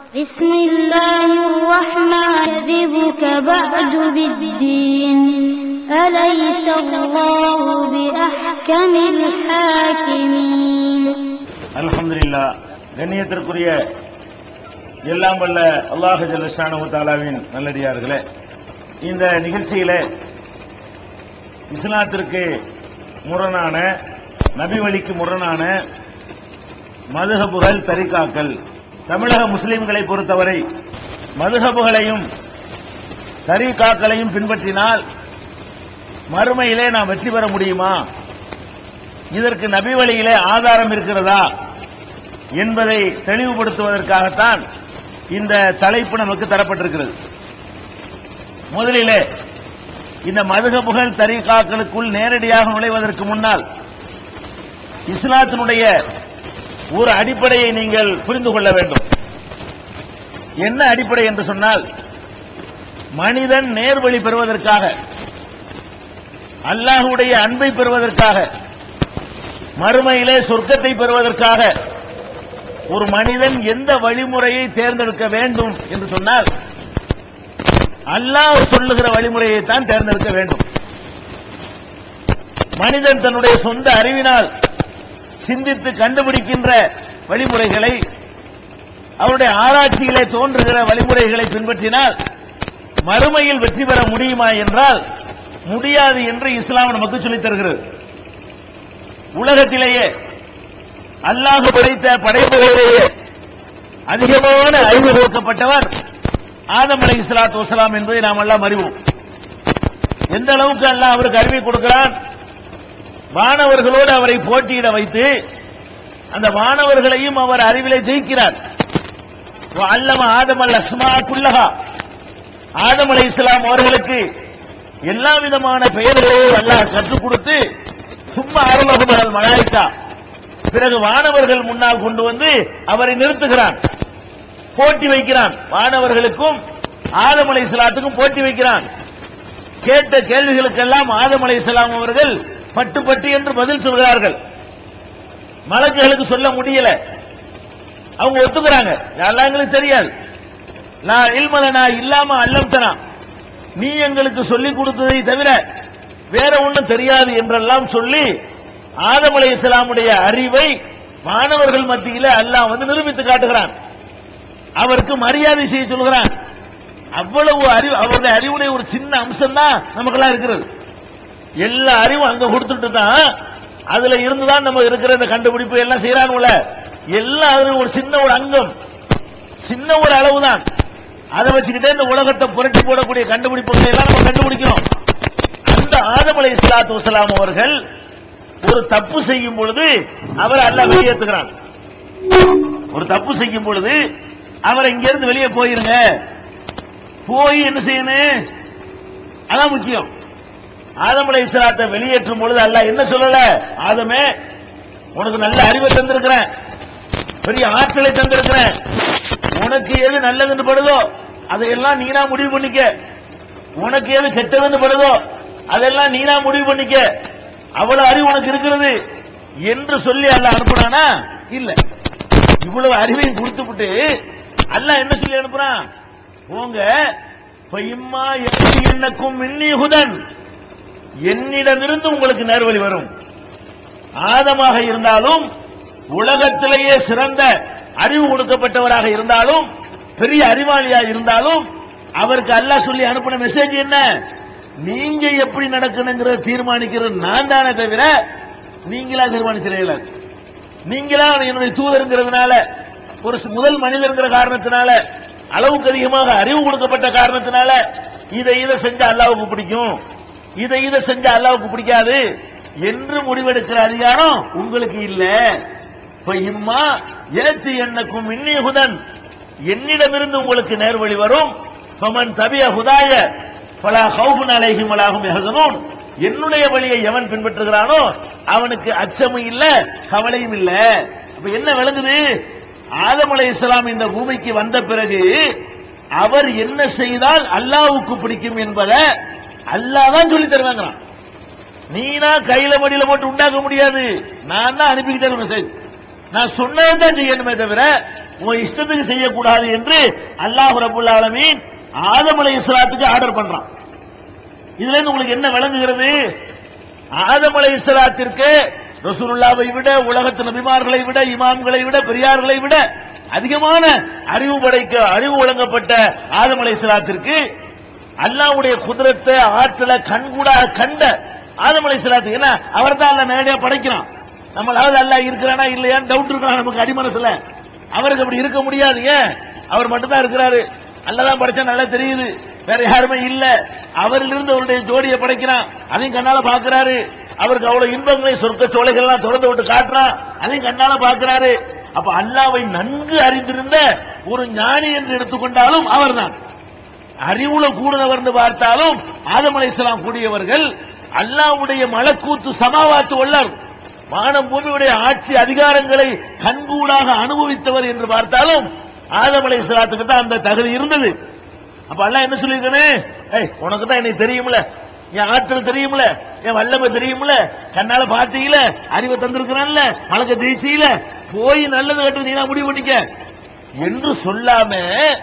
بسم الله الرحمن يكذبك بعد بالدين أليس الله بأحكم الحاكمين அல்ஹம்துலில்லா கண்ணியத்திற்குரிய எல்லாம் வல்ல அல்லாஹ் ஜல்லஷானு தாலாவின் நல்லடியார்களே இந்த நிகழ்ச்சியிலே இஸ்லாத்திற்கு முரணான நபி வழிக்கு முரணான மதுஹபுகள் தரிகாக்கள் தமிழக முஸ்லிம்களை பொறுத்தவரை மதுஹபுகளையும் தரிகாக்களையும் பின்பற்றினால் மறுமையிலே நாம் வெற்றி பெற முடியுமா இதற்கு நபி வழியிலே ஆதாரம் இருக்கிறதா என்பதை தெளிவுபடுத்துவதற்காகத்தான் இந்த தலைப்பு நமக்கு தரப்பட்டிருக்கிறது முதலிலே இந்த மதுகபுகள் தரிகாக்களுக்குள் நேரடியாக நுழைவதற்கு முன்னால் இஸ்லாத்தினுடைய ஒரு அடிப்படையை நீங்கள் புரிந்து கொள்ள வேண்டும் என்ன அடிப்படை என்று சொன்னால் மனிதன் நேர்வழி பெறுவதற்காக அல்லாஹுடைய அன்பை பெறுவதற்காக மறுமையிலே சொர்க்கத்தை பெறுவதற்காக ஒரு மனிதன் எந்த வழிமுறையை தேர்ந்தெடுக்க வேண்டும் என்று சொன்னால் அல்லாஹ் சொல்லுகிற வழிமுறையை தான் தேர்ந்தெடுக்க வேண்டும் மனிதன் தன்னுடைய சொந்த அறிவினால் சிந்தித்து கண்டுபிடிக்கின்ற வழிமுறைகளை அவருடைய ஆராய்ச்சியிலே தோன்றுகிற வழிமுறைகளை பின்பற்றினால் மறுமையில் வெற்றி பெற முடியுமா என்றால் முடியாது என்று இஸ்லாம் நமக்கு சொல்லித் தருகிறது உலகத்திலேயே அல்லாஹ் படைத்த படைப்புகளிலேயே அதிகமான அறிவு கொடுக்கப்பட்டவர் ஆதம் அலை இஸ்லாத்து வசலாம் என்பதை நாம் எல்லாம் அறிவோம் எந்த அளவுக்கு அல்லாஹ் அவருக்கு அறிவை கொடுக்கிறான் மாணவர்களோடு அவரை போட்டியிட வைத்து அந்த மாணவர்களையும் அவர் அறிவிலே ஜெயிக்கிறார் அல்லம ஆதம் அல் அஸ்மா குல்லஹா ஆதம் அலை இஸ்லாம் அவர்களுக்கு எல்லா விதமான பெயர்களையும் அல்லாஹ் கற்றுக் கொடுத்து சும்மா அருளகுமகள் மலாய்க்கா பிறகு வானவர்கள் முன்னால் கொண்டு வந்து அவரை நிறுத்துகிறான் போட்டி வைக்கிறான் வானவர்களுக்கும் ஆதம் அலை இஸ்லாத்துக்கும் போட்டி வைக்கிறான் கேட்ட கேள்விகளுக்கெல்லாம் ஆதம் அலை இஸ்லாம் அவர்கள் பட்டு பட்டு என்று பதில் சொல்கிறார்கள் மலக்குகளுக்கு சொல்ல முடியல அவங்க ஒத்துக்கிறாங்க யாரெல்லாம் எங்களுக்கு தெரியாது நான் இல்மலனா இல்லாம அல்லம்தனா நீ எங்களுக்கு சொல்லிக் கொடுத்ததை தவிர வேற ஒண்ணும் தெரியாது என்றெல்லாம் சொல்லி ஆதம் அலை இஸ்லாமுடைய அறிவை மாணவர்கள் மத்தியில அல்லாஹ் வந்து நிரூபித்து காட்டுகிறான் அவருக்கு மரியாதை செய்ய சொல்கிறான் அவ்வளவு அறிவு அவருடைய அறிவுடைய ஒரு சின்ன அம்சம் தான் நமக்கெல்லாம் இருக்கிறது எல்லா அறிவும் அங்க கொடுத்துட்டு தான் அதுல இருந்துதான் நம்ம இருக்கிற இந்த கண்டுபிடிப்பு எல்லாம் செய்யறானுல எல்லாம் அதுல ஒரு சின்ன ஒரு அங்கம் சின்ன ஒரு அளவு தான் அதை வச்சுக்கிட்டே இந்த உலகத்தை புரட்டி போடக்கூடிய கண்டுபிடிப்புகளை எல்லாம் நம்ம கண்டுபிடிக்கிறோம் அந்த ஆதம் அலை இஸ்லாத்து வசலாம் அவர்கள் ஒரு தப்பு செய்யும் பொழுது அவர் அல்ல வெளியேற்றுகிறான் ஒரு தப்பு செய்யும் பொழுது அவர் இங்கிருந்து வெளியே போயிருங்க போய் என்ன செய்யணும் அதான் முக்கியம் ஆதம் அலை இஸ்லாத்தை வெளியேற்றும் பொழுது அல்ல என்ன சொல்லல ஆதமே உனக்கு நல்ல அறிவை தந்திருக்கிறேன் பெரிய ஆற்றலை தந்திருக்கிறேன் உனக்கு எது நல்லதுன்னு படுதோ அதையெல்லாம் நீனா முடிவு பண்ணிக்க உனக்கு எது கெட்டதுன்னு படுதோ அதெல்லாம் நீனா முடிவு பண்ணிக்க அவ்வளவு அறிவு உனக்கு இருக்கிறது என்று சொல்லி அல்ல அனுப்புனானா இல்ல இவ்வளவு அறிவையும் கொடுத்துவிட்டு அல்ல என்ன சொல்லி அனுப்புறான் போங்க பையம்மா என்னக்கும் மின்னிகுதன் என்னிடமிருந்து உங்களுக்கு நேர்வழி வரும் ஆதமாக இருந்தாலும் உலகத்திலேயே சிறந்த அறிவு கொடுக்கப்பட்டவராக இருந்தாலும் பெரிய அறிவாளியா இருந்தாலும் அவருக்கு அல்லாஹ் சொல்லி அனுப்பின மெசேஜ் என்ன நீங்க எப்படி நடக்கணுங்கிறத தீர்மானிக்கிறது நான் தானே தவிர நீங்களா தீர்மானிச்சிடல நீங்களா என்னுடைய தூதருங்கிறதுனால ஒரு முதல் மனிதர்ங்கிற காரணத்தினால அளவுக்கு அதிகமாக அறிவு கொடுக்கப்பட்ட காரணத்தினால இதை இதை செஞ்சா அல்லாவுக்கு பிடிக்கும் இதை இதை செஞ்சா அல்லாவுக்கு பிடிக்காது என்று முடிவெடுக்கிற அதிகாரம் உங்களுக்கு இல்ல இப்ப இம்மா ஏத்து என்னக்கும் இன்னி ஹுதன் என்னிடமிருந்து உங்களுக்கு நேர்வழி வரும் பமன் தபிய ஹுதாய பல ஹவுபுன் அலைஹிம் அலாகும் யஹசனூன் என்னுடைய வழியை எவன் பின்பற்றுகிறானோ அவனுக்கு அச்சமும் இல்ல கவலையும் இல்ல அப்ப என்ன விளங்குது ஆதம் அலை இஸ்லாம் இந்த பூமிக்கு வந்த பிறகு அவர் என்ன செய்தால் அல்லாவுக்கு பிடிக்கும் என்பதை அல்லாஹ் தான் சொல்லி தருவாங்களாம் நீனா கையில மடியில போட்டு உண்டாக்க முடியாது நான் தான் அனுப்பிக்கிட்டே மெசேஜ் நான் சொன்னதை தான் செய்யணுமே தவிர உன் இஷ்டத்துக்கு செய்யக்கூடாது என்று அல்லாஹ் ரபுல் ஆலமீன் ஆதம் அலைஹிஸ்ஸலாத்துக்கு ஆர்டர் பண்றான் இதுல இருந்து உங்களுக்கு என்ன விளங்குகிறது ஆதம் அலைஹிஸ்ஸலாத்திற்கு ரசூலுல்லாவை விட உலகத்து நபிமார்களை விட இமாம்களை விட பெரியார்களை விட அதிகமான அறிவு படைக்க அறிவு வழங்கப்பட்ட ஆதம் அலைஹிஸ்ஸலாத்திற்கு அல்லாஹ்வுடைய குதிரத்தை ஆற்றலை கண்கூடாக கண்ட ஆதம் அலைஹிஸ்ஸலாத்து ஏன்னா அவர் தான் அல்ல நேரடியா படைக்கிறான் நம்மளாவது அல்லாஹ் இருக்கிறானா இல்லையான்னு டவுட் இருக்கலாம் நமக்கு அடிமனசுல அவருக்கு அப்படி இருக்க முடியாது ஏன் அவர் மட்டும்தான் இருக்கிறாரு அல்லதான் படைச்சா நல்லா தெரியுது வேற யாருமே இல்ல அவரிலிருந்து அவருடைய ஜோடியை படைக்கிறான் அதையும் கண்ணால பாக்குறாரு அவருக்கு அவ்வளவு இன்பங்களை சொர்க்க சோலைகள் எல்லாம் திறந்து விட்டு காட்டுறான் அதையும் கண்ணால பாக்குறாரு அப்ப அல்லாவை நன்கு அறிந்திருந்த ஒரு ஞானி என்று எடுத்துக்கொண்டாலும் அவர்தான் அறிவுல கூடுனவர் பார்த்தாலும் ஆதம் அலைஹிஸ்ஸலாம் கூடியவர்கள் அல்லாஹ்வுடைய மலக்கூத்து சமாவாத்து வல்லர் வானம் பூமியுடைய ஆட்சி அதிகாரங்களை கண்கூடாக அனுபவித்தவர் என்று பார்த்தாலும் ஆதம் அலைஹிஸ்ஸலாத்துக்கு தான் அந்த தகுதி இருந்தது அப்ப அல்லாஹ் என்ன சொல்லியிருக்கானே ஏய் உனக்கு தான் என்னை தெரியும்ல என் ஆற்றல் தெரியும்ல என் வல்லமை தெரியும்ல கண்ணால பார்த்தீங்கள அறிவை தந்திருக்கிறான்ல மலக்க ஜெயிச்சீல போய் நல்லது கட்டு நீ முடிவு பண்ணிக்க என்று சொல்லாம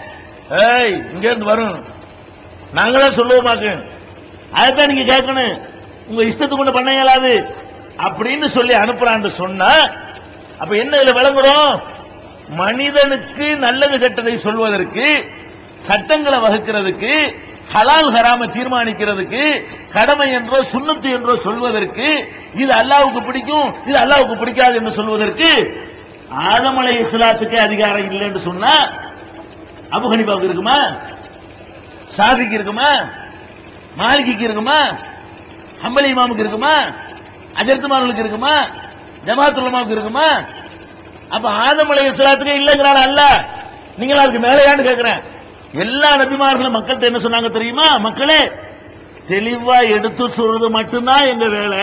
ஏய் இங்க இருந்து வரும் நாங்களே சொல்லுவோமாக்கு அதைத்தான் நீங்க கேட்கணும் உங்க இஷ்டத்துக்கு கொண்டு பண்ண இயலாது அப்படின்னு சொல்லி அனுப்புறான்னு சொன்னா அப்ப என்ன இதுல விளங்குறோம் மனிதனுக்கு நல்லது கெட்டதை சொல்வதற்கு சட்டங்களை வகுக்கிறதுக்கு ஹலால் ஹராம தீர்மானிக்கிறதுக்கு கடமை என்றோ சுண்ணத்து என்றோ சொல்வதற்கு இது அல்லாவுக்கு பிடிக்கும் இது அல்லாவுக்கு பிடிக்காது என்று சொல்வதற்கு ஆதமலை இஸ்லாத்துக்கே அதிகாரம் இல்லைன்னு சொன்னா அபு ஹனிபாவுக்கு இருக்குமா ஷாஃபிக்கு இருக்குமா மாலிகிக்கு இருக்குமா ஹம்பலி இமாமுக்கு இருக்குமா அஜர்த்துமார்களுக்கு இருக்குமா ஜமாத்துலமாவுக்கு இருக்குமா அப்ப ஆதம் அலை இஸ்லாத்துக்கு இல்லைங்கிறான் அல்ல நீங்களா அதுக்கு மேலையான்னு கேட்கிறேன் எல்லா நபிமார்களும் மக்கள்கிட்ட என்ன சொன்னாங்க தெரியுமா மக்களே தெளிவா எடுத்து சொல்றது மட்டும்தான் எங்க வேலை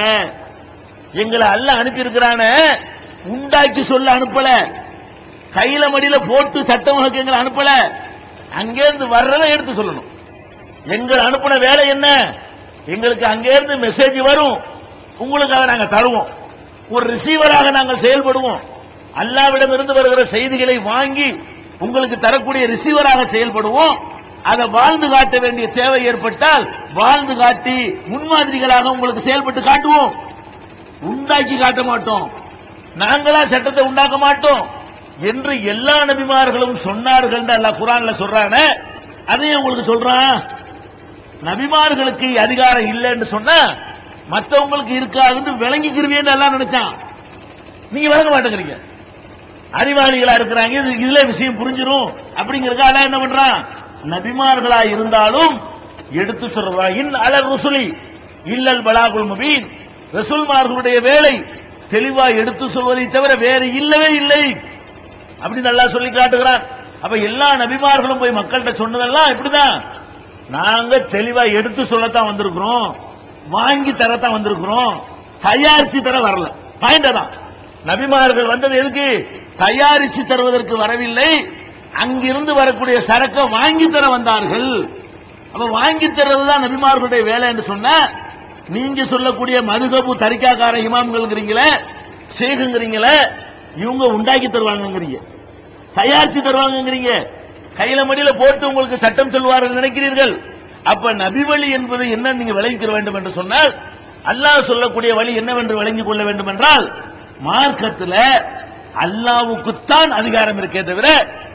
எங்களை அல்ல அனுப்பி இருக்கிறானே உண்டாக்கி சொல்ல அனுப்பல கையில மடியில போட்டு சட்டம் வகுக்க எங்களை அனுப்பல அங்கேருந்து வர்றதை எடுத்து சொல்லணும் எங்களை அனுப்பின வேலை என்ன எங்களுக்கு அங்கேருந்து மெசேஜ் வரும் உங்களுக்கு அதை நாங்க தருவோம் ஒரு ரிசீவராக நாங்கள் செயல்படுவோம் அல்லாவிடம் இருந்து வருகிற செய்திகளை வாங்கி உங்களுக்கு தரக்கூடிய ரிசீவராக செயல்படுவோம் அதை வாழ்ந்து காட்ட வேண்டிய தேவை ஏற்பட்டால் வாழ்ந்து காட்டி முன்மாதிரிகளாக உங்களுக்கு செயல்பட்டு காட்டுவோம் உண்டாக்கி காட்ட மாட்டோம் நாங்களா சட்டத்தை உண்டாக்க மாட்டோம் என்று எல்லா நபிமார்களும் சொன்னார்கள் அல்லாஹ் குரான்ல சொல்றானே அதையும் உங்களுக்கு சொல்றான் நபிமார்களுக்கு அதிகாரம் இல்லைன்னு சொன்னா மத்தவங்களுக்கு இருக்காதுன்னு விளங்கிக்கிறவியன்னு எல்லாம் நினைச்சான் நீங்க விளங்க மாட்டேங்கிறீங்க அறிவாளிகளா இருக்கிறாங்க இது- இதுல விஷயம் புரிஞ்சிரும் அப்படிங்கறதுக்கு அல்லாஹ் என்ன பண்றான் நபிமார்களா இருந்தாலும் எடுத்து சொல்றா இன் அலர் ருசுலி இல்லல் பலாகுல் முபீன் ரசூல்மார்களுடைய வேலை தெளிவா எடுத்து சொல்வதை தவிர வேறு இல்லவே இல்லை அப்படி நல்லா சொல்லி காட்டுகிறான் அப்ப எல்லா நபிமார்களும் போய் மக்கள்கிட்ட சொன்னதெல்லாம் இப்படிதான் நாங்க தெளிவா எடுத்து சொல்லத்தான் வந்திருக்கிறோம் வாங்கி தரத்தான் வந்திருக்கிறோம் தயாரிச்சு தர வரல பாயிண்ட் தான் நபிமார்கள் வந்தது எதுக்கு தயாரிச்சு தருவதற்கு வரவில்லை அங்கிருந்து வரக்கூடிய சரக்கை வாங்கி தர வந்தார்கள் அப்ப வாங்கி தர்றதுதான் நபிமார்களுடைய வேலை என்று சொன்னா நீங்க சொல்லக்கூடிய மதுகபு தரிக்காக்கார இமாம்கள்ங்கிறீங்களே ஷேகுங்கிறீங்களே இவங்க உண்டாக்கி தருவாங்கங்கிறீங்க தயாரிச்சு தருவாங்கங்கிறீங்க கையில மடியில போட்டு உங்களுக்கு சட்டம் சொல்வார்கள் நினைக்கிறீர்கள் அப்ப நபி வழி என்பது என்ன நீங்க விளங்கிக்க வேண்டும் என்று சொன்னால் அல்லாஹ் சொல்லக்கூடிய வழி என்னவென்று விளங்கிக் கொள்ள வேண்டும் என்றால் மார்க்கத்துல அல்லாவுக்குத்தான் அதிகாரம் இருக்கே தவிர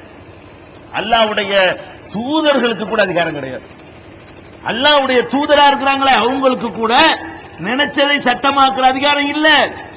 அல்லாவுடைய தூதர்களுக்கு கூட அதிகாரம் கிடையாது அல்லாவுடைய தூதரா இருக்கிறாங்களே அவங்களுக்கு கூட நினைச்சதை சட்டமாக்குற அதிகாரம் இல்ல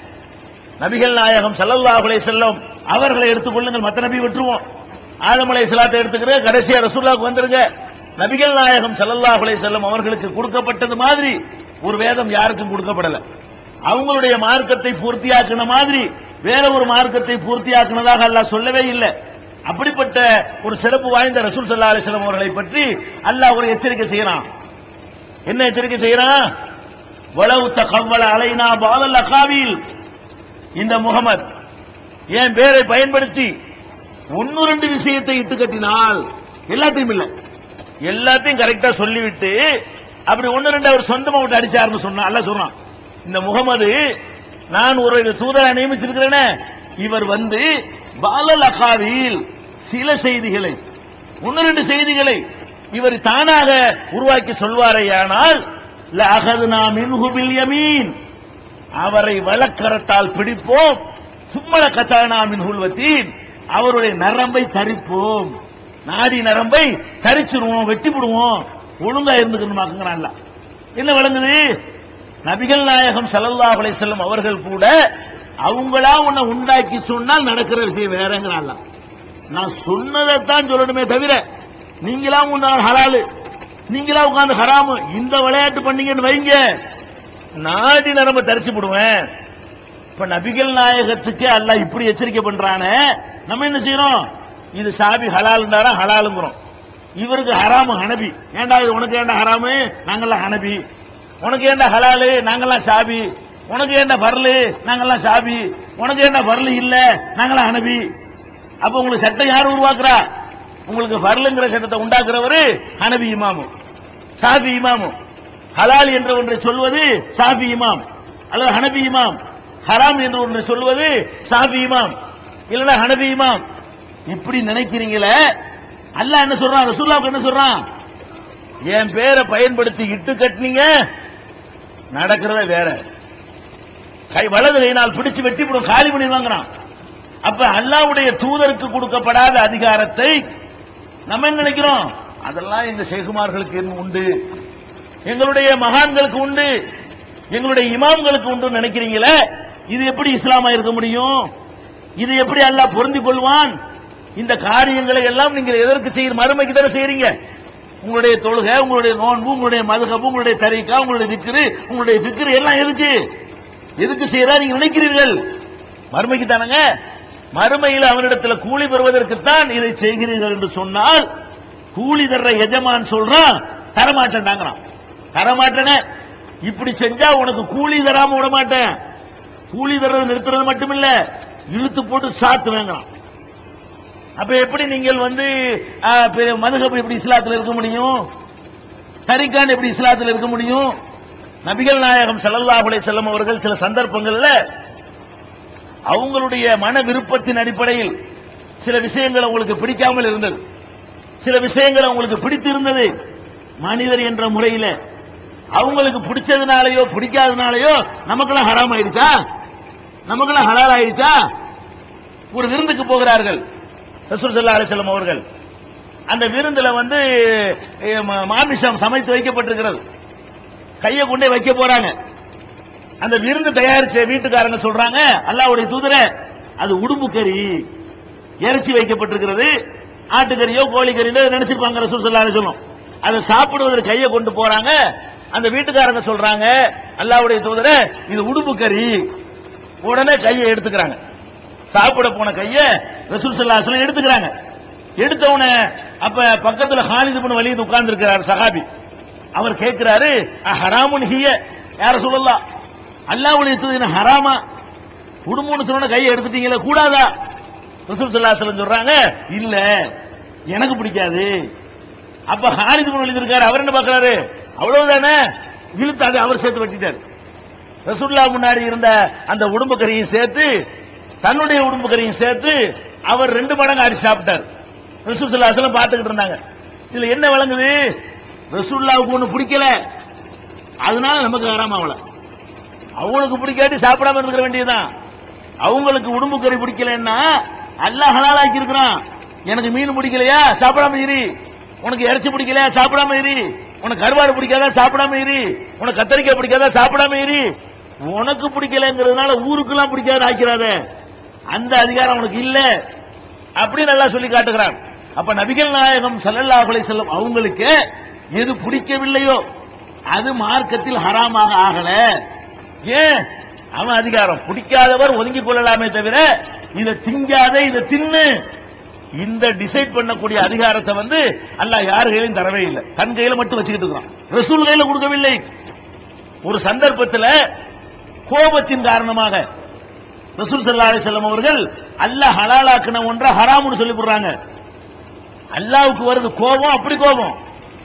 நபிகள் நாயகம் ஸல்லல்லாஹு அலைஹி செல்லம் அவர்களை எடுத்துக்கொள்ளுங்கள் மத்த நபி விட்டுருவோம் ஆதம் அலை சலாத்தை எடுத்துக்கிற கடைசியா ரசூல்லாவுக்கு வந்துருங்க நபிகள் நாயகம் ஸல்லல்லாஹு அலைஹி செல்லம் அவர்களுக்கு கொடுக்கப்பட்டது மாதிரி ஒரு வேதம் யாருக்கும் கொடுக்கப்படல அவங்களுடைய மார்க்கத்தை பூர்த்தியாக்கின மாதிரி வேற ஒரு மார்க்கத்தை பூர்த்தியாக்கினதாக அல்லாஹ் சொல்லவே இல்லை அப்படிப்பட்ட ஒரு சிறப்பு வாய்ந்த ரசூல் ஸல்லல்லாஹு அலைஹி வஸல்லம் அவர்களை பற்றி அல்லாஹ் ஒரு எச்சரிக்கை செய்யறான் என்ன எச்சரிக்கை செய்யறான் வலவு தகவல அலைனா பாதல் அகாவில் இந்த முகமது என் பேரை பயன்படுத்தி ஒன்னு ரெண்டு விஷயத்தை இட்டு கட்டினால் எல்லாத்தையும் இல்ல எல்லாத்தையும் கரெக்டா சொல்லிவிட்டு அப்படி ஒன்னு ரெண்டு அவர் சொந்தமா விட்டு அடிச்சாருன்னு சொன்னா அல்ல சொல்றான் இந்த முகமது நான் ஒரு தூதரை நியமிச்சிருக்கிறேனே இவர் வந்து பாலல் அகாவில் சில செய்திகளை ஒன்னு ரெண்டு செய்திகளை இவர் தானாக உருவாக்கி சொல்வாரேயானால் லஅகதுனா மின்ஹு பில் யமீன் அவரை வலக்கரத்தால் பிடிப்போம் சும்மல கத்தானா மின் ஹுல்வத்தீன் அவருடைய நரம்பை தரிப்போம் நாடி நரம்பை தரிச்சிருவோம் வெட்டி விடுவோம் ஒழுங்கா இருந்துக்கணுமாக்குங்கிறான்ல என்ன விளங்குது நபிகள் நாயகம் ஸல்லல்லாஹு அலைஹி வஸல்லம் அவர்கள் கூட அவங்களா உன்னை உண்டாக்கி சொன்னால் நடக்கிற விஷயம் வேறங்கிறான்ல நான் சொன்னதைத்தான் சொல்லணுமே தவிர நீங்களா உண்டான ஹலாலு நீங்களா உட்கார்ந்து ஹராமு இந்த விளையாட்டு பண்ணீங்கன்னு வைங்க நாடி நரம்ப தரிச்சு விடுவேன் இப்ப நபிகள் நாயகத்துக்கு அல்லாஹ் இப்படி எச்சரிக்கை பண்றானே நம்ம என்ன செய்யறோம் இது சாபி ஹலால் தாரா ஹலாலுங்கிறோம் இவருக்கு ஹராமு ஹனபி ஏண்டா இது உனக்கு ஏண்டா ஹராமு நாங்கெல்லாம் ஹனபி உனக்கு ஏண்டா ஹலாலு நாங்கெல்லாம் சாபி உனக்கு ஏண்டா பர்லு நாங்கெல்லாம் சாபி உனக்கு ஏண்டா பர்லு இல்ல நாங்கெல்லாம் ஹனபி அப்ப உங்களுக்கு சட்டம் யார் உருவாக்குறா உங்களுக்கு பர்லுங்கிற சட்டத்தை உண்டாக்குறவரு ஹனபி இமாமு சாபி இமாமு ஹலால் என்ற ஒன்றை சொல்வது சாபி இமாம் அல்லது ஹனபி இமாம் ஹராம் என்று ஒன்றை சொல்வது சாபி இமாம் இல்லைன்னா ஹனபி இமாம் இப்படி நினைக்கிறீங்களே அல்லாஹ் என்ன சொல்றான் ரசூல்லாவுக்கு என்ன சொல்றான் என் பேரை பயன்படுத்தி இட்டு கட்டினீங்க நடக்கிறத வேற கை வலது கையினால் பிடிச்சு வெட்டி போடும் காலி பண்ணி வாங்குறான் அப்ப அல்லாவுடைய தூதருக்கு கொடுக்கப்படாத அதிகாரத்தை நம்ம என்ன நினைக்கிறோம் அதெல்லாம் எங்க சேகுமார்களுக்கு இன்னும் உண்டு எங்களுடைய மகான்களுக்கு உண்டு எங்களுடைய இமாம்களுக்கு உண்டு நினைக்கிறீங்களே இது எப்படி இஸ்லாமா இருக்க முடியும் இது எப்படி அல்லாஹ் பொருந்திக் கொள்வான் இந்த காரியங்களை எல்லாம் நீங்கள் எதற்கு செய்ய மறுமைக்கு தானே செய்யறீங்க உங்களுடைய தொழுகை உங்களுடைய நோன்பு உங்களுடைய மதுகப்பு உங்களுடைய தரிக்கா உங்களுடைய திக்ரு உங்களுடைய திக்ரு எல்லாம் எதுக்கு எதுக்கு செய்யறா நீங்க நினைக்கிறீர்கள் மறுமைக்கு தானங்க மறுமையில் அவனிடத்தில் கூலி பெறுவதற்குத்தான் இதை செய்கிறீர்கள் என்று சொன்னால் கூலி தர்ற எஜமான் சொல்றான் தரமாட்டேன்டாங்கிறான் தரமாட்டேனே இப்படி செஞ்சா உனக்கு கூலி தராம விட மாட்டேன் கூலி தர்றது நிறுத்துறது மட்டுமில்ல இழுத்து போட்டு சாத்து வேங்கலாம் அப்ப எப்படி நீங்கள் வந்து மதுகப்பு எப்படி இஸ்லாத்தில் இருக்க முடியும் தரிக்கான் எப்படி இஸ்லாத்தில் இருக்க முடியும் நபிகள் நாயகம் ஸல்லல்லாஹு அலைஹி வஸல்லம் அவர்கள் சில சந்தர்ப்பங்கள்ல அவங்களுடைய மன விருப்பத்தின் அடிப்படையில் சில விஷயங்கள் அவங்களுக்கு பிடிக்காமல் இருந்தது சில விஷயங்கள் அவங்களுக்கு பிடித்து இருந்தது மனிதர் என்ற முறையில அவங்களுக்கு பிடிச்சதுனாலயோ பிடிக்காதனாலயோ நமக்கெல்லாம் ஹராம் ஆயிடுச்சா நமக்கெல்லாம் ஹலால் ஆயிடுச்சா ஒரு விருந்துக்கு போகிறார்கள் ரசூல் ஸல்லல்லாஹு அலைஹி வஸல்லம் அவர்கள் அந்த விருந்துல வந்து எ, ம- மாமிசம் சமைத்து வைக்கப்பட்டிருக்கிறது கையை கொண்டே வைக்க போறாங்க அந்த விருந்து தயாரிச்ச வீட்டுக்காரங்க சொல்றாங்க அல்லாஹ்வுடைய தூதரே அது உடும்பு கறி இறைச்சி வைக்கப்பட்டிருக்கிறது ஆட்டுக்கறியோ கோழிக்கறியோ நினைச்சிருப்பாங்க ரசூல் ஸல்லல்லாஹு அலைஹி வஸல்லம் அதை சாப்பிடுவதற்கு கையை கொண்டு போறாங்க அந்த வீட்டுக்காரங்க சொல்றாங்க அல்லாஹ்வுடைய தூதரே இது உடும்பு கறி உடனே கையை எடுத்துக்கிறாங்க சாப்பிட போன கைய ரசூல் ஸல்லல்லாஹு அலைஹி வஸல்லம் எடுத்துக்கிறாங்க எடுத்த உடனே அப்ப பக்கத்துல ஹாலித் இப்னு வலீத் உட்கார்ந்து இருக்கிறார் சஹாபி அவர் கேட்கிறாரு ஹராமுன் ஹிய யார சொல்லலாம் அல்லாஹ்வுடைய தூதர் ஹராமா குடும்பம்னு சொன்ன கையை எடுத்துட்டீங்களே கூடாதா ரசூல் ஸல்லல்லாஹு அலைஹி வஸல்லம் சொல்றாங்க இல்ல எனக்கு பிடிக்காது அப்ப ஹாலித் இப்னு வலீத் இருக்காரு அவர் என்ன பார்க்கறாரு அவ்வளவுதானே இழுத்து அதை அவர் சேர்த்து வெட்டிட்டார் ரசூல்லா முன்னாடி இருந்த அந்த உடம்பு கறியும் சேர்த்து தன்னுடைய உடம்பு கறியும் சேர்த்து அவர் ரெண்டு மடங்கு அடிச்சு சாப்பிட்டார் ரசூல்லா அசலம் பார்த்துக்கிட்டு இருந்தாங்க இதுல என்ன விளங்குது ரசூல்லாவுக்கு ஒண்ணு பிடிக்கல அதனால நமக்கு ஆறாம அவங்களுக்கு பிடிக்காட்டி சாப்பிடாம இருக்க வேண்டியதுதான் அவங்களுக்கு உடம்பு கறி பிடிக்கலன்னா அல்லாஹ் ஹலாலாக்கி இருக்கிறான் எனக்கு மீன் பிடிக்கலையா சாப்பிடாம இரு உனக்கு இறைச்சி பிடிக்கலையா சாப்பிடாம இரு உனக்கு கருவாடு பிடிக்காதா சாப்பிடாம இரு உனக்கு கத்தரிக்காய் பிடிக்காதா சாப்பிடாம இரு உனக்கு பிடிக்கலங்கிறதுனால ஊருக்கெல்லாம் பிடிக்காத ஆக்கிறாத அந்த அதிகாரம் உனக்கு இல்ல அப்படி நல்லா சொல்லி காட்டுகிறான் அப்ப நபிகள் நாயகம் ஸல்லல்லாஹு அலைஹி வஸல்லம் அவங்களுக்கு எது பிடிக்கவில்லையோ அது மார்க்கத்தில் ஹராமாக ஆகல ஏன் அவன் அதிகாரம் பிடிக்காதவர் ஒதுங்கிக் கொள்ளலாமே தவிர இதை திங்காத இதை தின்னு இந்த டிசைட் பண்ணக்கூடிய அதிகாரத்தை வந்து அல்லாஹ் யார் கையிலும் தரவே இல்லை தன் கையில மட்டும் வச்சுக்கிட்டு இருக்கிறான் ரசூல் கையில கொடுக்கவில்லை ஒரு சந்தர்ப்பத்தில் கோபத்தின் காரணமாக ரசூல் ஸல்லல்லாஹு அலைஹி வஸல்லம் அவர்கள் அல்லாஹ் ஹலாலாக்குன ஒன்றை ஹராம்னு சொல்லி போடுறாங்க அல்லாஹ்வுக்கு வருது கோபம் அப்படி கோபம்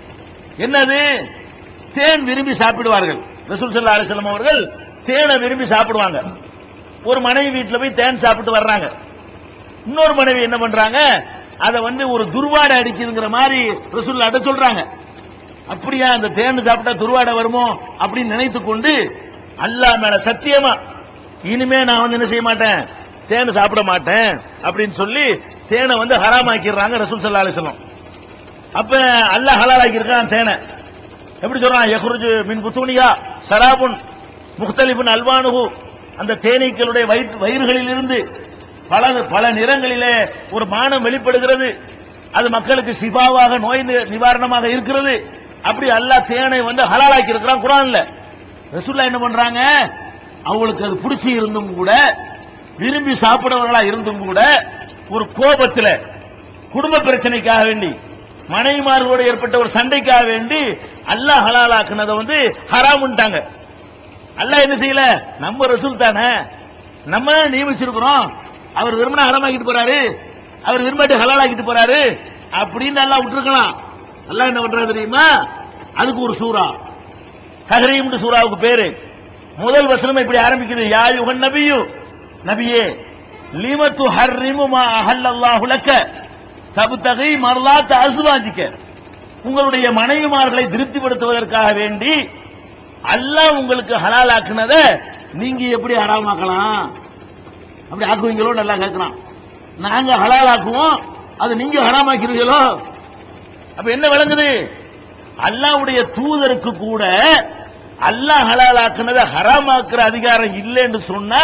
என்னது தேன் விரும்பி சாப்பிடுவார்கள் ரசூல் ஸல்லல்லாஹு அலைஹி வஸல்லம் அவர்கள் தேனை விரும்பி சாப்பிடுவாங்க ஒரு மனைவி வீட்டுல போய் தேன் சாப்பிட்டு வர்றாங்க இன்னொரு மனைவி என்ன பண்றாங்க அதை வந்து ஒரு துர்வாடை அடிக்குதுங்கிற மாதிரி ரசூல் அட சொல்றாங்க அப்படியா அந்த தேன் சாப்பிட்டா துர்வாடை வருமோ அப்படின்னு நினைத்து கொண்டு அல்லாஹ் மேல சத்தியமா இனிமே நான் வந்து என்ன செய்ய மாட்டேன் தேன் சாப்பிட மாட்டேன் அப்படின்னு சொல்லி தேனை வந்து ஹராமாக்கிடுறாங்க ரசூல் சல்லா அலிஸ்லாம் அப்ப அல்லாஹ் ஹலாலாக்கி இருக்கான் தேனை எப்படி சொல்றான் யஹ்ருஜு மின் புத்தூனியா சராபுன் முக்தலிபுன் அல்வானுகு அந்த தேனீக்களுடைய வயிற்று வயிறுகளில் இருந்து பல பல நிறங்களிலே ஒரு மானம் வெளிப்படுகிறது அது மக்களுக்கு சிபாவாக நோய் நி- நிவாரணமாக இருக்கிறது அப்படி அல்லாஹ் தேனை வந்து ஹலாலாக்கி இருக்கிறான் குரான்ல ரசூல்லா என்ன பண்றாங்க அவங்களுக்கு அது பிடிச்சி இருந்தும் கூட விரும்பி சாப்பிடவர்களா இருந்தும் கூட ஒரு கோபத்துல குடும்ப பிரச்சனைக்காக வேண்டி மனைவிமார்களோடு ஏற்பட்ட ஒரு சண்டைக்காக வேண்டி அல்லாஹ் ஹலாலாக்குனதை வந்து ஹராமுன்ட்டாங்க அல்லாஹ் என்ன செய்யல நம்ம ரசூல் தானே நம்ம தானே நியமிச்சிருக்கிறோம் அவர் விரும்பினா ஹராமாக்கிட்டு போறாரு அவர் விரும்பாட்டி ஹலாலாக்கிட்டு போறாரு அப்படின்னு அல்லாஹ் விட்டுருக்கலாம் அல்லாஹ் என்ன பண்றாரு தெரியுமா அதுக்கு ஒரு சூறா தஹரீம்னு சூறாவுக்கு பேரு முதல் வசனம் இப்படி ஆரம்பிக்குது யா யுகன் நபியு நபியே லிமத்து ஹர்ரிமு மா அஹல்லல்லாஹு லக்க தபுதகை மர்லாத் அஸ்வாஜிக்க உங்களுடைய மனைவிமார்களை திருப்திப்படுத்துவதற்காக வேண்டி அல்லாஹ் உங்களுக்கு ஹலாலாக்குனத நீங்க எப்படி ஹராமாக்கலாம் அப்படி ஆக்குவீங்களோ நல்லா கேட்கிறான் நாங்க ஹலாலாக்குவோம் அது நீங்க ஹராமாக்கிறீங்களோ அப்ப என்ன விளங்குது அல்லாஹ்வுடைய தூதருக்கு கூட அல்லாஹ் ஹலாலாக்குனதை ஹராமாக்குற அதிகாரம் இல்லைன்னு சொன்னா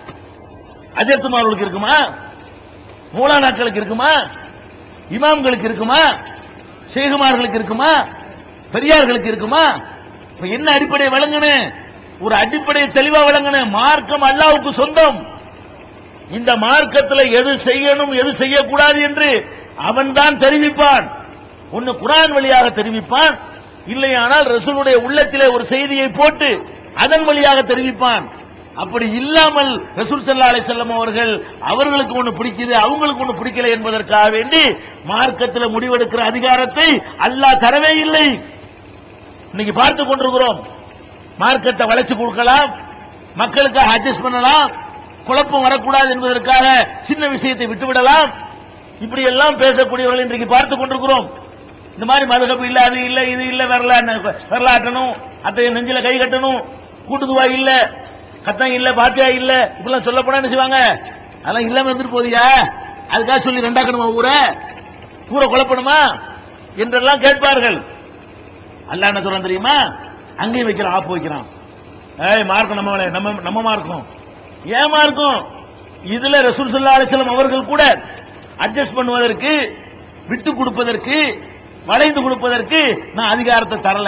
அஜத்துமார்களுக்கு இருக்குமா மூலானாக்களுக்கு இருக்குமா இமாம்களுக்கு இருக்குமா ஷேகுமார்களுக்கு இருக்குமா பெரியார்களுக்கு இருக்குமா இப்ப என்ன அடிப்படை விளங்கணும் ஒரு அடிப்படை தெளிவா விளங்கணும் மார்க்கம் அல்லாவுக்கு சொந்தம் இந்த மார்க்கத்தில் எது செய்யணும் எது செய்யக்கூடாது என்று அவன்தான் தெரிவிப்பான் ஒன்னு குரான் வழியாக தெரிவிப்பான் இல்லையானால் ரசூலுடைய உள்ளத்திலே ஒரு செய்தியை போட்டு அதன் வழியாக தெரிவிப்பான் அப்படி இல்லாமல் ரசூல் ஸல்லல்லாஹு அலைஹி வஸல்லம் அவர்கள் அவர்களுக்கு ஒண்ணு பிடிக்குது அவங்களுக்கு ஒண்ணு பிடிக்கல என்பதற்காக வேண்டி மார்க்கத்தில் முடிவெடுக்கிற அதிகாரத்தை அல்லாஹ் தரவே இல்லை இன்னைக்கு பார்த்து கொண்டிருக்கிறோம் மார்க்கத்தை வளைச்சு கொடுக்கலாம் மக்களுக்காக அட்ஜஸ்ட் பண்ணலாம் குழப்பம் வரக்கூடாது என்பதற்காக சின்ன விஷயத்தை விட்டுவிடலாம் இப்படி எல்லாம் பேசக்கூடியவர்கள் இன்றைக்கு பார்த்து கொண்டிருக்கிறோம் இந்த மாதிரி மதுகப்பு இல்ல அது இல்ல இது இல்ல வரல வரலாட்டணும் அத்தைய நெஞ்சில கை கட்டணும் கூட்டுதுவா இல்ல கத்தம் இல்ல பாத்தியா இல்ல இப்படிலாம் சொல்ல போனா என்ன செய்வாங்க அதெல்லாம் இல்லாம இருந்துட்டு போதியா அதுக்காக சொல்லி ரெண்டாக்கணுமா ஊரை ஊரை குழப்பணுமா என்றெல்லாம் கேட்பார்கள் அல்லாஹ் என்ன சொல்றான் தெரியுமா அங்கேயும் வைக்கிறான் ஆப்பு வைக்கிறான் ஏய் மார்க்கம் நம்ம வேலை, நம்ம நம்ம மார்க்கம் ஏன் மார்க்கம் இதுல ரசூல் ஸல்லல்லாஹு அலைஹி வஸல்லம் அவர்கள் கூட அட்ஜஸ்ட் பண்ணுவதற்கு விட்டு கொடுப்பதற்கு வளைந்து கொடுப்பதற்கு நான் அதிகாரத்தை தரல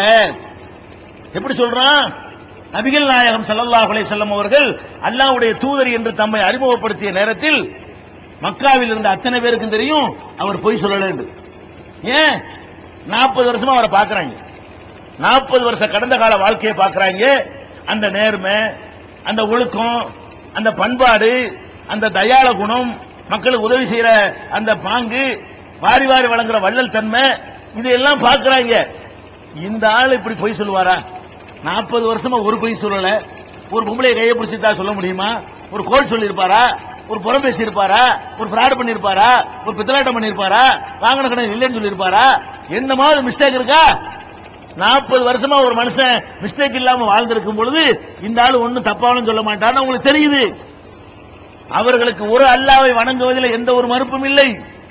எப்படி சொல்றான் நபிகள் நாயகம் ஸல்லல்லாஹு அலைஹி வஸல்லம் அவர்கள் அல்லாஹ்வுடைய தூதர் என்று தம்மை அறிமுகப்படுத்திய நேரத்தில் மக்காவில் இருந்த அத்தனை பேருக்கும் தெரியும் அவர் பொய் சொல்லல என்று ஏன் நாற்பது வருஷமா அவரை பார்க்கறாங்க நாற்பது வருஷ கடந்த கால வாழ்க்கையை பார்க்கறாங்க அந்த நேர்மை அந்த ஒழுக்கம் அந்த பண்பாடு அந்த தயாள குணம் மக்களுக்கு உதவி செய்யற அந்த பாங்கு வாரி வாரி வழங்குற வள்ளல் தன்மை இதையெல்லாம் பார்க்கறாங்க இந்த ஆள் இப்படி பொய் சொல்லுவாரா நாற்பது வருஷமா ஒரு பொய் சொல்லல ஒரு பொம்பளை கையை பிடிச்சிட்டா சொல்ல முடியுமா ஒரு கோல் சொல்லியிருப்பாரா ஒரு புறம் பேசியிருப்பாரா ஒரு ஃப்ராட் பண்ணியிருப்பாரா ஒரு பித்தலாட்டம் பண்ணியிருப்பாரா வாங்கின கடன் இல்லைன்னு சொல்லியிருப்பாரா என்னமாவது மிஸ்டேக் இருக்கா நாற்பது வருஷமா ஒரு மனுஷன் மிஸ்டேக் இல்லாம வாழ்ந்திருக்கும் பொழுது இந்த ஆளு ஒண்ணும் தப்பாவும் சொல்ல மாட்டான்னு உங்களுக்கு தெரியுது அவர்களுக்கு ஒரு அல்லாவை வணங்குவதில் எந்த ஒரு மறுப்பும் இல்லை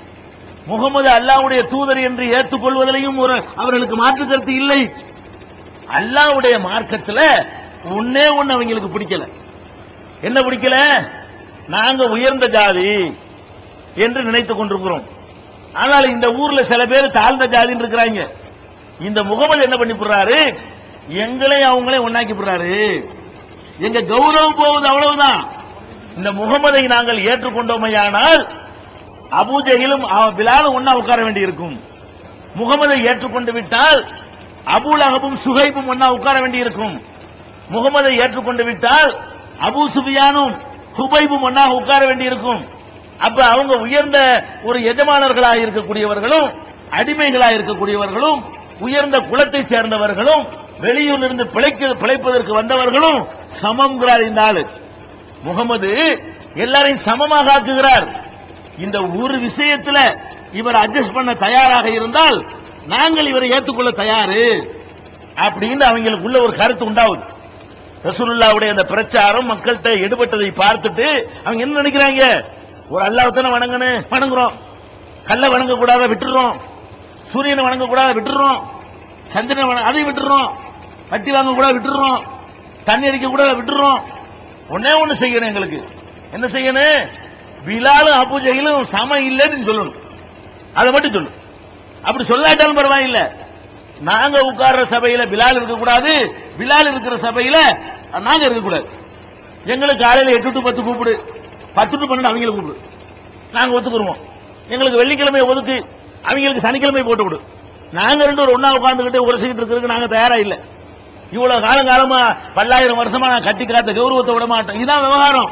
முகமது அல்லாஹ்வுடைய தூதர் என்று ஏற்றுக்கொள்வதிலையும் ஒரு அவர்களுக்கு மாற்று கருத்து இல்லை அல்லாஹ்வுடைய மார்க்கத்துல ஒன்னே ஒண்ணு அவங்களுக்கு பிடிக்கல என்ன பிடிக்கல நாங்க உயர்ந்த ஜாதி என்று நினைத்துக் கொண்டிருக்கிறோம் ஆனால் இந்த ஊர்ல சில பேர் தாழ்ந்த ஜாதின்னு இருக்கிறாங்க இந்த முகமது என்ன பண்ணி போடுறாரு எங்களையும் அவங்களையும் ஒண்ணாக்கி போடுறாரு எங்க கௌரவம் போவது அவ்வளவுதான் இந்த முகமதை நாங்கள் ஏற்றுக்கொண்டோமையானால் அபூஜையிலும் பிலாலும் ஒன்னா உட்கார வேண்டியிருக்கும் முகமதை ஏற்றுக்கொண்டு விட்டால் அபூலகபும் சுகைபும் ஒன்னா உட்கார வேண்டியிருக்கும் முகமதை ஏற்றுக்கொண்டு விட்டால் அபூ சுபியானும் ஹுபைபும் ஒன்னாக உட்கார வேண்டியிருக்கும் அப்ப அவங்க உயர்ந்த ஒரு எஜமானர்களாக இருக்கக்கூடியவர்களும் அடிமைகளாக இருக்கக்கூடியவர்களும் உயர்ந்த குலத்தை சேர்ந்தவர்களும் வெளியூரில் இருந்து பிழைக்க பிழைப்பதற்கு வந்தவர்களும் சமம்ங்கிறார் இந்த ஆளு முகமது எல்லாரையும் சமமாக ஆக்குகிறார் இந்த ஒரு விஷயத்துல இவர் அட்ஜஸ்ட் பண்ண தயாராக இருந்தால் நாங்கள் இவரை ஏற்றுக்கொள்ள தயாரு அப்படின்னு அவங்களுக்குள்ள ஒரு கருத்து உண்டாகுது ரசூலுல்லாவுடைய அந்த பிரச்சாரம் மக்கள்கிட்ட எடுபட்டதை பார்த்துட்டு அவங்க என்ன நினைக்கிறாங்க ஒரு அல்லாஹ்தானே வணங்கணும் வணங்குறோம் கல்ல வணங்க கூடாத விட்டுறோம் சூரியனை வணங்க கூடாத விட்டுறோம் சந்திரனை வணங்க அதை விட்டுறோம் வட்டி வாங்க கூட விட்டுறோம் தண்ணி அடிக்க கூட விட்டுறோம் ஒன்னே ஒண்ணு செய்யணும் எங்களுக்கு என்ன செய்யணும் பிலாலும் அபுஜையிலும் சம இல்லைன்னு சொல்லணும் அதை மட்டும் சொல்லு அப்படி சொல்லாட்டாலும் பரவாயில்லை நாங்க உட்கார்ற சபையில பிலால் இருக்க கூடாது பிலால் இருக்கிற சபையில நாங்க இருக்க கூடாது எங்களுக்கு காலையில எட்டு டு பத்து கூப்பிடு பத்து டு பன்னெண்டு அவங்களை கூப்பிடு நாங்க ஒத்துக்குருவோம் எங்களுக்கு வெள்ளிக்கிழமை ஒதுக்கு அவங்களுக்கு சனிக்கிழமை போட்டு விடு நாங்க ரெண்டு ஒரு ஒண்ணா உட்கார்ந்துகிட்டு உரசிக்கிட்டு இருக்கிறதுக்கு நாங்க தயாரா இல்ல இவ்வளவு காலம் காலமா பல்லாயிரம் வருஷமா நான் கட்டி காத்த கௌரவத்தை விட மாட்டோம் இதுதான் விவகாரம்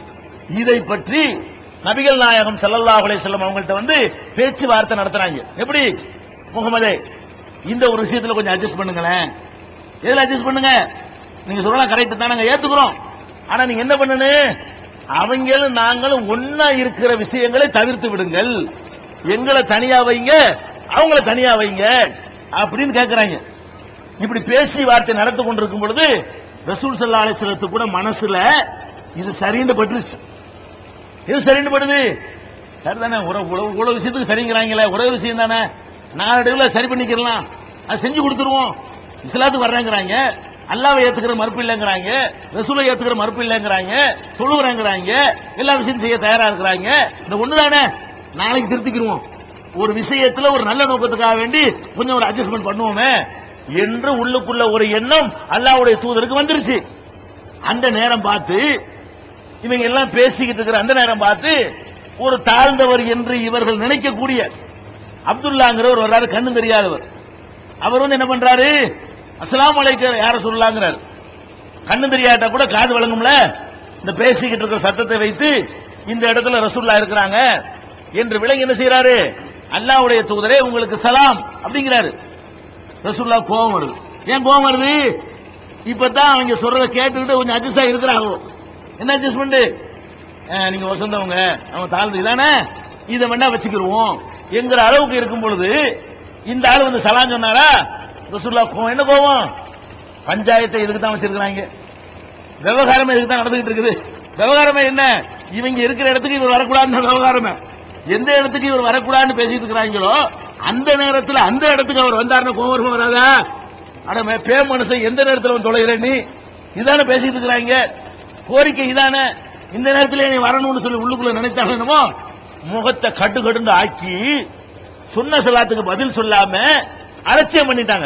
இதை பற்றி நபிகள் நாயகம் ஸல்லல்லாஹு அலைஹி வஸல்லம் அவங்கள்ட்ட வந்து பேச்சுவார்த்தை நடத்துறாங்க எப்படி முகமதே இந்த ஒரு விஷயத்துல கொஞ்சம் அட்ஜஸ்ட் பண்ணுங்களேன் எதுல அட்ஜஸ்ட் பண்ணுங்க நீங்க சொல்லலாம் கரெக்ட் தான் நாங்க ஏத்துக்கிறோம் ஆனா நீங்க என்ன பண்ணணும் அவங்களும் நாங்களும் ஒன்னா இருக்கிற விஷயங்களை தவிர்த்து விடுங்கள் எங்களை தனியா வைங்க அவங்கள தனியா வைங்க அப்படின்னு கேக்குறாங்க இப்படி பேசி வார்த்தை நடந்து கொண்டிருக்கும் பொழுது ரசூல் சல்லா அலிஸ்லத்துக்கு கூட மனசுல இது சரின்னு பட்டுருச்சு இது சரின்னு படுது சரிதானே உறவு உறவு உறவு விஷயத்துக்கு சரிங்கிறாங்களே உறவு விஷயம் தானே நாளடைவில் சரி பண்ணிக்கலாம் அது செஞ்சு கொடுத்துருவோம் இஸ்லாத்துக்கு வர்றேங்கிறாங்க அல்லாவை ஏத்துக்கிற மறுப்பு இல்லைங்கிறாங்க ரசூலை ஏத்துக்கிற மறுப்பு இல்லைங்கிறாங்க தொழுகிறேங்கிறாங்க எல்லா விஷயம் செய்ய தயாரா இருக்கிறாங்க இந்த ஒண்ணு தானே நாளைக்கு திருத்திக்கிருவோம் ஒரு விஷயத்துல ஒரு நல்ல நோக்கத்துக்காக வேண்டி கொஞ்சம் ஒரு அட்ஜஸ்ட்மெண்ட் பண்ணுவோமே என்று உள்ளுக்குள்ள ஒரு எண்ணம் அல்லாவுடைய தூதருக்கு வந்துருச்சு அந்த நேரம் பார்த்து இவங்க எல்லாம் பேசிக்கிட்டு இருக்கிற அந்த நேரம் பார்த்து ஒரு தாழ்ந்தவர் என்று இவர்கள் நினைக்கக்கூடிய அப்துல்லாங்கிறவர் வர்றாரு கண்ணு தெரியாதவர் அவர் வந்து என்ன பண்றாரு அஸ்ஸலாமு அலைக்கும் யார சொல்லலாங்கிறார் கண்ணு தெரியாட்டா கூட காது வழங்கும்ல இந்த பேசிக்கிட்டு இருக்கிற சத்தத்தை வைத்து இந்த இடத்துல ரசூல்லா இருக்கிறாங்க என்று விளங்கி என்ன செய்யறாரு அல்லாஹ்வுடைய தூதரே உங்களுக்கு சலாம் அப்படிங்கிறாரு ரசூல்லா கோபம் வருது ஏன் கோபம் வருது இப்பதான் அவங்க சொல்றத கேட்டுக்கிட்டு கொஞ்சம் அட்ஜஸ்ட் ஆகி இருக்கிறாங்க என்ன அட்ஜஸ்ட்மெண்ட் நீங்க வசந்தவங்க அவன் தாழ்ந்து இதானே இதை வேணா வச்சுக்கிருவோம் என்கிற அளவுக்கு இருக்கும் பொழுது இந்த ஆளு வந்து சலான் சொன்னாரா ரசூல்லா கோவம் என்ன கோவம் பஞ்சாயத்தை இதுக்கு தான் வச்சிருக்கிறாங்க விவகாரமே இதுக்கு தான் நடந்துகிட்டு இருக்குது விவகாரமே என்ன இவங்க இருக்கிற இடத்துக்கு இவர் வரக்கூடாதுன்னு விவகாரமே எந்த இடத்துக்கு இவர் வரக்கூடாதுன்னு பேசிட்டு இருக்கிறாங்களோ அந்த நேரத்தில் அந்த இடத்துக்கு அவர் வந்தாருன்னு கோவம் வருமா வராதா அட மே- பே மனுஷன் எந்த நேரத்தில் வந்து தொலைகிற நீ இதானே பேசிட்டு இருக்கிறாங்க கோரிக்கை இதானே இந்த நேரத்தில் நீ வரணும்னு சொல்லி உள்ளுக்குள்ள நினைத்தாங்க என்னமோ முகத்தை கட்டு கட்டுன்னு ஆக்கி சொன்ன சலாத்துக்கு பதில் சொல்லாம அலட்சியம் பண்ணிட்டாங்க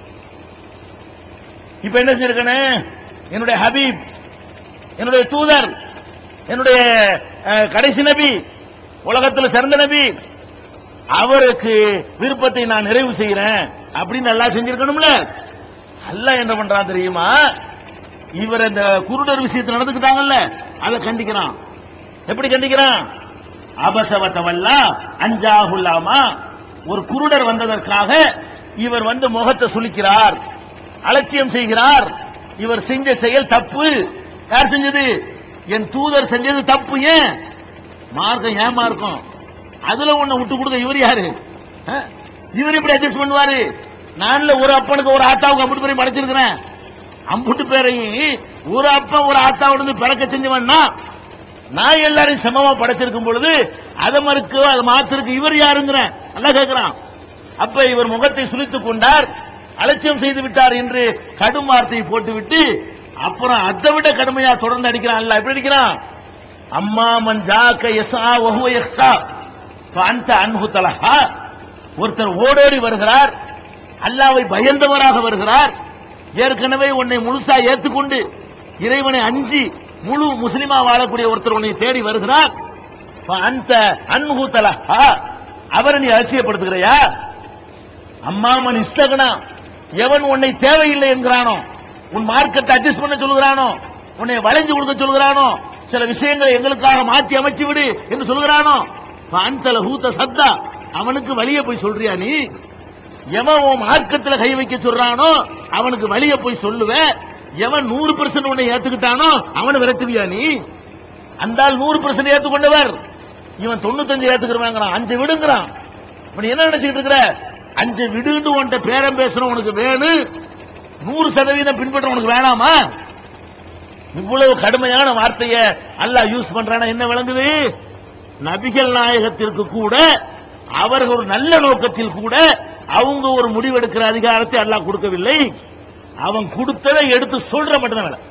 இப்ப என்ன செஞ்சிருக்கேன் என்னுடைய ஹபீப் என்னுடைய தூதர் என்னுடைய அஹ், கடைசி நபி உலகத்தில் சிறந்த நபி அவருக்கு விருப்பத்தை நான் நிறைவு செய்யறேன் அப்படின்னு நல்லா செஞ்சிருக்கணும்ல அல்லாஹ் என்ன பண்றான் தெரியுமா இவர் அந்த குருடர் விஷயத்தில் நடந்துக்கிட்டாங்கல்ல அதை கண்டிக்கிறான் எப்படி கண்டிக்கிறான் அபசவத்தவல்லா அஞ்சாகுல்லாமா ஒரு குருடர் வந்ததற்காக இவர் வந்து முகத்தை சுளிக்கிறார் அலட்சியம் செய்கிறார் இவர் செஞ்ச செயல் தப்பு யார் செஞ்சது என் தூதர் செஞ்சது தப்பு ஏன் மார்க்கம் ஏன் மார்க்கம் அதுல ஒண்ணு விட்டு கொடுக்க இவர் யாரு அஹ்? இவர் எப்படி அட்ஜஸ்ட் பண்ணுவாரு நான்ல ஒரு அப்பனுக்கு ஒரு ஆத்தாவுக்கு அம்புட்டு பேரையும் படைச்சிருக்கிறேன் அம்புட்டு பேரையும் ஒரு அப்பன் ஒரு ஆத்தாவோட இருந்து பிறக்க செஞ்சவன்னா நான் எல்லாரையும் சமமா படைச்சிருக்கும் பொழுது அதை மறுக்க அதை மாத்திருக்கு இவர் யாருங்கிறேன் நல்லா கேட்கிறான் அப்ப இவர் முகத்தை சுளித்துக் கொண்டார் அலட்சியம் செய்து விட்டார் என்று கடும் வார்த்தையை போட்டுவிட்டு அப்புறம் அதை விட கடுமையா தொடர்ந்து அடிக்கிறான் அல்ல எப்படி அடிக்கிறான் அம்மா மன் ஜாக்க யசா வஹுவ யக்ஷா அந்த அன்ஹு தலஹா ஒருத்தர் ஓடோடி வருகிறார் அல்லாவை பயந்தவராக வருகிறார் ஏற்கனவே உன்னை முழுசா ஏத்துக்கொண்டு இறைவனை அஞ்சி முழு முஸ்லிமா வாழக்கூடிய ஒருத்தர் உன்னை தேடி வருகிறார் அந்த அன்ஹு தலஹா அவரை நீ அலட்சியப்படுத்துகிறையா அம்மாமன் இஸ்தகனா எவன் உன்னை தேவையில்லை என்கிறானோ உன் மார்க்கத்தை அட்ஜஸ்ட் பண்ண சொல்லுகிறானோ உன்னை வளைஞ்சு கொடுக்க சொல்லுகிறானோ சில விஷயங்களை எங்களுக்காக மாற்றி அமைச்சு விடு என்று சொல்லுகிறானோ அந்தல ஹூத்த சத்தா அவனுக்கு வழிய போய் சொல்றியா நீ எவன் உன் மார்க்கத்துல கை வைக்க சொல்றானோ அவனுக்கு வழிய போய் சொல்லுவ எவன் நூறு பெர்சன்ட் உன்னை ஏத்துக்கிட்டானோ அவனை விரட்டுவியா நீ அந்த ஆள் நூறு பெர்சன்ட் ஏத்துக்கொண்டவர் இவன் தொண்ணூத்தஞ்சு ஏத்துக்கிறவங்கிறான் அஞ்சு விடுங்கிறான் நீ என்ன நினைச்சிட்டு இருக்கிற அஞ்சு விடுன்னு உன்ட்ட பேரம் பேசுறோம் உனக்கு வேணும் நூறு சதவீதம் பின்பற்ற உனக்கு வேணாமா இவ்வளவு கடுமையான வார்த்தையை அல்லாஹ் யூஸ் பண்றானா என்ன விளங்குது நபிகள் நாயகத்திற்கு கூட அவர்கள் ஒரு நல்ல நோக்கத்தில் கூட அவங்க ஒரு முடிவெடுக்கிற அதிகாரத்தை அல்லாஹ் கொடுக்கவில்லை அவன் கொடுத்ததை எடுத்து சொல்ற மட்டும்தான் வேலை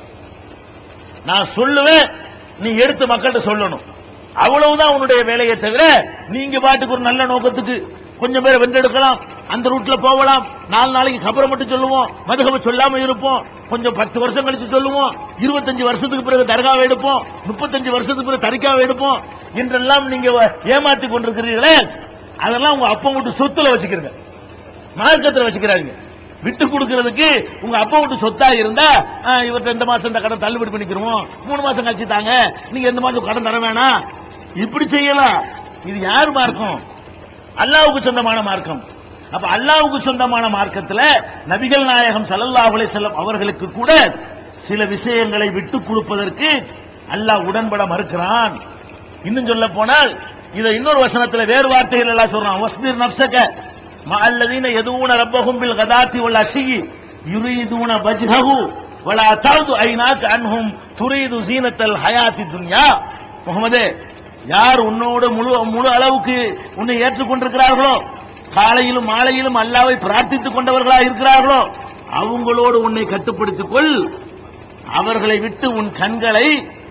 நான் சொல்லுவேன் நீ எடுத்து மக்கள்கிட்ட சொல்லணும் அவ்வளவுதான் உன்னுடைய வேலையை தவிர நீங்க பாட்டுக்கு ஒரு நல்ல நோக்கத்துக்கு கொஞ்சம் பேரை வென்றெடுக்கலாம் அந்த ரூட்ல போகலாம் நாலு நாளைக்கு கபரை மட்டும் சொல்லுவோம் மதுகப சொல்லாம இருப்போம் கொஞ்சம் பத்து வருஷம் கழிச்சு சொல்லுவோம் இருபத்தஞ்சு வருஷத்துக்கு பிறகு தர்காவை எடுப்போம் முப்பத்தஞ்சு வருஷத்துக்கு பிறகு தரிக்காவை எடுப்போம் என்றெல்லாம் நீங்க ஏமாத்தி கொண்டிருக்கிறீர்களே அதெல்லாம் உங்க அப்பா வீட்டு சொத்துல வச்சுக்கிறீங்க மார்க்கத்துல வச்சுக்கிறாங்க விட்டு கொடுக்கிறதுக்கு உங்க அப்பா விட்டு சொத்தா இருந்தா ஆ, இவர்ட்ட இந்த மாசம் இந்த கடன் தள்ளுபடி பண்ணிக்கிறோம் மூணு மாசம் கழிச்சு தாங்க நீங்க எந்த மாசம் கடன் தர வேணாம் இப்படி செய்யலாம் இது யார் மார்க்கம் அல்லாவுக்கு சொந்தமான மார்க்கம் அப்ப அல்லாவுக்கு சொந்தமான மார்க்கத்துல நபிகள் நாயகம் ஸல்லல்லாஹு அலைஹி வஸல்லம் அவர்களுக்கு கூட சில விஷயங்களை விட்டு கொடுப்பதற்கு அல்லாஹ் உடன்பட மறுக்கிறான் இன்னும் சொல்ல போனால் இதை இன்னொரு வசனத்துல வேறு வார்த்தைகள் எல்லாம் சொல்றான் வஸ்பீர் நப்சக மல்லதீன எதுவுன ரப்பஹும் பில் கதாத்தி வல் அஷியி யுரீதுன வஜ்ஹஹு வலா தர்து ஐனாக் அன்ஹும் துரீது ஜீனத்தல் ஹயாத்தி துன்யா முகமதே யார் உன்னோடு முழு முழு அளவுக்கு உன்னை ஏற்றுக்கொண்டிருக்கிறார்களோ காலையிலும் மாலையிலும் அல்லாவை பிரார்த்தித்துக் கொண்டவர்களா இருக்கிறார்களோ அவங்களோடு உன்னை கட்டுப்படுத்திக் கொள் அவர்களை விட்டு உன் கண்களை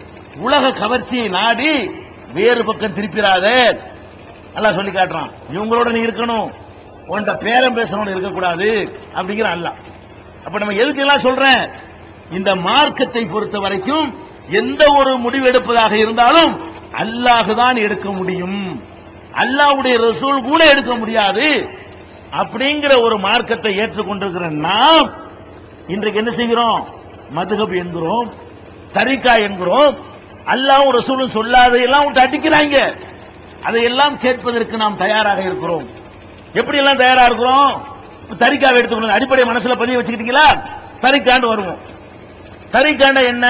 உலக கவர்ச்சியை நாடி வேறு பக்கம் திருப்பிடாதே அல்லாஹ் சொல்லி காட்டுறான் இவங்களோட நீ இருக்கணும் உன்ட பேரம் பேசணும் இருக்கக்கூடாது அப்படிங்கிற அல்லாஹ் அப்ப நம்ம எதுக்கு எல்லாம் சொல்றேன் இந்த மார்க்கத்தை பொறுத்த வரைக்கும் எந்த ஒரு முடிவு எடுப்பதாக இருந்தாலும் அல்லாஹ் தான் எடுக்க முடியும் அல்லாஹ்வுடைய ரசூல் கூட எடுக்க முடியாது அப்படிங்கிற ஒரு மார்க்கத்தை ஏற்றுக்கொண்டிருக்கிற நாம் இன்றைக்கு என்ன செய்கிறோம் மதுகப் என்கிறோம் தரிக்கா என்கிறோம் அல்லாஹ்வும் ரசூலும் சொல்லாதையெல்லாம் விட்டு அடிக்கிறாங்க அதையெல்லாம் கேட்பதற்கு நாம் தயாராக இருக்கிறோம் எப்படி எல்லாம் தயாரா இருக்கிறோம் இப்ப தரிக்காவை எடுத்துக்கணும் அடிப்படை மனசுல பதிய வச்சுக்கிட்டீங்களா தரிக்காண்டு வருவோம் தரிக்காண்ட என்ன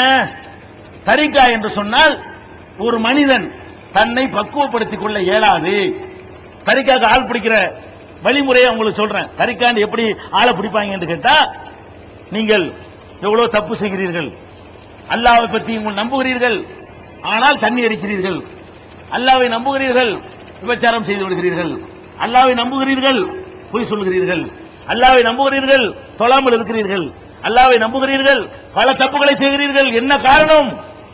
தரிக்கா என்று சொன்னால் ஒரு மனிதன் தன்னை பக்குவப்படுத்திக் கொள்ள இயலாது தரிக்காக்கு ஆள் பிடிக்கிற வழிமுறையை உங்களுக்கு சொல்றேன் தரிக்காண்டு எப்படி ஆளை பிடிப்பாங்க என்று கேட்டா நீங்கள் எவ்வளவு தப்பு செய்கிறீர்கள் அல்லாவை பற்றி உங்கள் நம்புகிறீர்கள் ஆனால் தண்ணி அடிக்கிறீர்கள் அல்லாவை நம்புகிறீர்கள் விபச்சாரம் செய்து விடுகிறீர்கள் அல்லாவை நம்புகிறீர்கள் பொய் சொல்லுகிறீர்கள் அல்லாவை நம்புகிறீர்கள் தொழாமல் இருக்கிறீர்கள் அல்லாவை நம்புகிறீர்கள் பல தப்புகளை செய்கிறீர்கள் என்ன காரணம்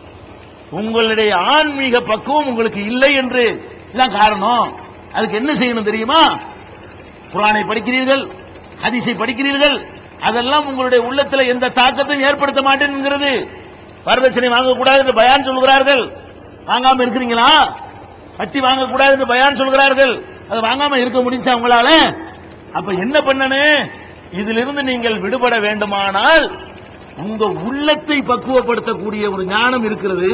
உங்களுடைய ஆன்மீக பக்குவம் உங்களுக்கு இல்லை என்று இதான் காரணம் அதுக்கு என்ன செய்யணும் தெரியுமா குரானை படிக்கிறீர்கள் ஹதீஸை படிக்கிறீர்கள் அதெல்லாம் உங்களுடைய உள்ளத்துல எந்த தாக்கத்தையும் ஏற்படுத்த மாட்டேங்கிறது வரதட்சணை வாங்கக்கூடாது என்று பயான் சொல்கிறார்கள் வாங்காம இருக்கிறீங்களா வட்டி வாங்கக்கூடாது என்று பயான் சொல்கிறார்கள் அது வாங்காம இருக்க முடிஞ்சா உங்களால அப்ப என்ன பண்ணணும் இதிலிருந்து நீங்கள் விடுபட வேண்டுமானால் உங்க உள்ளத்தை பக்குவப்படுத்தக்கூடிய ஒரு ஞானம் இருக்கிறது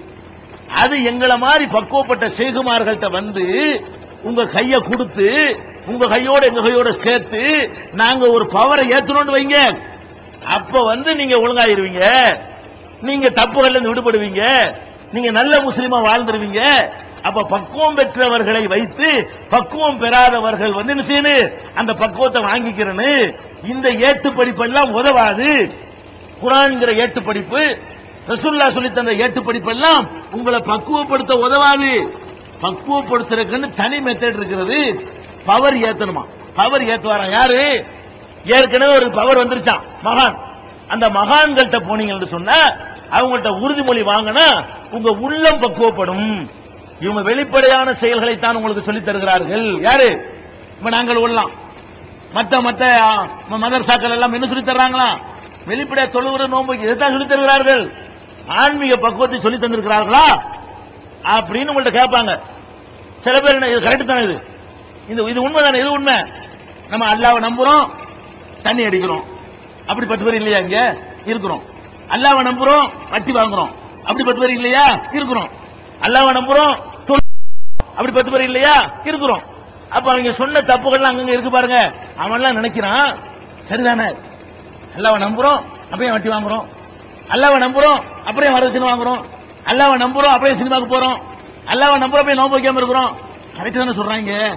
அது எங்களை மாதிரி பக்குவப்பட்ட சேகுமார்கள்ட்ட வந்து உங்க கைய கொடுத்து உங்க கையோட எங்க கையோட சேர்த்து நாங்க ஒரு பவரை ஏத்தணும்னு வைங்க அப்ப வந்து நீங்க ஒழுங்காயிருவீங்க நீங்க தப்புகள்ல இருந்து விடுபடுவீங்க நீங்க நல்ல முஸ்லீமா வாழ்ந்துருவீங்க அப்ப பக்குவம் பெற்றவர்களை வைத்து பக்குவம் பெறாதவர்கள் வந்து என்ன செய்யணும் அந்த பக்குவத்தை வாங்கிக்கிறேன்னு இந்த ஏட்டு படிப்பெல்லாம் உதவாது குரான்ங்கிற ஏட்டு படிப்பு ரசூல்லா சொல்லி தந்த ஏட்டு படிப்பெல்லாம் உங்களை பக்குவப்படுத்த உதவாது பக்குவப்படுத்துறதுக்குன்னு தனி மெத்தட் இருக்கிறது பவர் ஏத்தணுமா பவர் ஏத்துவாராம் யாரு ஏற்கனவே ஒரு பவர் வந்துருச்சான் மகான் அந்த மகான்கள்ட்ட போனீங்கன்னு சொன்னா அவங்கள்ட்ட உறுதிமொழி வாங்கினா உங்க உள்ளம் பக்குவப்படும் இவங்க வெளிப்படையான செயல்களை தான் உங்களுக்கு சொல்லித் தருகிறார்கள் யாரு இப்ப நாங்கள் உள்ளலாம் மத்த மத்த ஆ, மதரசாக்கள் எல்லாம் என்ன சொல்லி தர்றாங்களா வெளிப்படையா தொழுகிற நோன்பு இதைத்தான் சொல்லி தருகிறார்கள் ஆன்மீக பக்குவத்தை சொல்லி தந்திருக்கிறார்களா அப்படின்னு உங்கள்ட்ட கேட்பாங்க சில பேர் என்ன, இது கரெக்ட் தானே இது இது இது உண்மை தானே இது உண்மை நம்ம அல்லாவை நம்புறோம் தண்ணி அடிக்கிறோம் அப்படி பத்து பேர் இல்லையா இங்க இருக்கிறோம் அல்லாவை நம்புறோம் வட்டி வாங்குறோம் அப்படி பத்து பேர் இல்லையா இருக்கிறோம் அல்லாவை நம்புறோம் தொழு- அப்படி பத்து பேர் இல்லையா இருக்கிறோம் அப்ப அவங்க சொன்ன தப்புகள்லாம் அங்கங்க இருக்கு பாருங்க அவன்லாம் நினைக்கிறான் சரிதானே அல்லாவை நம்புறோம் அப்படியே வட்டி வாங்குறோம் அல்லாவை நம்புறோம் அப்படியே வரதட்சணை வாங்குறோம் அல்லாவை நம்புறோம் அப்படியே சினிமாக்கு போறோம் அல்லாவை நம்புறோம் அப்படியே நோம்பு வைக்காம இருக்கிறோம் கரெக்ட் தானே சொல்றாங்க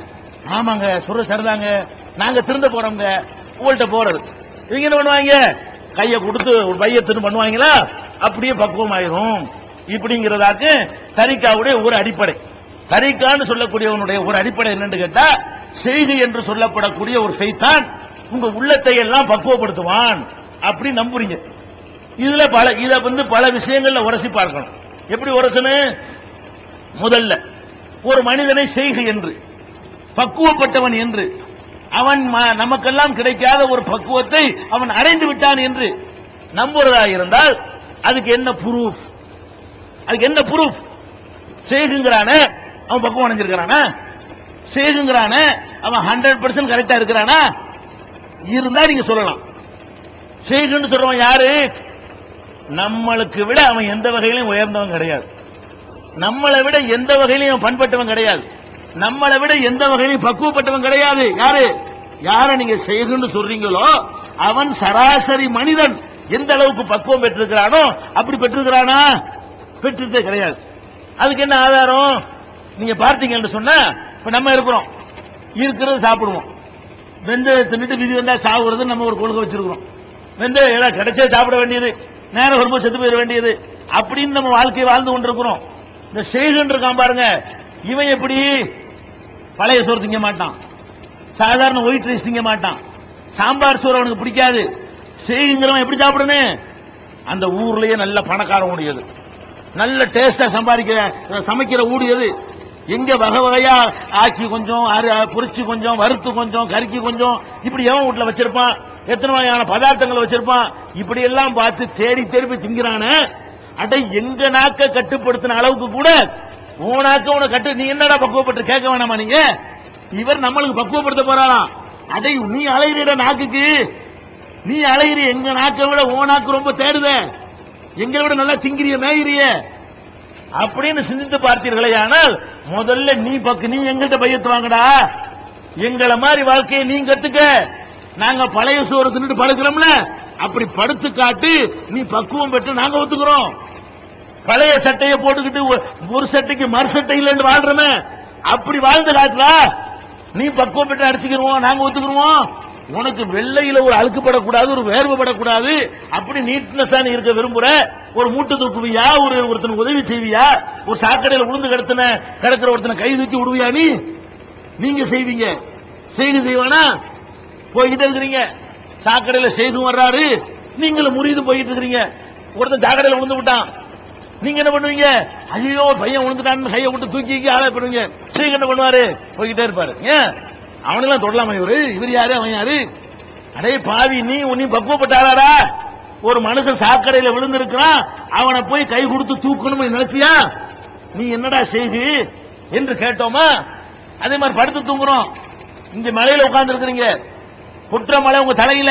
ஆமாங்க சொல்ற சரிதாங்க நாங்க திருந்த போறோங்க உங்கள்ட்ட போறது இவங்க என்ன பண்ணுவாங்க கையை கொடுத்து ஒரு பைய திரு பண்ணுவாங்களா அப்படியே பக்குவம் ஆயிரும் இப்படிங்கிறதாக்கு தரிக்காவுடைய ஒரு அடிப்படை தரிக்கான்னு சொல்லக்கூடியவனுடைய ஒரு அடிப்படை என்னன்னு கேட்டா செய்தி என்று சொல்லப்படக்கூடிய ஒரு செய்தான் உங்க உள்ளத்தை எல்லாம் பக்குவப்படுத்துவான் அப்படி நம்புறீங்க இதுல பல இத வந்து பல விஷயங்கள்ல உரசி பார்க்கணும் எப்படி உரசணும் முதல்ல ஒரு மனிதனை செய்கை என்று பக்குவப்பட்டவன் என்று அவன் ம- நமக்கெல்லாம் கிடைக்காத ஒரு பக்குவத்தை அவன் அடைந்து விட்டான் என்று நம்புறதா இருந்தால் அதுக்கு என்ன ப்ரூஃப் அதுக்கு என்ன ப்ரூஃப் செய்குங்கிறானே அவன் பக்குவம் அடைஞ்சிருக்கிறானா செய்குங்கிறானே அவன் ஹண்ட்ரட் பர்சன்ட் கரெக்டா இருக்கிறானா இருந்தா நீங்க சொல்லலாம் செய்குன்னு சொல்றவன் யாரு நம்மளுக்கு விட அவன் எந்த வகையிலும் உயர்ந்தவன் கிடையாது நம்மளை விட எந்த வகையிலும் அவன் பண்பட்டவன் கிடையாது நம்மளை விட எந்த வகையிலும் பக்குவப்பட்டவன் கிடையாது யாரு யார நீங்க செய்குன்னு சொல்றீங்களோ அவன் சராசரி மனிதன் எந்த அளவுக்கு பக்குவம் பெற்றிருக்கிறானோ அப்படி பெற்றிருக்கிறானா பெற்றதே கிடையாது அதுக்கு என்ன ஆதாரம் நீங்க பார்த்தீங்கன்னு சொன்னா இப்ப நம்ம இருக்கிறோம் இருக்கிறது சாப்பிடுவோம் வெந்தய தின்னுட்டு விதி வந்தா சாகுறது நம்ம ஒரு கொள்கை வச்சிருக்கிறோம் வெந்தயம் ஏதாவது கிடைச்சே சாப்பிட வேண்டியது நேரம் வரும்போது செத்து போயிட வேண்டியது அப்படின்னு நம்ம வாழ்க்கையை வாழ்ந்து கொண்டிருக்கிறோம் இந்த செய்கன் இருக்கான் பாருங்க இவன் எப்படி பழைய சோறு திங்க மாட்டான் சாதாரண ஒயிட் ரைஸ் திங்க மாட்டான் சாம்பார் சோறு அவனுக்கு பிடிக்காது செய்குங்கிறவன் எப்படி சாப்பிடணும் அந்த ஊர்லயே நல்ல பணக்காரன் உடையது நல்ல டேஸ்டா சம்பாதிக்கிற சமைக்கிற ஊடியது எங்க வகை வகையா ஆக்கி கொஞ்சம் அரு- பொரிச்சு கொஞ்சம் வறுத்து கொஞ்சம் கறிக்கு கொஞ்சம் இப்படி எவன் வீட்டுல வச்சிருப்பான் எத்தனை வகையான பதார்த்தங்கள் வச்சிருப்பான் இப்படி எல்லாம் பார்த்து தேடி தேடி திங்கிறானே அட எங்க நாக்க கட்டுப்படுத்தின அளவுக்கு கூட உன் நாக்க உன கட்டு நீ என்னடா பக்குவப்பட்டு கேட்க வேணாமா நீங்க இவர் நம்மளுக்கு பக்குவப்படுத்த போறாராம் அடை நீ அலைகிற நாக்குக்கு நீ அலைகிற எங்க நாக்கை விட உன் நாக்கு ரொம்ப தேடுதே எங்களை விட நல்லா திங்கிறிய மேயிறிய அப்படின்னு சிந்தித்து பார்த்தீர்களே ஆனால் முதல்ல நீ பக்கு நீ எங்கள்கிட்ட பையத்து வாங்கடா எங்களை மாதிரி வாழ்க்கையை நீ கத்துக்க நாங்க பழைய சோறு தின்னுட்டு படுக்கிறோம்ல அப்படி படுத்து காட்டு நீ பக்குவம் பெற்று நாங்க ஒத்துக்கிறோம் பழைய சட்டையை போட்டுக்கிட்டு ஒ- ஒரு சட்டைக்கு மறு சட்டை இல்லைன்னு வாழ்றமே அப்படி வாழ்ந்து காட்டுறா நீ பக்குவம் பெற்று அடிச்சுக்கிருவோம் நாங்க ஒத்துக்கிருவோம் உனக்கு வெள்ளையில ஒரு அழுக்குப்படக்கூடாது ஒரு வேர்வை படக்கூடாது அப்படி நீட்னஸா நீ இருக்க விரும்புற ஒரு மூட்டை தூக்குவியா ஒரு ஒருத்தனுக்கு உதவி செய்வியா ஒரு சாக்கடையில உளுந்து கிடத்தின கிடக்கிற ஒருத்தனை கை தூக்கி விடுவியா நீ நீங்க செய்வீங்க செய்து செய்வானா போய்கிட்டே இருக்கிறீங்க சாக்கடையில செய்து வர்றாரு நீங்களும் முறிது போயிட்டு இருக்கிறீங்க ஒருத்தன் சாக்கடையில விழுந்து விட்டான் நீங்க என்ன பண்ணுவீங்க ஐயோ பையன் விழுந்துட்டான்னு கையை விட்டு தூக்கி தூக்கி ஆளை பண்ணுவீங்க ஸ்ரீ என்ன பண்ணுவாரு போய்கிட்டே இருப்பாரு ஏன் அவனெல்லாம் தொடலாமா இவரு இவர் யாரு அவன் யாரு அடே பாவி நீ நீ பக்குவப்பட்ட ஆளாடா ஒரு மனுஷன் சாக்கடையில விழுந்திருக்கிறான் அவனை போய் கை கொடுத்து தூக்கணும்னு நினைச்சியா நீ என்னடா செய்து என்று கேட்டோமா அதே மாதிரி படுத்து தூங்குறோம் இங்க மலையில உட்கார்ந்து இருக்கிறீங்க குற்ற மலை உங்க தலையில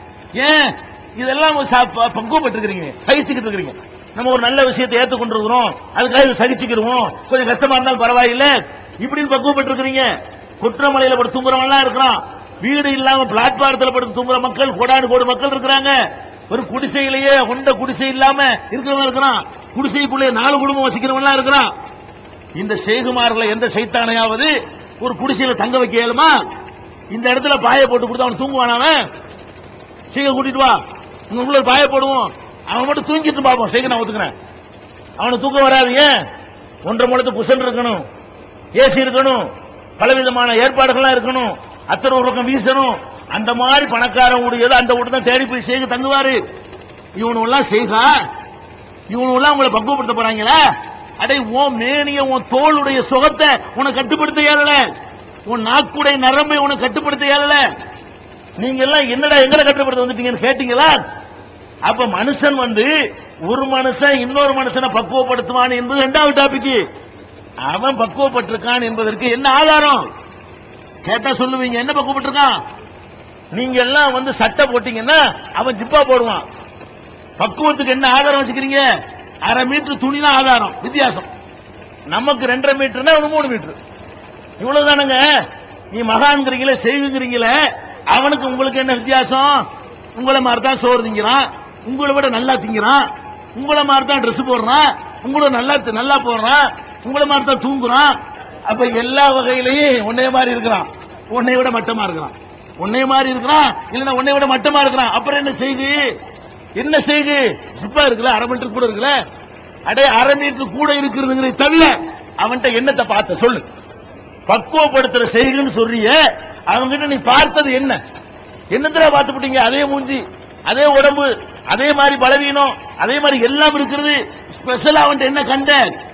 ஏன் இதெல்லாம் பக்குவப்பட்டிருக்கிறீங்க சகிச்சுக்கிட்டு இருக்கிறீங்க நம்ம ஒரு நல்ல விஷயத்தை ஏத்துக்கொண்டிருக்கிறோம் அதுக்காக சகிச்சுக்கிடுவோம் கொஞ்சம் கஷ்டமா இருந்தாலும் பரவாயில்ல இப்படின்னு பக்குவப்பட்டிருக்கிறீங்க குற்றமலையில படுத்து தூங்குறவன்லாம் இருக்கிறான் வீடு இல்லாம பிளாட்பாரத்தில் படுத்து தூங்குற மக்கள் கோடானு கோடி மக்கள் இருக்கிறாங்க ஒரு குடிசையிலேயே கொண்ட குடிசை இல்லாம இருக்கிறவன் இருக்கிறான் குடிசைக்குள்ளே நாலு குடும்பம் வசிக்கிறவன்லாம் இருக்கிறான் இந்த செய்குமார்களை எந்த சைத்தானையாவது ஒரு குடிசையில தங்க வைக்க இயலுமா இந்த இடத்துல பாய போட்டு கொடுத்து அவன் தூங்குவான் அவன் சீக்கிரம் கூட்டிட்டு வா உங்க உள்ள பாய போடுவோம் அவன் மட்டும் தூங்கிட்டு பார்ப்போம் சீக்கிரம் நான் ஒத்துக்கிறேன் அவனுக்கு தூக்கம் வராது ஏன் ஒன்றரை முழத்து குசன் இருக்கணும் ஏசி இருக்கணும் பலவிதமான ஏற்பாடுகள்லாம் இருக்கணும் அத்தனை ஒரு பக்கம் வீசணும் அந்த மாதிரி பணக்காரன் உடையது அந்த வீட்டு தான் தேடி போய் செய்து தங்குவாரு இவனு எல்லாம் செய்கா இவனு எல்லாம் உங்களை பக்குவப்படுத்த போறாங்களா அடே உன் மேனிய உன் தோளுடைய சுகத்தை உனக்கு கட்டுப்படுத்த இயலல உன் நாக்குடைய நரம்பை உனக்கு கட்டுப்படுத்த இயலல நீங்க எல்லாம் என்னடா எங்களை கட்டுப்படுத்த வந்துட்டீங்கன்னு கேட்டீங்களா அப்ப மனுஷன் வந்து ஒரு மனுஷன் இன்னொரு மனுஷனை பக்குவப்படுத்துவான் என்பது இரண்டாவது டாபிக் அவன் பக்குவப்பட்டிருக்கான் என்பதற்கு என்ன ஆதாரம் கேட்டா சொல்லுவீங்க என்ன பக்குவப்பட்டிருக்கான் நீங்க எல்லாம் வந்து சட்டை போட்டீங்கன்னா அவன் ஜிப்பா போடுவான் பக்குவத்துக்கு என்ன ஆதாரம் வச்சுக்கிறீங்க அரை மீட்டர் துணி தான் ஆதாரம் வித்தியாசம் நமக்கு ரெண்டரை மீட்டர்னா அவனுக்கு மூணு மீட்டர் இவ்வளவுதானுங்க நீ மகான்கிறீங்களே செய்வீங்கிறீங்களே அவனுக்கு உங்களுக்கு என்ன வித்தியாசம் உங்களை மாதிரி தான் சோறு திங்கிறான் உங்களை விட நல்லா திங்கிறான் உங்களை மாதிரி தான் ட்ரெஸ் போடுறான் உங்களை நல்லா நல்லா போடுறான் உங்களை மாதிரி தான் தூங்குறான் அப்ப எல்லா வகையிலையும் உன்னைய மாதிரி இருக்கிறான் உன்னை விட மட்டமா இருக்கிறான் உன்னை மாதிரி இருக்கிறான் இல்லைன்னா உன்னை விட மட்டமா இருக்கிறான் அப்புறம் என்ன செய்து என்ன செய்து சுப்பா இருக்குல்ல அரை மீட்டர் கூட இருக்குல்ல அடே அரை மீட்டர் கூட இருக்கிறதுங்கிறத தவிர அவன்கிட்ட என்னத்தை பார்த்த சொல்லு பக்குவப்படுத்துற செய்கன்னு சொல்றிய அவங்கிட்ட நீ பார்த்தது என்ன என்னத்துல பார்த்து விட்டீங்க அதே மூஞ்சி அதே உடம்பு அதே மாதிரி பலவீனம் அதே மாதிரி எல்லாம் இருக்கிறது ஸ்பெஷலா அவன்கிட்ட என்ன கண்ட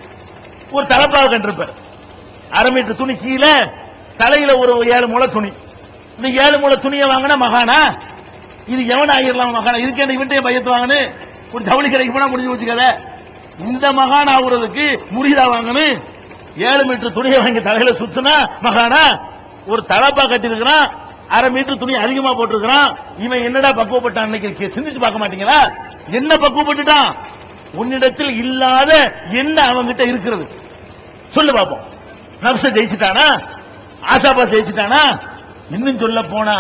ஒரு தலைப்பாவை கண்டிருப்ப அரை மீட்டர் துணி கீழே தலையில ஒரு ஏழு முளை துணி இந்த ஏழு முளை துணியை வாங்கினா மகானா இது எவன் ஆகிடலாம் மகானா இதுக்கு என்ன இவன்ட்டே பயத்து வாங்கன்னு ஒரு ஜவுளி கடைக்கு போனா முடிஞ்சு வச்சுக்கத இந்த மகான் ஆகுறதுக்கு முறிதா வாங்கணும் ஏழு மீட்டர் துணியை வாங்கி தலையில சுத்துனா மகானா ஒரு தலப்பா கட்டிருக்கிறான் அரை மீட்டர் துணி அதிகமா போட்டிருக்கிறான் இவன் என்னடா பக்குவப்பட்டான் அன்னைக்கு சிந்திச்சு பார்க்க மாட்டீங்களா என்ன பக்குவப்பட்டுட்டான் உன்னிடத்தில் இல்லாத என்ன அவன்கிட்ட இருக்கிறது சொல்லு பாப்போம் நப்ச ஜெயிச்சுட்டானா ஆசாபா ஜெயிச்சுட்டானா இன்னும் சொல்ல போனா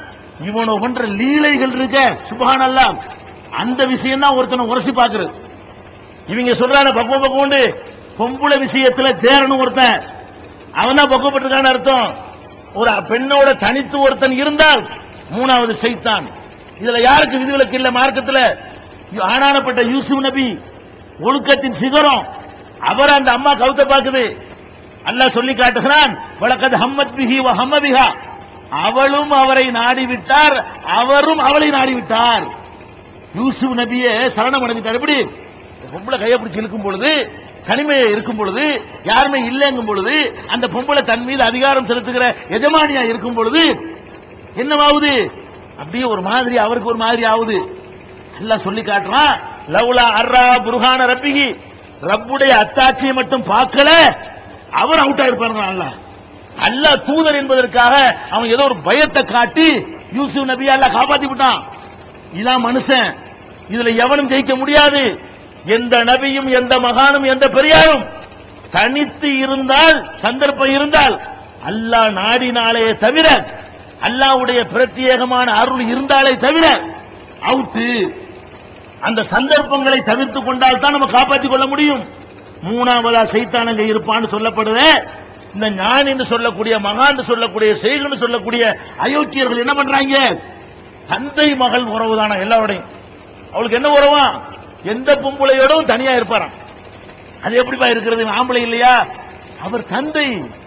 இவனோ பண்ற லீலைகள் இருக்க சுபஹான் அந்த விஷயம் தான் ஒருத்தனை உரசி பாக்குறது இவங்க சொல்றான பக்குவம் பக்குவண்டு பொம்புளை விஷயத்துல தேரணும் ஒருத்தன் அவன் தான் பக்குவப்பட்டிருக்கான்னு அர்த்தம் ஒரு பெண்ணோட தனித்து ஒருத்தன் இருந்தால் மூணாவது சைத்தான் இதுல யாருக்கு விதிவிலக்கு இல்ல மார்க்கத்துல ஆனானப்பட்ட யூசுப் நபி ஒழுக்கத்தின் சிகரம் அவர் அந்த அம்மா கவுத்த பாக்குது அல்லாஹ் சொல்லி காட்டுகிறான் வழக்கது ஹம்மத் பிஹி வ ஹம்ம பிஹா அவளும் அவரை நாடி விட்டார் அவரும் அவளை நாடி விட்டார் யூசுப் நபியே சரணம் அடைஞ்சிட்டார் எப்படி பொம்பளை கையை பிடிச்சி இழுக்கும் பொழுது தனிமையை இருக்கும் பொழுது யாருமே இல்லைங்கும் பொழுது அந்த பொம்பளை தன் மீது அதிகாரம் செலுத்துகிற எஜமானியா இருக்கும் பொழுது என்னவாகுது அப்படியே ஒரு மாதிரி அவருக்கு ஒரு மாதிரி ஆகுது எல்லாம் சொல்லி காட்டுறான் லவ்லா அர்ரா புருகான ரப்பிகி ரப்புடைய அத்தாட்சியை மட்டும் பார்க்கல அவர் அவுட் ஆயிருப்பாருங்க அல்லாஹ் அல்லாஹ் தூதர் என்பதற்காக அவன் ஏதோ ஒரு பயத்தை காட்டி யூசுப் நபி அல்லாஹ் காப்பாத்தி விட்டான் இதான் மனுஷன் இதுல எவனும் ஜெயிக்க முடியாது எந்த நபியும் எந்த மகானும் எந்த பெரியாரும் தனித்து இருந்தால் சந்தர்ப்பம் இருந்தால் அல்லாஹ் நாடினாலே தவிர அல்லாஹ்வுடைய பிரத்யேகமான அருள் இருந்தாலே தவிர அவுட்டு அந்த சந்தர்ப்பங்களை தவிர்த்து கொண்டால் தான் நம்ம காப்பாற்றிக் கொள்ள முடியும் மூணாவதா சைத்தானங்க இருப்பான்னு சொல்லப்படுது இந்த ஞான் என்று சொல்லக்கூடிய மகான் சொல்லக்கூடிய செய்கன்னு சொல்லக்கூடிய அயோக்கியர்கள் என்ன பண்றாங்க தந்தை மகள் உறவு தானே எல்லாரோடையும் அவளுக்கு என்ன உறவா எந்த பொம்பளையோடும் தனியா இருப்பாராம் அது எப்படிப்பா இருக்கிறது ஆம்பளை இல்லையா அவர் தந்தை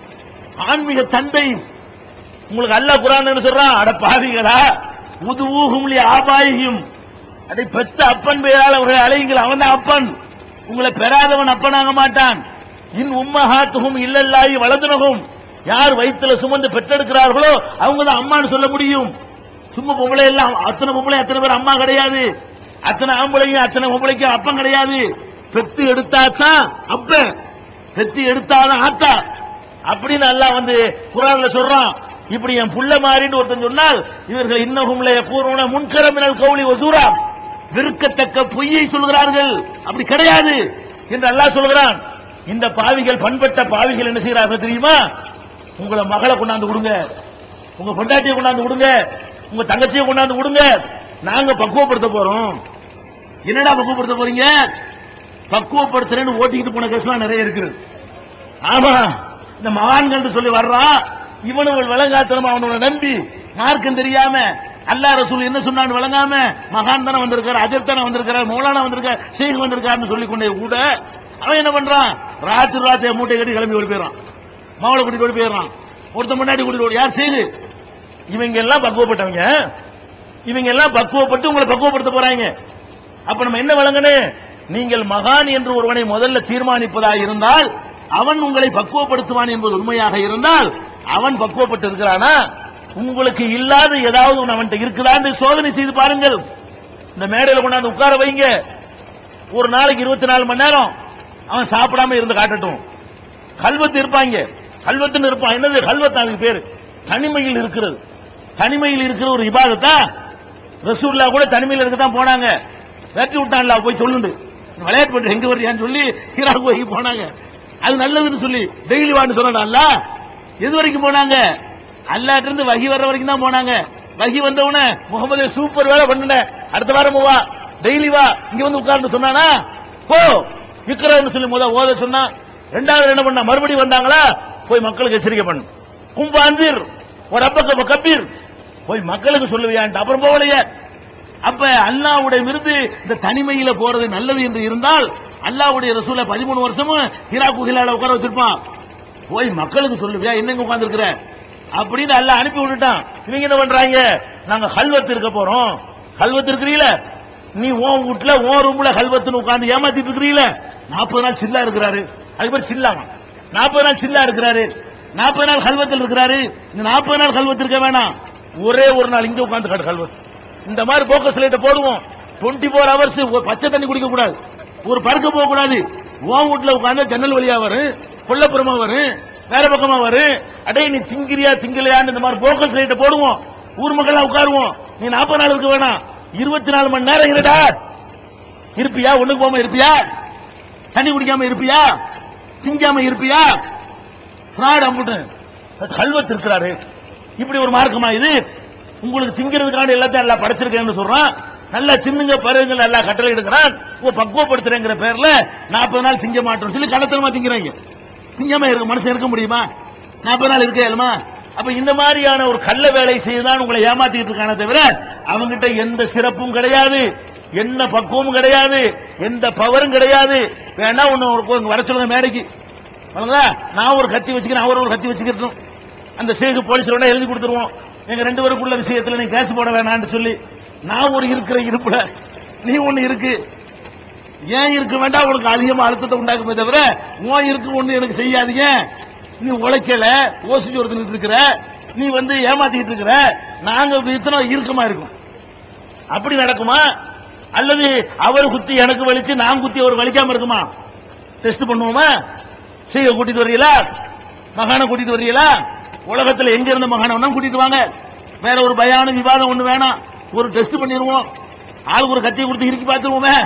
ஆன்மீக தந்தை உங்களுக்கு அல்லாஹ் குரான் என்ன சொல்றான் அட பாவிகளா உதுவூகும் ஆபாயும் அதை பெத்த அப்பன் பெயரால் அவர்களை அழையுங்கள் அவன் தான் அப்பன் உங்களை பெறாதவன் அப்பனாக மாட்டான் இன் உம்மஹாத்துகும் இல்லல்லாயி வளர்ந்துனகும் யார் வயிற்றுல சுமந்து பெற்றெடுக்கிறார்களோ அவங்க தான் அம்மான்னு சொல்ல முடியும் சும்மா பொம்பளை எல்லாம் அத்தனை பொம்பளை அத்தனை பேர் அம்மா கிடையாது அத்தனை ஆம்பளைங்க அத்தனை பொம்பளைக்கும் அப்பன் கிடையாது பெத்து எடுத்தாத்தான் அப்ப பெத்து எடுத்தாதான் ஆத்தா அப்படின்னு அல்லாஹ் வந்து குரான்ல சொல்றான் இப்படி என் புள்ள மாறின்னு ஒருத்தன் சொன்னால் இவர்கள் இன்னகும்ல கூறுவன முன்கரமினல் கௌலி வசூரா விற்கத்தக்க பொய்யை சொல்கிறார்கள் அப்படி கிடையாது என்று அல்லாஹ் சொல்கிறான் இந்த பாவிகள் பண்பட்ட பாவிகள் என்ன செய்யறாங்க தெரியுமா உங்களை மகளை கொண்டாந்து கொடுங்க உங்க பொண்டாட்டியை கொண்டாந்து கொடுங்க உங்க தங்கச்சியை கொண்டாந்து கொடுங்க நாங்க பக்குவப்படுத்த போறோம் என்னடா பக்குவப்படுத்த போறீங்க பக்குவப்படுத்துறேன்னு ஓட்டிக்கிட்டு போன கேஸ்லாம் நிறைய இருக்குது ஆமா இந்த மகான்கள் சொல்லி வர்றான் இவனு விளங்காத்தனமா அவனோட நம்பி மார்க்கம் தெரியாம அல்லா ரசூல் என்ன சொன்னான்னு விளங்காம மகான் தானே வந்திருக்காரு அஜர் தானே வந்திருக்காரு மௌலானா வந்திருக்காரு ஷேக் வந்திருக்காருன்னு சொல்லி கொண்டே கூட அவன் என்ன பண்றான் ராத்திரி ராத்திரி மூட்டை கட்டி கிளம்பி ஓடி போயிடறான் மாவளை கூட்டிட்டு ஓடி போயிடறான் ஒருத்தன் முன்னாடி கூட்டிட்டு ஓடி யார் செய்து இவங்க எல்லாம் பக்குவப்பட்டவங்க இவங்க எல்லாம் பக்குவப்பட்டு உங்களை பக்குவப்படுத்த போறாங்க அப்ப நம்ம என்ன விளங்கணும் நீங்கள் மகான் என்று ஒருவனை முதல்ல தீர்மானிப்பதாக இருந்தால் அவன் உங்களை பக்குவப்படுத்துவான் என்பது உண்மையாக இருந்தால் அவன் பக்குவப்பட்டு இருக்கிறானா உங்களுக்கு இல்லாத ஏதாவது ஒண்ணு அவன்கிட்ட இருக்குதான்னு சோதனை செய்து பாருங்கள் இந்த மேடையில கொண்டாந்து உட்கார வைங்க ஒரு நாளைக்கு இருபத்தி நாலு மணி நேரம் அவன் சாப்பிடாம இருந்து காட்டட்டும் கல்வத்து இருப்பாங்க கல்வத்துன்னு இருப்பான் என்னது கல்வத்து அதுக்கு பேரு தனிமையில் இருக்கிறது தனிமையில் இருக்கிற ஒரு இபாதத்தா ரசூல்லா கூட தனிமையில் இருக்க தான் போனாங்க வெட்டி விட்டான்ல போய் சொல்லுண்டு விளையாட்டு போட்டு எங்க வர்றியான்னு சொல்லி ஈராக் போய் போனாங்க அது நல்லதுன்னு சொல்லி டெய்லி வான்னு சொன்னான்ல எது வரைக்கும் போனாங்க அல்லாட்ட இருந்து வகி வர்ற வரைக்கும் தான் போனாங்க வகி வந்தவன முகமது சூப்பர் வேலை பண்ணுன அடுத்த வாரம் வா டெய்லி வா இங்க வந்து உட்கார்ந்து சொன்னானா போ விக்ரம்னு சொல்லி முத ஓத சொன்னா ரெண்டாவது என்ன பண்ணா மறுபடியும் வந்தாங்களா போய் மக்களுக்கு எச்சரிக்கை பண்ணு கும்பாந்திர் ஒரு அப்பக்க கபீர் போய் மக்களுக்கு சொல்லுவியான்ட்டு அப்புறம் போகலையே அப்ப அல்லாவுடைய விருது இந்த தனிமையில போறது நல்லது என்று இருந்தால் அல்லாவுடைய ரசூலை பதிமூணு வருஷமும் ஹிரா குஹிலால உட்கார வச்சிருப்பான் போய் மக்களுக்கு சொல்லுவியா என்னங்க உட்கார்ந்துருக்கிற அப்படின்னு அல்லாஹ் அனுப்பி விட்டுட்டான் இவங்க என்ன பண்றாங்க நாங்க ஹல்வத் இருக்க போறோம் ஹல்வத் இருக்கிறீல நீ உன் வீட்டுல உன் ரூம்ல ஹல்வத்துன்னு உட்கார்ந்து ஏமாத்திட்டு இருக்கிறீல நாற்பது நாள் சில்லா இருக்கிறாரு அது பேர் சில்லாமா நாற்பது நாள் சில்லா இருக்கிறாரு நாற்பது நாள் கல்வத்தில் இருக்கிறாரு இந்த நாற்பது நாள் கல்வத்து இருக்க வேணாம் ஒரே ஒரு நாள் இங்க உட்கார்ந்து காட்டு கல்வத் இந்த மாதிரி போக்கஸ் லைட்டை போடுவோம் டுவெண்ட்டி ஃபோர் ஹவர்ஸ் பச்சை தண்ணி குடிக்க கூடாது ஒரு பறக்க போக கூடாது உன் வீட்டுல உட்கார்ந்து ஜன்னல் வழியா வரும் கொல்லப்புறமா வரும் வேற பக்கமா வரும் அடே நீ திங்கிறியா திங்கலையான்னு இந்த மாதிரி போக்கஸ் லைட்டை போடுவோம் ஊர் மக்கள் உட்காருவோம் நீ நாற்பது நாள் இருக்க வேணாம் இருபத்தி நாலு மணி நேரம் இருடா இருப்பியா ஒண்ணுக்கு போகாம இருப்பியா தண்ணி குடிக்காம இருப்பியா திங்காம இருப்பியா ஃப்ராட் அம்புட்டு கல்வத் இருக்கிறாரு இப்படி ஒரு மார்க்கமா இது உங்களுக்கு திங்கிறதுக்கான எல்லாத்தையும் எல்லாம் படைச்சிருக்கேன்னு சொல்றான் நல்லா தின்னுங்க பருங்க நல்லா கட்டளை எடுக்கிறான் ஓ பக்குவப்படுத்துறேங்கிற பேர்ல நாற்பது நாள் திங்க மாட்டோம் சொல்லி கடத்தனமா திங்கிறாங்க திங்காம இருக்க மனுஷன் இருக்க முடியுமா நாற்பது நாள் இருக்க இயலுமா அப்ப இந்த மாதிரியான ஒரு கள்ள வேலை செய்துதான் உங்களை ஏமாத்திட்டு இருக்கானே தவிர அவங்கிட்ட எந்த சிறப்பும் கிடையாது என்ன பக்குவமும் கிடையாது எந்த பவரும் கிடையாது வேணா ஒண்ணு ஒரு வர சொல்லுங்க மேடைக்கு வணங்க நான் ஒரு கத்தி வச்சுக்கிறேன் அவர் ஒரு கத்தி வச்சுக்கிறோம் அந்த சேகு போலீஸ் உடனே எழுதி கொடுத்துருவோம் எங்க ரெண்டு பேருக்குள்ள விஷயத்துல நீ கேஸ் போட வேணாம்னு சொல்லி நான் ஒரு இருக்கிற இருப்புல நீ ஒண்ணு இருக்கு ஏன் இருக்க வேண்டாம் உனக்கு அதிகமா அழுத்தத்தை உண்டாக்குமே தவிர உன் இருக்கு ஒண்ணு எனக்கு செய்யாதீங்க நீ உழைக்கல ஓசி ஒருத்தர் இருக்கிற நீ வந்து ஏமாத்திட்டு இருக்கிற நாங்க இத்தனை இறுக்கமா இருக்கும் அப்படி நடக்குமா அல்லது அவர் குத்தி எனக்கு வலிச்சு நான் குத்தி அவர் வலிக்காம இருக்குமா டெஸ்ட் பண்ணுவோமா செய்ய கூட்டிட்டு வரீங்களா மகானை கூட்டிட்டு வரீங்களா உலகத்துல எங்க இருந்த மகானை வேணா கூட்டிட்டு வாங்க வேற ஒரு பயான விவாதம் ஒண்ணு வேணாம் ஒரு டெஸ்ட் பண்ணிடுவோம் ஆளுக்கு ஒரு கத்தியை கொடுத்து இறுக்கி பார்த்துருவோமே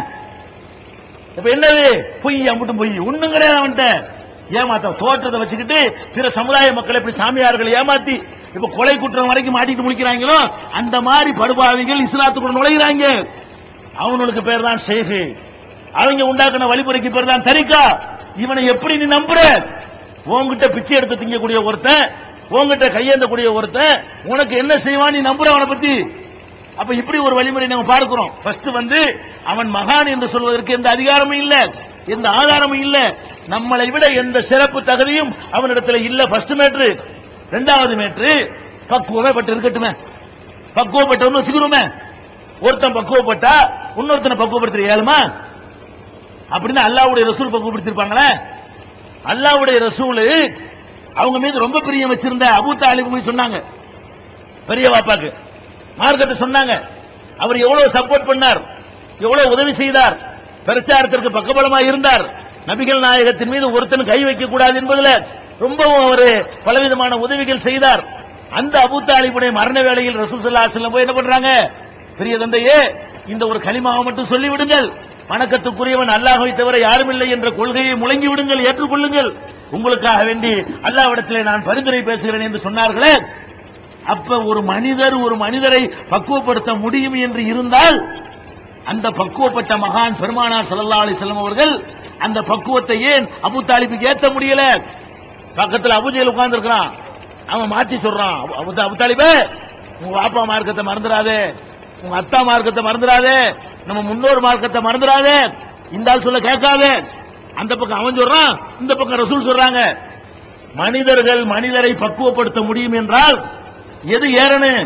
இப்ப என்னது பொய் அம்பட்டும் பொய் ஒண்ணும் கிடையாது அவன்கிட்ட ஏமாத்த தோற்றத்தை வச்சுக்கிட்டு பிற சமுதாய மக்களை இப்படி சாமியார்களை ஏமாத்தி இப்ப கொலை குற்றம் வரைக்கும் மாட்டிட்டு முழிக்கிறாங்களோ அந்த மாதிரி படுபாவிகள் இஸ்லாத்துக்குள்ள நுழைகிறாங்க அவனுக்கு பேர் தான் ஷேகு அவங்க உண்டாக்குன வழிமுறைக்கு பேர் தான் தரிக்கா இவனை எப்படி நீ நம்புற உன்கிட்ட பிச்சை எடுத்து திங்கக்கூடிய ஒருத்தன் உன்கிட்ட கையேந்தக்கூடிய ஒருத்தன் உனக்கு என்ன செய்வான் நீ நம்புற அவனை பத்தி அப்ப இப்படி ஒரு வழிமுறை நம்ம பார்க்கிறோம் ஃபர்ஸ்ட் வந்து அவன் மகான் என்று சொல்வதற்கு எந்த அதிகாரமும் இல்ல எந்த ஆதாரமும் இல்ல நம்மளை விட எந்த சிறப்பு தகுதியும் அவனிடத்துல இல்ல ஃபர்ஸ்ட் மேட்ரு ரெண்டாவது மேட்ரு பக்குவமே பட்டு இருக்கட்டுமே பக்குவப்பட்டவன்னு வச்சுக்கிறோமே ஒருத்தன் பக்குவப்பட்டா இன்னொருத்தனை பக்குவப்படுத்துற ஏழுமா அப்படின்னு அல்லாவுடைய ரசூல் பக்குவப்படுத்திருப்பாங்களே அல்லாவுடைய ரசூல் அவங்க மீது ரொம்ப பிரியம் வச்சிருந்த அபூ தாலிப் போய் சொன்னாங்க பெரிய வாப்பாக்கு மார்க்கத்தை சொன்னாங்க அவர் எவ்வளவு சப்போர்ட் பண்ணார் எவ்வளவு உதவி செய்தார் பிரச்சாரத்திற்கு பக்கபலமா இருந்தார் நபிகள் நாயகத்தின் மீது ஒருத்தன் கை வைக்க கூடாது என்பதுல ரொம்பவும் அவர் பலவிதமான உதவிகள் செய்தார் அந்த அபூ தாலிபுடைய மரண வேளையில் ரசூல் ஸல்லல்லாஹு அலைஹி வஸல்லம் போய் என்ன பண்றாங்க பெரிய தந்தையே இந்த ஒரு கலிமாவை மட்டும் சொல்லி விடுங்கள் வணக்கத்துக்குரியவன் அல்லாஹ்வை தவிர யாரும் இல்லை என்ற கொள்கையை முழங்கி விடுங்கள் ஏற்றுக்கொள்ளுங்கள் உங்களுக்காக வேண்டி அல்லாஹ்விடத்திலே நான் பரிந்துரை பேசுகிறேன் என்று சொன்னார்களே அப்ப ஒரு மனிதர் ஒரு மனிதரை பக்குவப்படுத்த முடியும் என்று இருந்தால் அந்த பக்குவப்பட்ட மகான் பெருமானார் ஸல்லல்லாஹு அலைஹி வஸல்லம் அவர்கள் அந்த பக்குவத்தை ஏன் அபு தாலிபுக்கு ஏத்த முடியல பக்கத்துல அபுஜெயில் உட்கார்ந்து இருக்கிறான் அவன் மாத்தி சொல்றான் அபு- அபு அபு தாலிபே உங்க அப்பா மார்க்கத்தை மறந்துடாதே உங்க அத்தா மார்க்கத்தை மறந்துடாதே நம்ம முன்னோர் மார்க்கத்தை மறந்துடாதே இந்த ஆள் சொல்ல கேட்காதே அந்த பக்கம் அவன் சொல்றான் இந்த பக்கம் ரசூல் சொல்றாங்க மனிதர்கள் மனிதரை பக்குவப்படுத்த முடியும் என்றால் எது ஏறணும்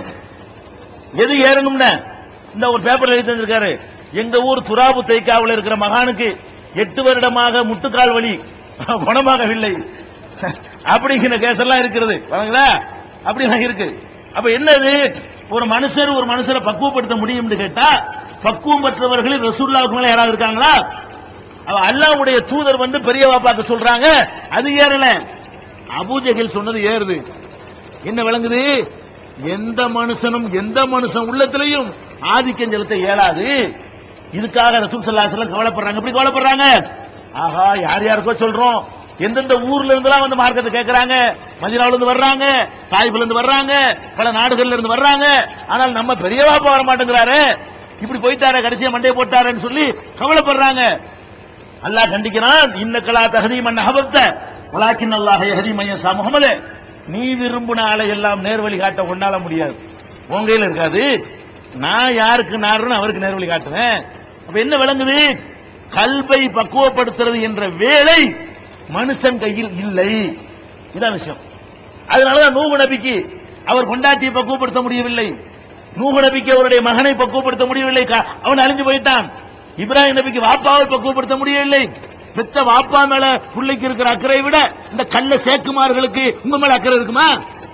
எது ஏறணும்னு இந்த ஒரு பேப்பர்ல எழுதி தந்திருக்காரு எங்க ஊர் துராபு தைக்காவில் இருக்கிற மகானுக்கு எட்டு வருடமாக முட்டுக்கால் வலி குணமாகவில்லை அப்படிங்கிற கேஸ் எல்லாம் இருக்கிறது பாருங்களா அப்படிலாம் இருக்கு அப்ப என்னது ஒரு மனுஷர் ஒரு மனுஷரை பக்குவப்படுத்த முடியும்னு கேட்டா பக்குவம் பெற்றவர்களில் ரசூல்லாவுக்கு மேல யாராவது இருக்காங்களா அவ அல்லாஹ்வுடைய தூதர் வந்து பெரிய வாப்பாக்க சொல்றாங்க அது ஏறல அபூஜஹில் சொன்னது ஏறுது என்ன விளங்குது எந்த மனுஷனும் எந்த மனுஷன் உள்ளத்திலையும் ஆதிக்கம் செலுத்த இயலாது இதுக்காக ரசூல் ஸல்லல்லாஹு அலைஹி வஸல்லம் கவலைப்படுறாங்க எப்படி கவலைப்படுறாங்க ஆஹா யார் யாருக்கோ சொல்றோம் எந்தெந்த ஊர்ல இருந்தெல்லாம் வந்து மார்க்கத்தை கேட்கறாங்க மதினாவுல இருந்து வர்றாங்க தாய்ப்புல இருந்து வர்றாங்க பல நாடுகள்ல இருந்து வர்றாங்க ஆனால் நம்ம பெரியவாப்பா வர மாட்டேங்கிறாரு இப்படி போயிட்டாரு கடைசியா மண்டையை போட்டாருன்னு சொல்லி கவலைப்படுறாங்க அல்லாஹ் கண்டிக்கிறான் இன்னக்கலா தஹதி மன் அஹபத்த வலாக்கின் அல்லாஹ் யஹதி மையசா முகமது நீ விரும்பின ஆளை எல்லாம் நேர்வழி காட்ட உன்னால முடியாது உன் கையில இருக்காது நான் யாருக்கு நாருன்னு அவருக்கு நேர்வழி காட்டுவேன் அப்ப என்ன விளங்குது கல்வை பக்குவப்படுத்துறது என்ற வேலை மனுஷன் கையில் இல்லை இதான் விஷயம் அதனாலதான் நூகு நபிக்கு அவர் கொண்டாட்டியை பக்குவப்படுத்த முடியவில்லை நூகு நபிக்கு அவருடைய மகனை பக்குவப்படுத்த முடியவில்லை கா- அவன் அழிஞ்சு போயிட்டான் இப்ராஹிம் நபிக்கு வாப்பாவை பக்குவப்படுத்த முடியவில்லை பெத்த வாப்பா மேல பிள்ளைக்கு இருக்கிற அக்கறை விட இந்த கள்ள சேக்குமார்களுக்கு உங்க மேல அக்கறை இருக்குமா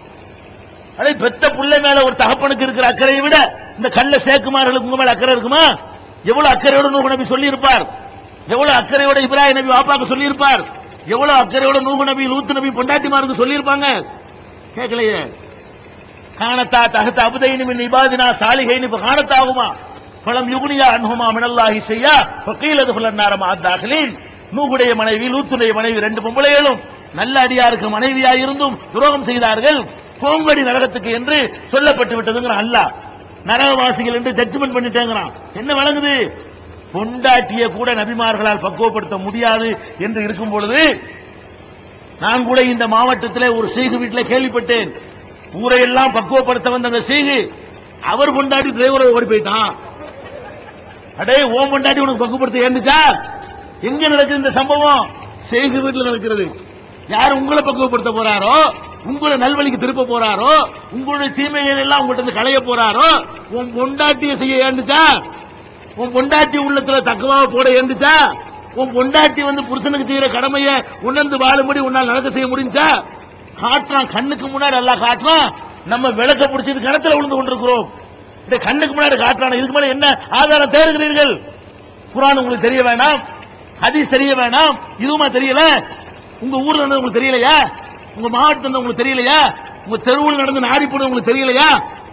அதே பெத்த புள்ளை மேல ஒரு தகப்பனுக்கு இருக்கிற அக்கறையை விட இந்த கள்ள சேக்குமார்களுக்கு உங்க மேல அக்கறை இருக்குமா எவ்வளவு அக்கறையோட நூகு நபி சொல்லி இருப்பார் எவ்வளவு அக்கறையோட இப்ராஹிம் நபி வாப்பாக்கு சொல்லி இருப்பார் எவ்வளவு அக்கறையோட நூகு நபி லூத்து நபி பொண்டாட்டிமாருக்கு சொல்லி இருப்பாங்க கேட்கலையே காணத்தா தகத்த அபுதைனு மின் இபாதினா சாலிகைனு இப்ப காணத்தாகுமா பலம் யுகுனியா அன்ஹுமா மினல்லாஹி செய்யா ஃபகீல துஹுலன் நாரமா அத்தாகலீன் நூகுடைய மனைவி லூத்துடைய மனைவி ரெண்டு பொம்பளைகளும் நல்ல அடியாருக்கு மனைவியா இருந்தும் துரோகம் செய்தார்கள் கோங்கடி நரகத்துக்கு என்று சொல்லப்பட்டு விட்டதுங்கிற அல்லாஹ் நரகவாசிகள் என்று ஜட்ஜ்மெண்ட் பண்ணிட்டேங்கிறான் என்ன வழங்குது பொண்டாட்டிய கூட நபிமார்களால் பக்குவப்படுத்த முடியாது என்று இருக்கும் பொழுது நான் கூட இந்த மாவட்டத்தில் ஒரு செய்கு வீட்டில் கேள்விப்பட்டேன் ஊரையெல்லாம் பக்குவப்படுத்த வந்த அந்த செய்கு அவர் கொண்டாடி டிரைவரை ஓடி போயிட்டான் அடே ஓம் கொண்டாடி உனக்கு பக்குவப்படுத்த ஏந்துச்சா எங்க நடக்குது இந்த சம்பவம் செய்கு வீட்டில் நடக்கிறது யார் உங்களை பக்குவப்படுத்த போறாரோ உங்களை நல்வழிக்கு திருப்ப போறாரோ உங்களுடைய தீமைகள் எல்லாம் உங்கள்ட்ட இருந்து களைய போறாரோ உன் பொண்டாட்டியை செய்ய ஏந்துச்சா உன் பொண்டாட்டி உள்ளத்துல தக்குவாவை போட ஏந்துச்சா உன் பொண்டாட்டி வந்து புருஷனுக்கு செய்யற கடமையை உணர்ந்து வாழும்படி உன்னால் நடக்க செய்ய முடிஞ்சா காட்டுறான் கண்ணுக்கு முன்னாடி எல்லாம் காட்டுறான் நம்ம விளக்க பிடிச்சிட்டு கிணத்துல விழுந்து கொண்டிருக்கிறோம் இந்த கண்ணுக்கு முன்னாடி காட்டுறான் இதுக்கு மேல என்ன ஆதாரம் தேடுகிறீர்கள் குரான் உங்களுக்கு தெரிய வேணாம் ஹதீஸ் தெரிய வேணாம் இதுவுமா தெரியல உங்க ஊர்ல நடந்தது உங்களுக்கு தெரியலையா உங்க மாவட்டத்தில் நடந்தது உங்களுக்கு தெரியலையா உங்க தெருவில் நடந்து நாடி போனது உங்களுக்கு தெரியலையா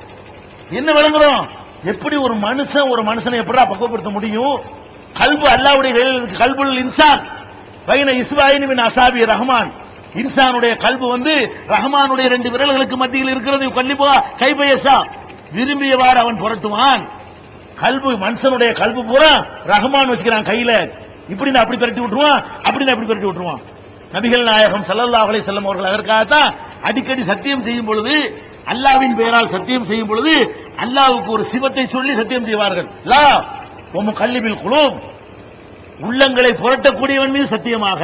என்ன விளங்குறோம் எப்படி ஒரு மனுஷன் ஒரு மனுஷனை எப்படா பக்குவப்படுத்த முடியும் கல்பு அல்லாவுடைய கையில் இருக்கு கல்புல் இன்சான் வைன இஸ்வாயின் பின் அசாபி ரஹ்மான் இன்சானுடைய கல்பு வந்து ரஹ்மானுடைய ரெண்டு விரல்களுக்கு மத்தியில் இருக்கிறது கல்லிபா கைபயசா விரும்பியவாறு அவன் புரட்டுவான் கல்பு மனுஷனுடைய கல்பு பூரா ரஹ்மான் வச்சுக்கிறான் கையில இப்படி நான் அப்படி பரட்டி விட்டுருவான் அப்படி நான் அப்படி பரட்டி விட்டுருவான் நபிகள் நாயகம் ஸல்லல்லாஹு அலைஹி வஸல்லம் அவர்கள் அதற்காகத்தான் அடிக்கடி சத்தியம் செய்யும் பொழுது அல்லாவின் பெயரால் சத்தியம் செய்யும் பொழுது அல்லாவுக்கு ஒரு சிவத்தை சொல்லி சத்தியம் செய்வார்கள் லா உம் கல்லிபில் குலூப் உள்ளங்களை புரட்டக்கூடியவன் மீது சத்தியமாக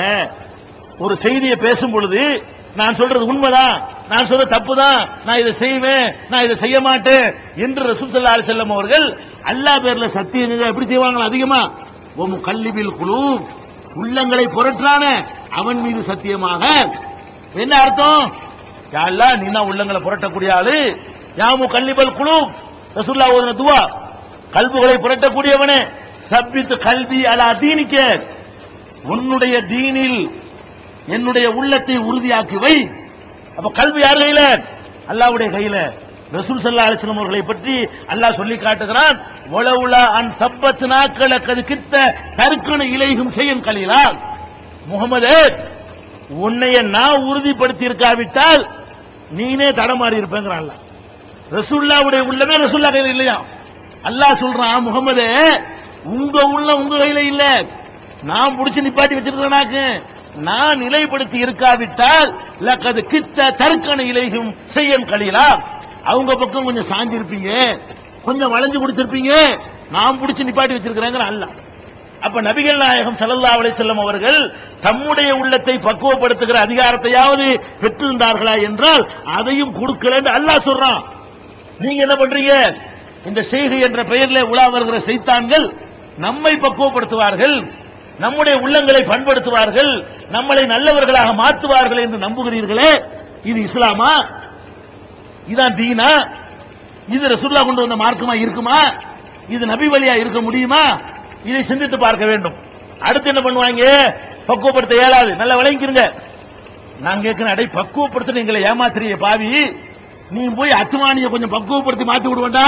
ஒரு செய்தியை பேசும் பொழுது நான் சொல்றது உண்மைதான் நான் சொல்றது தப்புதான் நான் இதை செய்வேன் நான் இதை செய்ய மாட்டேன் என்று ரசூல் ஸல்லல்லாஹு அலைஹி வஸல்லம் அவர்கள் அல்லாஹ் பேர்ல சத்தியம் செஞ்சா எப்படி செய்வாங்களா அதிகமா உம் கல்லிபில் குழு உள்ளங்களை புரட்டான அவன் மீது சத்தியமாக என்ன அர்த்தம் யா அல்லாஹ் நீ தான் உள்ளங்களை புரட்டக்கூடிய ஆளு யாமு கல்லிபல் குழு ரசூல்லா ஒரு துவா கல்புகளை புரட்டக்கூடியவனே சப்பித்து கல்வி அலா தீனிக்க உன்னுடைய தீனில் என்னுடைய உள்ளத்தை உறுதியாக்கி வை அப்ப கல்வி யார் கையில அல்லாவுடைய கையில ரசூல் சல்லா அலிஸ்லாம் அவர்களை பற்றி அல்லாஹ் சொல்லி காட்டுகிறான் உளவுலா அன் சப்பத்து நாட்கள கது கித்த தற்கண இலைகும் செய்யும் கலீலா முகமது உன்னைய நான் உறுதிப்படுத்தி இருக்காவிட்டால் நீனே தடமாறி இருப்பேங்கிறான் அல்லாஹ். ரசூல்லாவுடைய உள்ளமே ரசூல்லா கையில இல்லையா அல்லாஹ் சொல்றான் முகமது உங்க உள்ள உங்க கையில இல்ல நான் புடிச்சு நிப்பாட்டி வச்சிருக்கேனாக்கு நான் நிலைப்படுத்தி இருக்காவிட்டால் லக்கது கித்த தற்கண இலைகும் செய்யும் கலீலா அவங்க பக்கம் கொஞ்சம் சாஞ்சிருப்பீங்க கொஞ்சம் வளைஞ்சு கொடுத்திருப்பீங்க நான் புடிச்சு நிப்பாட்டி வச்சிருக்கிறேங்கிற அல்லாஹ் அப்ப நபிகள் நாயகம் ஸல்லல்லாஹு அலைஹி வஸல்லம் அவர்கள் தம்முடைய உள்ளத்தை பக்குவப்படுத்துகிற அதிகாரத்தையாவது பெற்றிருந்தார்களா என்றால் அதையும் கொடுக்கலன்னு அல்லாஹ் சொல்றான் நீங்க என்ன பண்றீங்க இந்த செய்கை என்ற பெயரில் உலா வருகிற செய்தான்கள் நம்மை பக்குவப்படுத்துவார்கள் நம்முடைய உள்ளங்களை பண்படுத்துவார்கள் நம்மளை நல்லவர்களாக மாற்றுவார்கள் என்று நம்புகிறீர்களே இது இஸ்லாமா இதான் தீனா இது ரசூல்லா கொண்டு வந்த மார்க்கமா இருக்குமா இது நபி வழியா இருக்க முடியுமா இதை சிந்தித்து பார்க்க வேண்டும் அடுத்து என்ன பண்ணுவாங்க பக்குவப்படுத்த இயலாது நல்லா விளங்கிக்கிறங்க நான் கேட்கிறேன் அடை பக்குவப்படுத்த எங்களை ஏமாத்துறிய பாவி நீ போய் அத்துமானிய கொஞ்சம் பக்குவப்படுத்தி மாத்தி விடுவேண்டா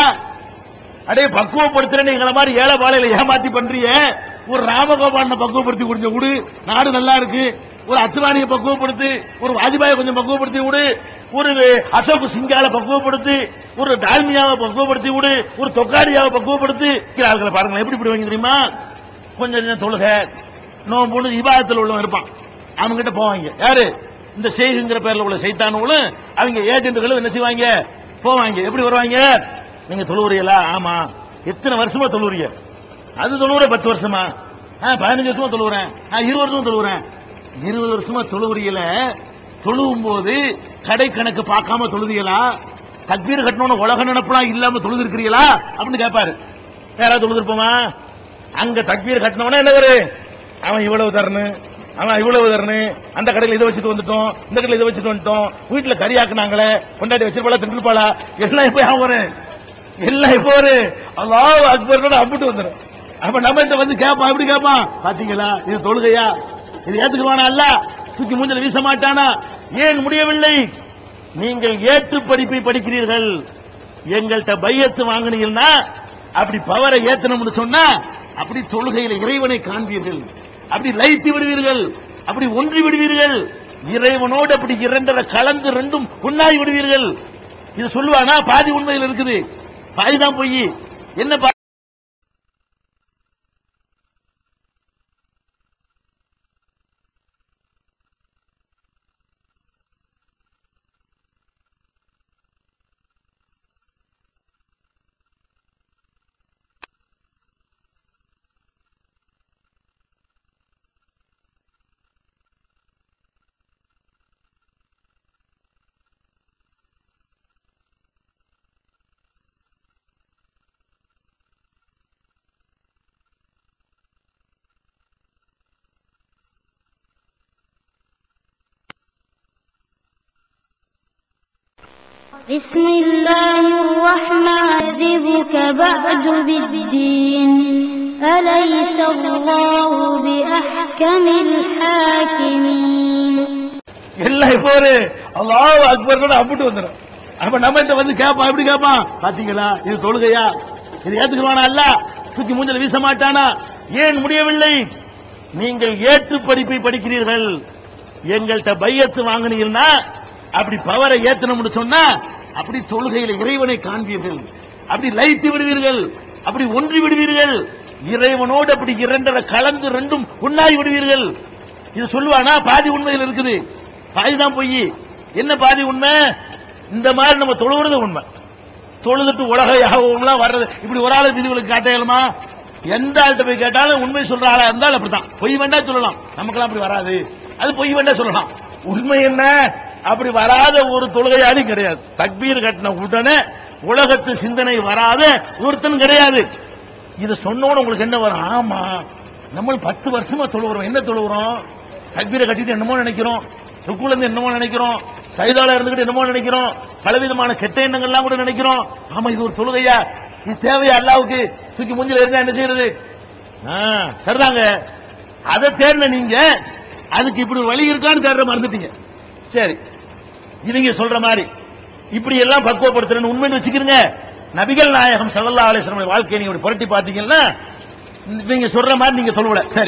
அடே பக்குவப்படுத்துறேன்னு எங்களை மாதிரி ஏழை பாலையில ஏமாத்தி பண்றிய ஒரு ராமகோபாலனை பக்குவப்படுத்தி கொடுங்க விடு நாடு நல்லா இருக்கு ஒரு அத்துவானியை பக்குவப்படுத்து ஒரு வாஜ்பாயை கொஞ்சம் பக்குவப்படுத்தி விடு ஒரு அசோக் சிங்கால பக்குவப்படுத்து ஒரு டால்மியாவை பக்குவப்படுத்தி விடு ஒரு தொக்காரியாவை பக்குவப்படுத்தி இருக்கிற ஆட்களை பாருங்களேன் எப்படி இப்படி வாங்கி தெரியுமா கொஞ்சம் கொஞ்சம் தொழுக நோம்புன்னு இபாதத்தில் உள்ளவன் இருப்பான் அவங்க கிட்ட போவாங்க யாரு இந்த செய்குங்கிற பேர்ல உள்ள சைத்தானுகளும் அவங்க ஏஜென்ட்களும் என்ன செய்வாங்க போவாங்க எப்படி வருவாங்க நீங்க தொழுவுறீங்களா ஆமா எத்தனை வருஷமா தொழுவுறீங்க அது தொழுவுற பத்து வருஷமா ஆ, பதினஞ்சு வருஷமா தொழுவுறேன் ஆ, இருபது வருஷமா தொழுவுறேன் இருபது வருஷமா தொழுவுறீங்கள தொழுவும் போது கடை கணக்கு பார்க்காம தொழுதீங்களா தக்பீர் கட்டணும்னு உலக நினப்பெல்லாம் இல்லாம தொழுது இருக்கிறீங்களா அப்படின்னு கேட்பாரு யாராவது தொழுதுருப்போமா அங்க தக்பீர் கட்டினவன என்ன வரு அவன் இவ்வளவு தரணும் அவன் இவ்வளவு தரணும் அந்த கடையில இதை வச்சுட்டு வந்துட்டோம் இந்த கடையில இதை வச்சுட்டு வந்துட்டோம் வீட்டுல கறி ஆக்குனாங்களே கொண்டாடி வச்சிருப்பாளா திண்டுப்பாளா எல்லாம் இப்ப அவன் வரும் எல்லாம் இப்போ ஒரு அல்லாஹ் அக்பர் அம்பிட்டு வந்துடும் அப்ப நம்ம கிட்ட வந்து கேட்பான் எப்படி கேட்பான் பாத்தீங்களா இது தொழுகையா இது ஏத்துக்குவானா அல்ல தூக்கி மூஞ்சல வீச மாட்டானா ஏன் முடியவில்லை நீங்கள் ஏற்று படிப்பை படிக்கிறீர்கள் எங்கள்கிட்ட பையத்து வாங்குனீங்கன்னா அப்படி பவரை ஏத்தணும்னு சொன்னா அப்படி தொழுகையில இறைவனை காண்பீர்கள் அப்படி லைத்து விடுவீர்கள் அப்படி ஒன்றி விடுவீர்கள் இறைவனோடு அப்படி இரண்டரை கலந்து ரெண்டும் ஒன்னாகி விடுவீர்கள் இது சொல்லுவானா பாதி உண்மையில் இருக்குது பாதி தான் பொய் என்ன பா- بسم الله الرحمن يذبك بعد بالدين أليس الله بأحكم الحاكمين எல்லாம் இப்போ ஒரு அல்லாஹ் அக்பர் அம்பிட்டு வந்துடும் அப்ப நம்ம கிட்ட வந்து கேட்பான் எப்படி கேட்பான் பாத்தீங்களா இது தொழுகையா இது ஏத்துக்குவானா அல்ல தூக்கி மூஞ்சல வீச மாட்டானா ஏன் முடியவில்லை நீங்கள் ஏற்று படிப்பை படிக்கிறீர்கள் எங்கள்கிட்ட பையத்து வாங்குனீங்கன்னா அப்படி பவரை ஏத்தணும்னு சொன்னா அப்படி தொழுகையில இறைவனை காண்பீர்கள் அப்படி லைத்து விடுவீர்கள் அப்படி ஒன்றி விடுவீர்கள் இறைவனோடு அப்படி இரண்டரை கலந்து ரெண்டும் ஒன்னாகி விடுவீர்கள் இது சொல்லுவானா பாதி உண்மையில் இருக்குது பாதி தான் பொய் என்ன பாதி உண்மை இந்த மாதிரி நம்ம தொழுகிறது உண்மை தொழுதுட்டு உலக யாகம்லாம் வர்றது இப்படி ஒரு ஆளு விதிகளுக்கு காட்டையலுமா எந்த ஆள்கிட்ட போய் கேட்டாலும் உண்மை சொல்ற ஆளா இருந்தாலும் அப்படித்தான் பொய் வேண்டா சொல்லலாம் நமக்கெல்லாம் அப்படி வராது அது பொய் வேண்டா சொல்லலாம் உண்மை என்ன அப்படி வராத ஒரு தொழுகையாளி கிடையாது தக்பீர் கட்டின உடனே உலகத்து சிந்தனை வராத ஒருத்தன் கிடையாது இதை சொன்னோன்னு உங்களுக்கு என்ன வரும் ஆமா நம்ம பத்து வருஷமா தொழுகிறோம் என்ன தொழுகிறோம் தக்பீரை கட்டிட்டு என்னமோ நினைக்கிறோம் ருக்குல இருந்து என்னமோ நினைக்கிறோம் சைதால இருந்துகிட்டு என்னமோ நினைக்கிறோம் பலவிதமான கெட்ட எண்ணங்கள்லாம் கூட நினைக்கிறோம் ஆமா இது ஒரு தொழுகையா இது தேவையா அல்லாவுக்கு தூக்கி மூஞ்சில இருந்தா என்ன செய்யறது ஆ, சரிதாங்க அதை தேடின நீங்க அதுக்கு இப்படி ஒரு வழி இருக்கான்னு தேடுற மறந்துட்டீங்க சரி இவங்க சொல்ற மாதிரி இப்படி எல்லாம் பக்குவப்படுத்துறேன்னு உண்மைன்னு வச்சுக்கிறீங்க நபிகள் நாயகம் ஸல்லல்லாஹு அலைஹி வஸல்லம் வாழ்க்கையை நீங்க இப்படி புரட்டி பார்த்தீங்கன்னா நீங்க சொல்ற மாதிரி நீங்க சொல்லல சரி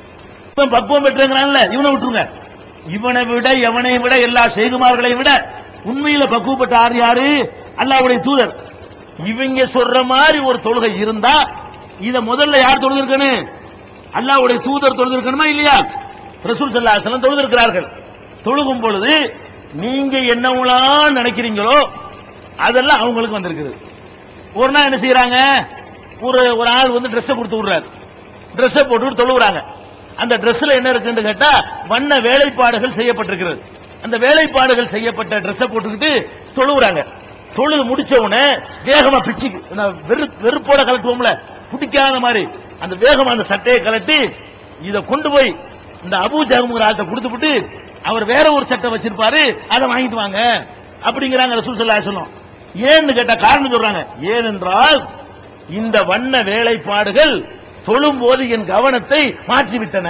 இவன் பக்குவம் பெற்றுங்கிறான்ல இவனை விட்டுருங்க இவனை விட எவனை விட எல்லா செய்குமார்களை விட உண்மையில பக்குவப்பட்ட ஆறு யாரு அல்லாஹ்வுடைய தூதர் இவங்க சொல்ற மாதிரி ஒரு தொழுகை இருந்தா இத முதல்ல யார் தொழுதிருக்கணும் அல்லாஹ்வுடைய தூதர் தொழுதிருக்கணுமா இல்லையா ரசூல் ஸல்லல்லாஹு அலைஹி வஸல்லம் தொழுதிருக்கிறார்கள் தொழுகும் பொழுது நீங்க என்னவெல்லாம் நினைக்கிறீங்களோ அதெல்லாம் அவங்களுக்கு வந்திருக்குது ஒரு நாள் என்ன செய்யறாங்க ஒரு ஒரு ஆள் வந்து Dress கொடுத்து விடுறாரு Dress போட்டு தொழுவுறாங்க அந்த Dressல என்ன இருக்குன்னு கேட்டா வண்ண வேலைப்பாடுகள் செய்யப்பட்டிருக்கிறது அந்த வேலைப்பாடுகள் செய்யப்பட்ட Dress போட்டுக்கிட்டு தொழுவுறாங்க தொழுது முடிச்ச உடனே வேகமா பிச்சு நான் வெறு வெறுப்போட கலட்டுவோம்ல பிடிக்காத மாதிரி அந்த வேகமா அந்த சட்டையை கலட்டி இத கொண்டு போய் இந்த அபூ ஜஹமுங்கிற ஆள்கிட்ட கொடுத்துவிட்டு அவர் வேற ஒரு சட்டை வச்சிருப்பாரு அதை வாங்கிட்டு வாங்க அப்படிங்கிறாங்க ரசூல் ஸல்லல்லாஹு அலைஹி வஸல்லம் ஏன்னு கேட்டா காரணம் சொல்றாங்க ஏனென்றால் இந்த வண்ண வேலைப்பாடுகள் தொழும்போது என் கவனத்தை மாற்றிவிட்டன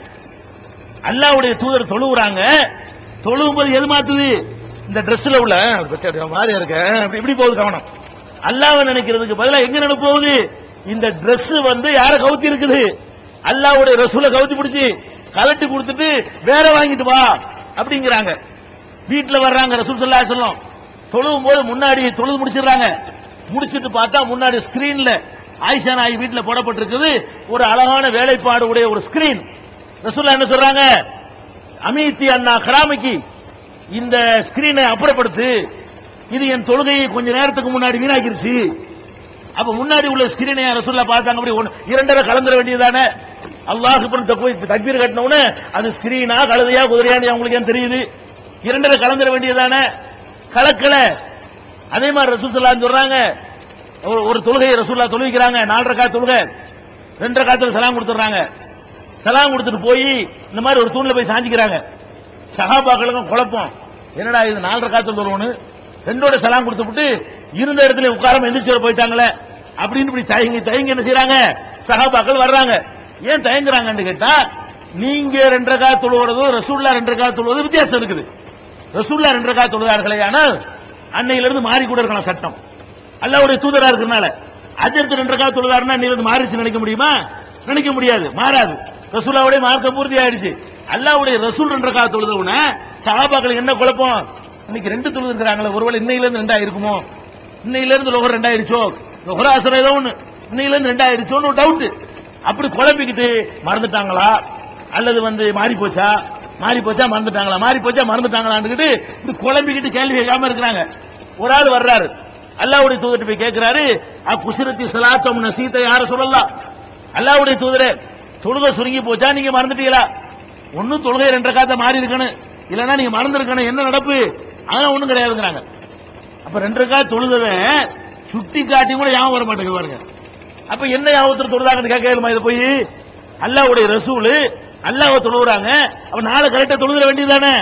அல்லாஹ்வுடைய தூதர் தொழுவுறாங்க தொழும்போது எது மாத்துது இந்த Dressல உள்ள பச்சை மாதிரி இருக்க அப்படி இப்படி போகுது கவனம் அல்லாஹ்வை நினைக்கிறதுக்கு பதிலா எங்க நினைப்பு போகுது இந்த Dress வந்து யார கவுத்தி இருக்குது அல்லாஹ்வுடைய ரசூலை கவுத்தி பிடிச்சி கலட்டி கொடுத்துட்டு வேற வாங்கிட்டு வா அப்படிங்கிறாங்க வீட்டுல வர்றாங்க ரசூல் ஸல்லல்லாஹு அலைஹி வஸல்லம் தொழுவும் போது முன்னாடி தொழுது முடிச்சிடுறாங்க முடிச்சிட்டு பார்த்தா முன்னாடி ஸ்கிரீன்ல ஆயிஷா நாய் வீட்டுல போடப்பட்டிருக்குது ஒரு அழகான வேலைப்பாடு உடைய ஒரு ஸ்கிரீன் ரசூல்லா என்ன சொல்றாங்க அமீத்தி அண்ணா கிராமிக்கு இந்த ஸ்கிரீனை அப்புறப்படுத்து இது என் தொழுகையை கொஞ்ச நேரத்துக்கு முன்னாடி வீணாக்கிருச்சு அப்ப முன்னாடி உள்ள ஸ்கிரீனை ரசூல்லா பார்த்தாங்க அப்படி ஒண்ணு- இரண்டரை கலந்துட வேண்டியதானே அல்லாஹ் போய் தக்பீர் கட்டின உடனே அது ஸ்கிரீனா கழுதையா குதிரையான்னு அவங்களுக்கு ஏன் தெரியுது இரண்டரை கலந்துட வேண்டியதானே கலக்கல அதே மாதிரி ரசூல்லா சொல்றாங்க ஒரு- ஒரு தொழுகையை ரசூல்லா தொழுவிக்கிறாங்க நாலரை காத்து தொழுகை ரெண்டரை காத்துல சலாம் கொடுத்துறாங்க சலாம் கொடுத்துட்டு போய் இந்த மாதிரி ஒரு தூண்ல போய் சாஞ்சிக்கிறாங்க சகாபாக்களுக்கும் குழப்பம் என்னடா இது நாலரை காத்துல தொழுவனு ரெண்டோட சலாம் கொடுத்து விட்டு இருந்த இடத்துல உட்காராம எந்திரிச்சு போயிட்டாங்களே அப்படின்னு இப்படி தயங்கி தயங்கி என்ன செய்றாங்க சகாபாக்கள் வர்றாங்க ஏன் தயங்குறாங்கன்னு கேட்டா நீங்க ரெண்டரை கால தொழுவதும் ரசூல்லா ரெண்டரை கால தொழுவது வித்தியாசம் இருக்குது ரசூல்லா ரெண்டரை கால தொழுதார்களே ஆனால் அன்னையில இருந்து மாறி கூட இருக்கலாம் சட்டம் அல்லாவுடைய தூதரா இருக்கிறனால அஜர்த்து ரெண்டரை கால தொழுதாருன்னா நீ வந்து மாறிச்சு நினைக்க முடியுமா நினைக்க முடியாது மாறாது ரசூல்லாவுடைய மார்க்க பூர்த்தி ஆயிடுச்சு அல்லாவுடைய ரசூல் ரெண்டரை கால தொழுதவுன சகாபாக்களுக்கு என்ன குழப்பம் இன்னைக்கு ரெண்டு தொழுது இருக்கிறாங்களே ஒருவேளை இன்னையில இருந்து ரெண்டா இருக்குமோ இன்னையில இருந்து லோகர் ரெண்டாயிருச்சோ லோகர் அசரம் ஏதோ ஒண்ணு இன்னையில இருந்து ரெண்டாயிருச்சோன்னு ஒரு டவுட் அப்படி குழப்பிக்கிட்டு மறந்துட்டாங்களா அல்லது வந்து மாறி போச்சா மாறி போச்சா மறந்துட்டாங்களா மாறி போச்சா மறந்துட்டாங்களான்னு இப்படி குழம்பிக்கிட்டு கேள்வி கேட்காம இருக்கிறாங்க ஒரு ஆள் வர்றாரு அல்லாவுடைய தூதர்கிட்ட போய் கேட்கிறாரு அ குசிரத்தி சலாத்தம் நசீத்தை யார சொல்லலாம் அல்லாவுடைய தூதரே தொழுகை சுருங்கி போச்சா நீங்க மறந்துட்டீங்களா ஒன்னும் தொழுகை ரெண்டரை காத்த மாறி இருக்கணும் இல்லைன்னா நீங்க மறந்துருக்கணும் என்ன நடப்பு அதான் ஒண்ணும் கிடையாதுங்கிறாங்க அப்ப ரெண்டரை காத்து தொழுதத சுட்டி காட்டி கூட ஞாபகம் வர மாட்டேங்குது பாருங்க அப்ப என்ன ஞாபகத்தில் தொழுதாங்கன்னு கேட்கலுமா இதை போய் அல்லாவுடைய ரசூலு அல்லாஹ் தொழுகிறாங்க அப்ப நாளை கரெக்டா தொழுகிற வேண்டியதானே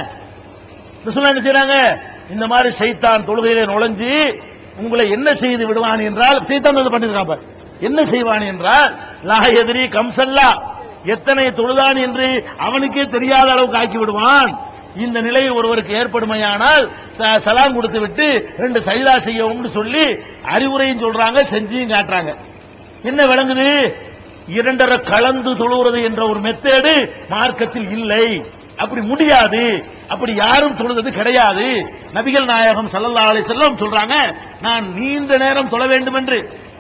ரசூலா என்ன செய்றாங்க இந்த மாதிரி சைத்தான் தொழுகையில நுழைஞ்சு உங்களை என்ன செய்து விடுவான் என்றால் சைத்தான் வந்து பண்ணிருக்கான் பாரு. என்ன செய்வான் என்றால் லா எதிரி கம்சல்லா எத்தனை தொழுதான் என்று அவனுக்கே தெரியாத அளவுக்கு ஆக்கி விடுவான் இந்த நிலை ஒருவருக்கு ஏற்படுமையானால் ச- சலாம் கொடுத்து விட்டு ரெண்டு சைதா செய்யவும்னு சொல்லி அறிவுரையும் சொல்றாங்க செஞ்சியும் காட்டுறாங்க என்ன விளங்குது இரண்டரை கலந்து தொழுகிறது என்ற ஒரு மெத்தேடு மார்க்கத்தில் இல்லை அப்படி முடியாது அப்படி யாரும் தொழுவது கிடையாது நபிகள் நாயகம் ஸல்லல்லாஹு அலைஹி வஸல்லம் சொல்றாங்க நான் நீண்ட நேரம் தொழ வேண்டும் என்று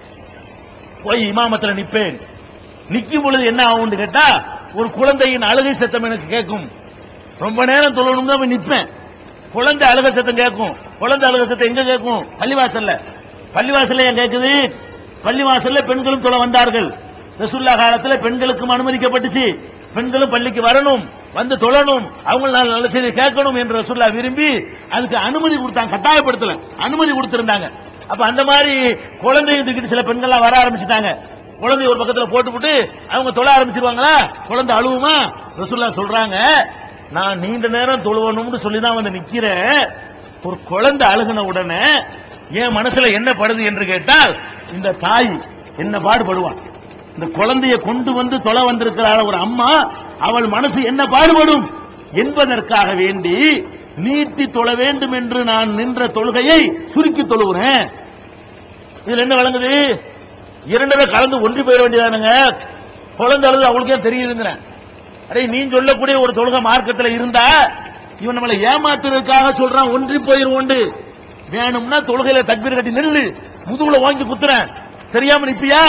போய் இமாமத்துல நிப்பேன் நிக்கும் பொழுது என்ன ஆகும்னு கேட்டா ஒரு குழந்தையின் அழுகை சத்தம் எனக்கு கேட்கும் ரொம்ப நேரம் தொழணும் தான் போய் நிப்பேன் குழந்தை அழுகை சத்தம் கேட்கும் குழந்தை அழுகை சத்தம் எங்க கேட்கும் பள்ளிவாசல்ல பள்ளிவாசல்ல ஏன் கேட்குது பள்ளிவாசல்ல பெண்களும் தொழ வந்தார்கள் ரசூல்லா காலத்துல பெண்களுக்கும் அனுமதிக்கப்பட்டுச்சு பெண்களும் பள்ளிக்கு வரணும் வந்து தொழணும் அவங்க நல்ல நல்ல செய்தி கேட்கணும் என்று ரசூல்லா விரும்பி அதுக்கு அனுமதி கொடுத்தாங்க கட்டாயப்படுத்தல அனுமதி கொடுத்திருந்தாங்க அப்ப அந்த மாதிரி குழந்தையை தூக்கிட்டு சில பெண்கள்லாம் வர ஆரம்பிச்சுட்டாங்க குழந்தை ஒரு பக்கத்துல போட்டுவிட்டு அவங்க தொழ ஆரம்பிச்சிருவாங்களா குழந்தை அழுவுமா ரசூல்லா சொல்றாங்க நான் நீண்ட நேரம் தொழுவணும்னு சொல்லி தான் வந்து நிக்கிறேன் ஒரு குழந்தை அழுகுன உடனே என் மனசுல என்ன படுது என்று கேட்டால் இந்த தாய் என்ன பாடுபடுவான் இந்த குழந்தைய கொண்டு வந்து தொலை வந்திருக்கிறாள் ஒரு அம்மா அவள் மனசு என்ன பாடுபடும் என்பதற்காக வேண்டி நீட்டி தொழ வேண்டும் என்று நான் நின்ற தொழுகையை சுருக்கி தொழுகிறேன் இதுல என்ன வழங்குது இரண்டரை கலந்து ஒன்றி போயிட வேண்டியதானுங்க குழந்தை அழுது அவளுக்கே தெரியுதுங்கிறேன் அடே நீ சொல்லக்கூடிய ஒரு தொழுகை மார்க்கத்துல இருந்தா இவன் நம்மளை ஏமாத்துறதுக்காக சொல்றான் ஒன்றி போயிருவோண்டு வேணும்னா தொழுகையில தக்பீர் கட்டி நில்லு முதுகுல வாங்கி குத்துறேன் தெரியாம நிப்பியா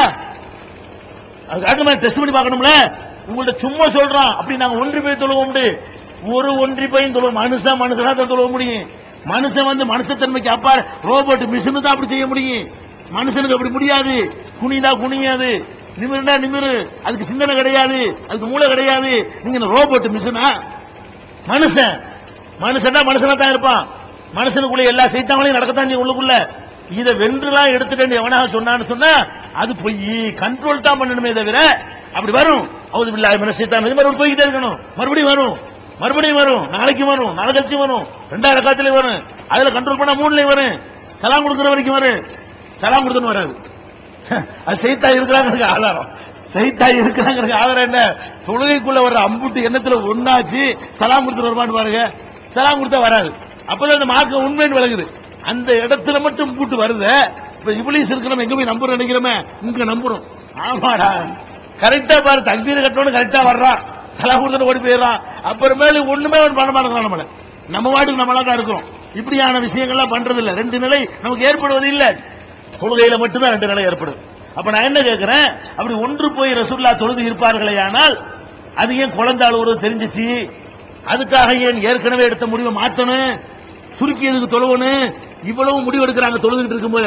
அதுக்காக டெஸ்ட் பண்ணி பார்க்கணும்ல உங்கள்ட்ட சும்மா சொல்றான் அப்படி நாங்க ஒன்றி போய் தொழுவோம்டு ஒரு ஒன்றி போய் தொழுவோம் மனுஷன் மனுஷனா தான் தொழுவ முடியும் மனுஷன் வந்து மனுஷத்தன்மைக்கு அப்பா ரோபோட் மிஷினு தான் அப்படி செய்ய முடியும் மனுஷனுக்கு அப்படி முடியாது குனிதா குனியாது நிமிருண்டா நிமிரு அதுக்கு சிந்தனை கிடையாது அதுக்கு மூளை கிடையாது நீங்க ரோபோட் மிஷினா மனுஷன் மனுஷன் தான் மனுஷனா தான் இருப்பான் மனுஷனுக்குள்ள எல்லா சைத்தாங்களையும் நடக்கத்தான் செய்யும் உள்ளுக்குள்ள இதை வென்றுலாம் எடுத்துட்டேன்னு எவனாக சொன்னான்னு சொன்னா அது பொய் கண்ட்ரோல் தான் பண்ணணுமே தவிர அப்படி வரும் அவது பிள்ளை மன சைத்தான் இது மாதிரி போய்கிட்டே இருக்கணும் மறுபடியும் வரும் மறுபடியும் வரும் நாளைக்கு வரும் நாளை கழிச்சு வரும் ரெண்டாயிரம் காத்துலயும் வரும் அதுல கண்ட்ரோல் பண்ணா மூணுலயும் வரும் சலாம் கொடுக்குற வரைக்கும் வரும் சலாம் கொடுத்துன்னு வராது அது செய்தா இருக்கிறாங்க ஆதாரம் செய்தா இருக்கிறாங்க ஆதாரம் என்ன தொழுகைக்குள்ள வர்ற அம்புட்டு எண்ணத்துல ஒண்ணாச்சு சலாம் கொடுத்து வருமான்னு பாருங்க சலாம் கொடுத்தா வராது அப்பதான் அந்த மார்க்கம் உண்மைன்னு விளங்குது அந்த இடத்துல மட்டும் கூட்டு வருது இப்ப இப்ளீஸ் இருக்கிறோம் எங்க போய் நம்புறோம் நினைக்கிறோமே இங்க நம்புறோம் ஆமாடா கரெக்டா பாரு தக்பீர் கட்டணும் கரெக்டா வர்றான் சலாம் கொடுத்துட்டு ஓடி போயிடுறான் அப்புறமேலு ஒண்ணுமே அவன் பண்ண மாட்டேங்கிறான் நம்மள நம்ம வாட்டுக்கு நம்மளா தான் இருக்கிறோம் இப்படியான விஷயங்கள்லாம் பண்றது இல்ல ரெண்டு நிலை நமக்கு ஏற்படுவது இல்ல தொழுகையில மட்டும்தான் ரெண்டு நிலை ஏற்படும் அப்ப நான் என்ன கேட்கிறேன் அப்படி ஒன்று போய் ரசூல்லா தொழுது இருப்பார்களே ஆனால் அது ஏன் குழந்தை அழுவுறது தெரிஞ்சிச்சு அதுக்காக ஏன் ஏற்கனவே எடுத்த முடிவை மாத்தணும் சுருக்கி எதுக்கு தொழுவணும் இவ்வளவு முடிவு எடுக்கிறாங்க தொழுதுகிட்டு இருக்கும்போது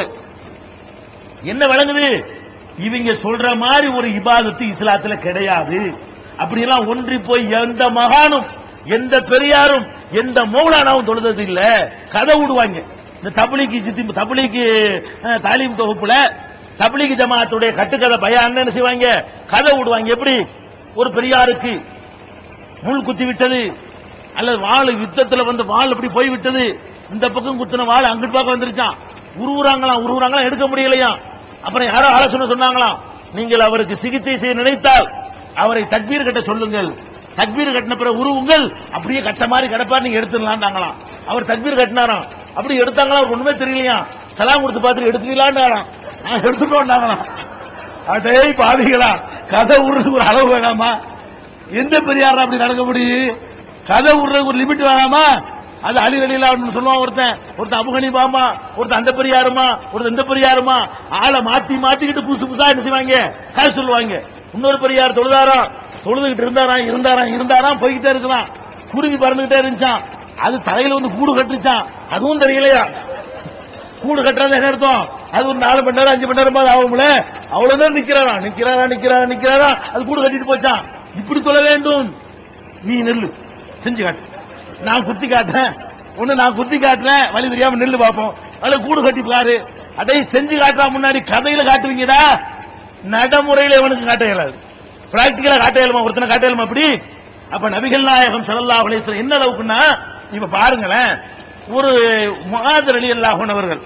என்ன வழங்குது இவங்க சொல்ற மாதிரி ஒரு இபாதத்து இஸ்லாத்துல கிடையாது அப்படியெல்லாம் ஒன்றி போய் எந்த மகானும் எந்த பெரியாரும் எந்த மௌலானாவும் தொழுதது இல்ல கதை விடுவாங்க இந்த தபிலிக்கு சித்தி தபிலிக்கு அஹ், தாலீம் தொகுப்புல தபிலிக்கு ஜமாத்துடைய கட்டுக்கதை பயான் என்ன செய்வாங்க கதை விடுவாங்க எப்படி ஒரு பெரியாருக்கு முள் குத்தி விட்டது அல்லது வாள் யுத்தத்துல வந்து வாள் இப்படி போய் விட்டது இந்த பக்கம் குத்தின வாள் அங்கிட்டு பக்கம் வந்துருச்சான் உருவுறாங்களாம் உருவுறாங்களாம் எடுக்க முடியலையா அப்புறம் யாரோ ஆலோசனை சொன்னாங்களாம் நீங்கள் அவருக்கு சிகிச்சை செய்ய நினைத்தால் அவரை தக்பீர் கட்ட சொல்லுங்கள் தக்பீர் கட்டின பிறகு உருவுங்கள் அப்படியே கட்ட மாதிரி கிடப்பார் நீங்க எடுத்துடலாம்டாங்களாம் அவர் தக்பீர் கட்டினாராம் அப்படி எடுத்தாங்களா அவருக்கு ஒண்ணுமே தெரியலையா சலாம் கொடுத்து பார்த்துட்டு எடுத்துக்கலான்டாராம் நான் எடுத்துட்டோம்டாங்களாம் அடே பாவிகளா கதை விடுறதுக்கு ஒரு அளவு வேணாமா எந்த பெரியார் அப்படி நடக்க முடியும் கதை விடுறதுக்கு ஒரு லிமிட் வேணாமா அது அலி அலிலா சொல்லுவான் ஒருத்தன் ஒருத்தன் அபுகனி பாமா ஒருத்தன் அந்த பெரியாருமா ஒருத்தன் இந்த பெரியாருமா ஆளை மாத்தி மாத்திக்கிட்டு புதுசு புதுசா என்ன செய்வாங்க கதை சொல்லுவாங்க இன்னொரு பெரியார் தொழுதாராம் தொழுதுகிட்டு இருந்தாராம் இருந்தாராம் இருந்தாராம் போய்கிட்டே இருக்கலாம் குருவி பறந்துகிட்டே இருந்துச்சான் அது தலையில வந்து கூடு கட்டுச்சான் அதுவும் தெரியலையா கூடு கட்டுறது என்ன அர்த்தம் அது ஒரு நாலு மணி நேரம் அஞ்சு மணி நேரம் ஆகும்ல அவ்வளவுதான் நிக்கிறாரா நிக்கிறாரா நிக்கிறாரா நிக்கிறாரா அது கூடு கட்டிட்டு போச்சான் இப்படி சொல்ல வேண்டும் நீ நெல்லு செஞ்சு காட்டு நான் குத்தி காட்டுறேன் ஒண்ணு நான் குத்தி காட்டுறேன் வழி தெரியாம நெல்லு பார்ப்போம் அதுல கூடு கட்டி பாரு அதை செஞ்சு காட்டுறா முன்னாடி கதையில காட்டுவீங்கடா நடைமுறையில இவனுக்கு காட்ட இயலாது பிராக்டிக்கலா காட்ட இயலுமா ஒருத்தனை காட்ட இயலுமா அப்படி அப்ப நபிகள் நாயகம் ஸல்லல்லாஹு அலைஹி வஸல்லம் என்ன அளவுக்குன்னா இப்ப பாருங்களேன் ஒரு முஆதர் அலி அல்லாஹ் அவர்கள்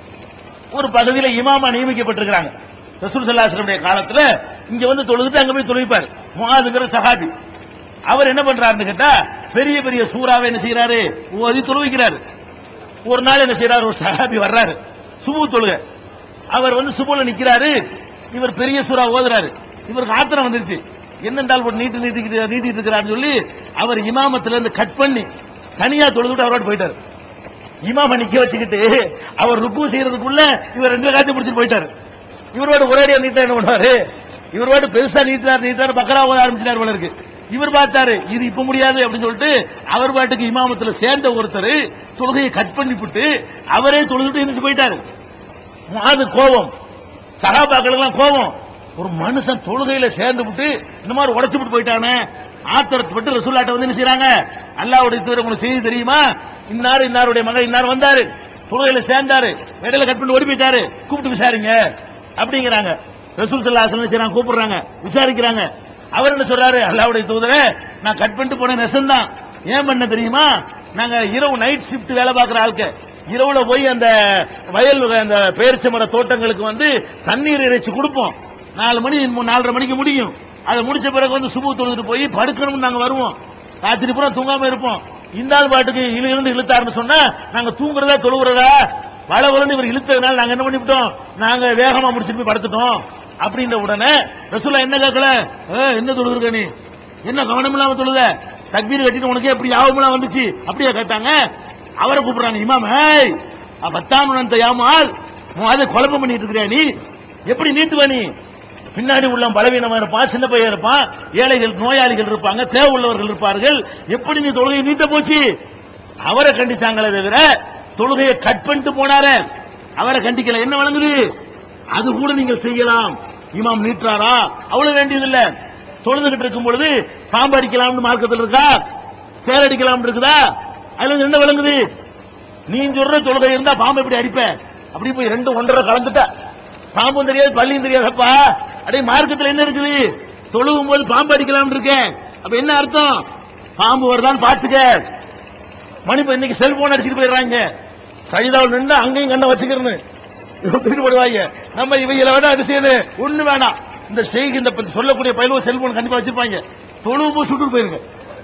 ஒரு பகுதியில இமாமா நியமிக்கப்பட்டிருக்கிறாங்க ரசூல் சல்லாஹ்வுடைய காலத்துல இங்க வந்து தொழுதுட்டு அங்க போய் தொழுவிப்பார் முஆதுங்கிற சஹாபி அவர் என்ன பண்றாருன்னு கேட்டா பெரிய பெரிய சூறாவை என்ன செய்யறாரு ஓதி தொழுவிக்கிறாரு ஒரு நாள் என்ன செய்யறாரு ஒரு சஹாபி வர்றாரு சுபு தொழுக அவர் வந்து சுபுல நிக்கிறாரு இவர் பெரிய சூறா ஓதுறாரு இவருக்கு ஆத்திரம் வந்துருச்சு என்னென்றால் ஒரு நீட்டு நீட்டிக்கிட்டு நீட்டிட்டு இருக்கிறாருன்னு சொல்லி அவர் இமாமத்துல இருந்து கட் பண்ணி தனியா தொழுதுட்டு அவரோட போயிட்டாரு இமாம நிக்க வச்சுக்கிட்டு அவர் ருக்கு செய்யறதுக்குள்ள இவர் ரெண்டு காட்சி முடிச்சு போயிட்டாரு இவரோட ஒரேடியா நீட்டா என்ன பண்ணுவாரு இவரோட பெருசா நீட்டார் நீட்டார் பக்கரா ஓத ஆரம்பிச்சிட்டார் போல இருக்கு இவர் பார்த்தாரு இது இப்ப முடியாது அப்படின்னு சொல்லிட்டு அவர் பாட்டுக்கு இமாமத்துல சேர்ந்த ஒருத்தர் தொழுகையை கட் பண்ணிவிட்டு அவரே தொழுதுட்டு எந்திரிச்சு போயிட்டாரு அது கோபம் சகாபாக்களுக்கெல்லாம் கோபம் ஒரு மனுஷன் தொழுகையில சேர்ந்து விட்டு இந்த மாதிரி உடைச்சு விட்டு போயிட்டானே ஆத்திரப்பட்டு ரசூல்லாட்ட வந்து என்ன செய்றாங்க அல்லாவுடைய தூரம் உங்களுக்கு செய்தி தெரியுமா இன்னாரு இன்னாருடைய மகன் இன்னார் வந்தாரு தொழுகையில சேர்ந்தாரு இடையில கட் பண்ணி ஓடி போயிட்டாரு கூப்பிட்டு விசாரிங்க அப்படிங்கிறாங்க ரசூல் சல்லாஹ் செய்றாங்க கூப்பிடுறாங்க விசாரிக்கிறாங்க அவர் என்ன சொல்றாரு அல்லாவுடைய தூதரே நான் கட் பண்ணிட்டு போன நெசந்தான் ஏன் பண்ண தெரியுமா நாங்க இரவு நைட் ஷிஃப்ட் வேலை பார்க்குற ஆளுக்கு இரவுல போய் அந்த வயல் அந்த பேரிச்ச மர தோட்டங்களுக்கு வந்து தண்ணீர் இறைச்சி கொடுப்போம் நாலு மணி மூ- நாலரை மணிக்கு முடியும் அதை முடிச்ச பிறகு வந்து சுபு தொழுதுட்டு போய் படுக்கணும்னு நாங்க வருவோம் ராத்திரி பூரா தூங்காம இருப்போம் இந்த ஆள் பாட்டுக்கு இழு இழுந்து இழுத்தாருன்னு சொன்னா நாங்க தூங்குறதா தொழுகிறதா வள வளர்ந்து இவர் இழுத்ததுனால நாங்க என்ன பண்ணிவிட்டோம் நாங்க வேகமா முடிச்சுட்டு போய் படுத்துட்டோம் அப்படின்ற உடனே ரசூலா என்ன கேட்கல "ஏய், என்ன தொழுதுருக்க நீ என்ன கவனம் இல்லாம தொழுத தக்பீர் கட்டிட்டு உனக்கு எப்படி யாவமெல்லாம் வந்துச்சு அப்படியே கேட்டாங்க அவரை கூப்பிடுறாங்க இமாம் ஏய் பத்தாம் யாமால் அதை குழப்பம் பண்ணிட்டு இருக்கிறியா நீ எப்படி நீட்டுவ நீ பின்னாடி உள்ள பலவீனமா இருப்பான் சின்ன பையன் இருப்பான் ஏழைகள் நோயாளிகள் இருப்பாங்க தேவை உள்ளவர்கள் இருப்பார்கள் எப்படி நீ தொழுகையை நீட்ட போச்சு அவரை கண்டிச்சாங்களே தவிர தொழுகையை கட் பண்ணிட்டு போனாரே அவரை கண்டிக்கல என்ன வழங்குது அது கூட நீங்கள் செய்யலாம் இமாம் நீட்டுறாரா அவ்வளவு வேண்டியதில்ல தொழுதுகிட்டு இருக்கும் பொழுது பாம்பு அடிக்கலாம்னு மார்க்கத்தில் இருக்கா தேர் அடிக்கலாம் இருக்குதா அதுல இருந்து என்ன விளங்குது நீ சொல்ற தொழுகை இருந்தா பாம்பு எப்படி அடிப்ப அப்படி போய் ரெண்டு ஒன்றரை கலந்துட்ட பாம்பும் தெரியாது பள்ளியும் தெரியாதப்பா அடே மார்க்கத்துல என்ன இருக்குது தொழுகும் போது பாம்பு அடிக்கலாம் இருக்கேன் அப்ப என்ன அர்த்தம் பாம்பு வருதான்னு பாத்துக்க மணி இப்ப இன்னைக்கு செல்போன் அடிச்சுட்டு போயிடுறாங்க சைதாவில் நின்று அங்கேயும் கண்ணை வச்சுக்கிறேன்னு தூக்கிட்டு போடுவாங்க நம்ம இவையில வேணா அது செய்யணும் ஒண்ணு வேணாம் இந்த செய்கை இந்த ப- சொல்லக்கூடிய பயிலுவ செல்போன் கண்டிப்பா வச்சிருப்பாங்க தொழுவும் போது சுட்டு போயிருங்க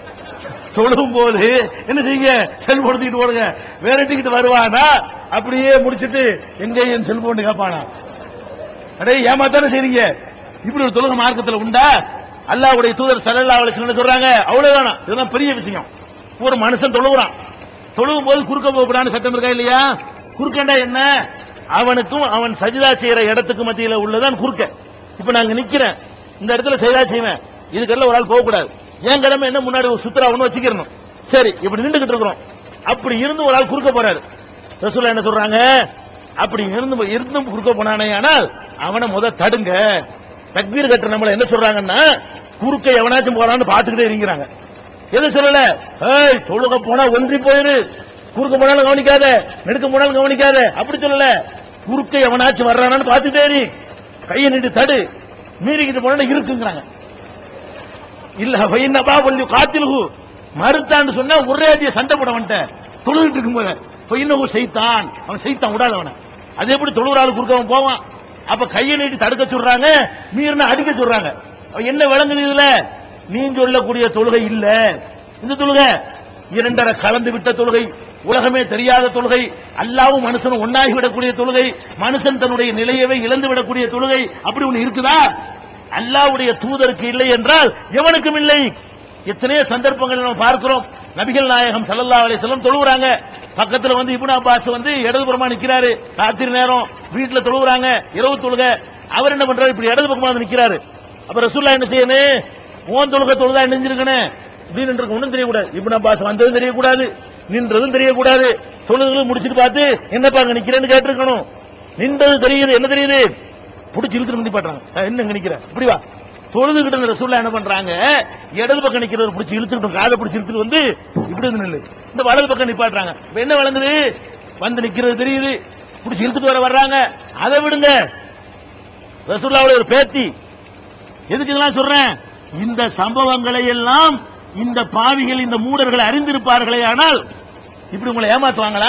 தொழும் போது என்ன செய்யுங்க செல்போன் தூக்கிட்டு போடுங்க விரட்டிக்கிட்டு வருவானா அப்படியே முடிச்சிட்டு எங்க என் செல்போன் கேட்பானா அடே ஏமாத்தானே செய்றீங்க இப்படி ஒரு தொழுக மார்க்கத்துல உண்டா அல்லாஹ்வுடைய தூதர் ஸல்லல்லாஹு அலைஹி வஸல்லம் சொல்றாங்க அவ்வளவுதானா இதெல்லாம் பெரிய விஷயம் ஒரு மனுஷன் தொழுகிறான் தொழுகும் போது குறுக்க போகக்கூடாதுன்னு சட்டம் இருக்கா இல்லையா குறுக்கண்டா என்ன அவனுக்கும் அவன் சஜிதா செய்யற இடத்துக்கு மத்தியில உள்ளதான் குறுக்க இப்ப நாங்க நிக்கிறேன் இந்த இடத்துல சஜிதா செய்வேன் இதுக்கெல்லாம் ஒரு ஆள் போகக்கூடாது என் கடமை என்ன முன்னாடி ஒரு சுத்தரா ஒண்ணு வச்சுக்கிறணும் சரி இப்படி நின்றுகிட்டு இருக்கிறோம் அப்படி இருந்து ஒரு ஆள் குறுக்க போறாரு ரசூல்லா என்ன சொல்றாங்க அப்படி இருந்து இருந்தும் குறுக்க போனானே ஆனால் அவனை முத தடுங்க தக்பீர் கட்டுற நம்மள என்ன சொல்றாங்கன்னா குறுக்க எவனாச்சும் போறான்னு பாத்துக்கிட்டே இருக்கிறாங்க எது சொல்லல ஏய் தொழுக போனா ஒன்றி போயிரு குறுக்க போனாலும் கவனிக்காத நெடுக்க போனாலும் கவனிக்காத அப்படி சொல்லல குறுக்க எவனாச்சும் வர்றானான்னு பாத்துட்டே இரு கையை நின்று தடு மீறிக்கிட்டு போனா இருக்குங்கிறாங்க இல்ல பையனபா ஒல்லி காத்திலுகு மறுத்தான்னு சொன்னா ஒரே அடிய சண்டை போட வந்துட்டேன் தொழுகிட்டு இருக்கும்போது பையனகு செய்தான் அவன் செய்தான் விடாத அவனை அது எப்படி தொழுகிற ஆளு குறுக்கவன் போவான் அப்ப கையை நீட்டி தடுக்க சொல்றாங்க மீறின அடிக்க சொல்றாங்க அப்ப என்ன விளங்குது இதுல நீ சொல்லக்கூடிய தொழுகை இல்ல இந்த தொழுகை இரண்டரை கலந்து விட்ட தொழுகை உலகமே தெரியாத தொழுகை அல்லாவும் மனுஷனும் ஒன்னாகி விடக்கூடிய தொழுகை மனுஷன் தன்னுடைய நிலையவே இழந்து விடக்கூடிய தொழுகை அப்படி ஒண்ணு இருக்குதா அல்லாவுடைய தூதருக்கு இல்லை என்றால் எவனுக்கும் இல்லை எத்தனையோ சந்தர்ப்பங்கள் நம்ம பார்க்கிறோம் நபிகள் நாயகம் ஸல்லல்லாஹு அலைஹி வஸல்லம் தொழுகிறாங்க பக்கத்துல வந்து இப்னு அப்பாஸ் வந்து இடதுபுறமா நிக்கிறாரு ராத்திரி நேரம் வீட்டுல தொழுகிறாங்க இரவு தொழுக அவர் என்ன பண்றாரு இப்படி இடது பக்கமா வந்து நிக்கிறாரு அப்ப ரசூல்லா என்ன செய்யணும் ஓன் தொழுக தொழுதா நெஞ்சிருக்கணும் இப்படி நின்று ஒண்ணும் தெரியக்கூடாது இப்னு அப்பாஸ் வந்ததும் தெரியக்கூடாது நின்றதும் தெரியக்கூடாது தொழுதுகளும் முடிச்சிட்டு பார்த்து என்னப்பா அங்க நிக்கிறேன்னு கேட்டிருக்கணும் நின்றது தெரியுது என்ன தெரியுது புடிச்சு இழுத்துட்டு முந்தி பாட்டுறாங்க என்ன இங்க நிக்கிற இப்படி வா தொழுதுகிட்டு இருந்த ரசூல்லா என்ன பண்றாங்க இடது பக்கம் நிக்கிறவர் பிடிச்சி இழுத்துக்கிட்டு காதை பிடிச்சி இழுத்துட்டு வந்து இப்படி வந்து நில்லு இந்த வலது பக்கம் நிப்பாட்டுறாங்க இப்ப என்ன வழங்குது வந்து நிக்கிறது தெரியுது பிடிச்சி இழுத்துட்டு வர வர்றாங்க அதை விடுங்க ரசூல்லாவோட ஒரு பேத்தி எதுக்கு இதெல்லாம் சொல்றேன் இந்த சம்பவங்களை எல்லாம் இந்த பாவிகள் இந்த மூடர்கள் அறிந்திருப்பார்களே ஆனால் இப்படி உங்களை ஏமாத்துவாங்களா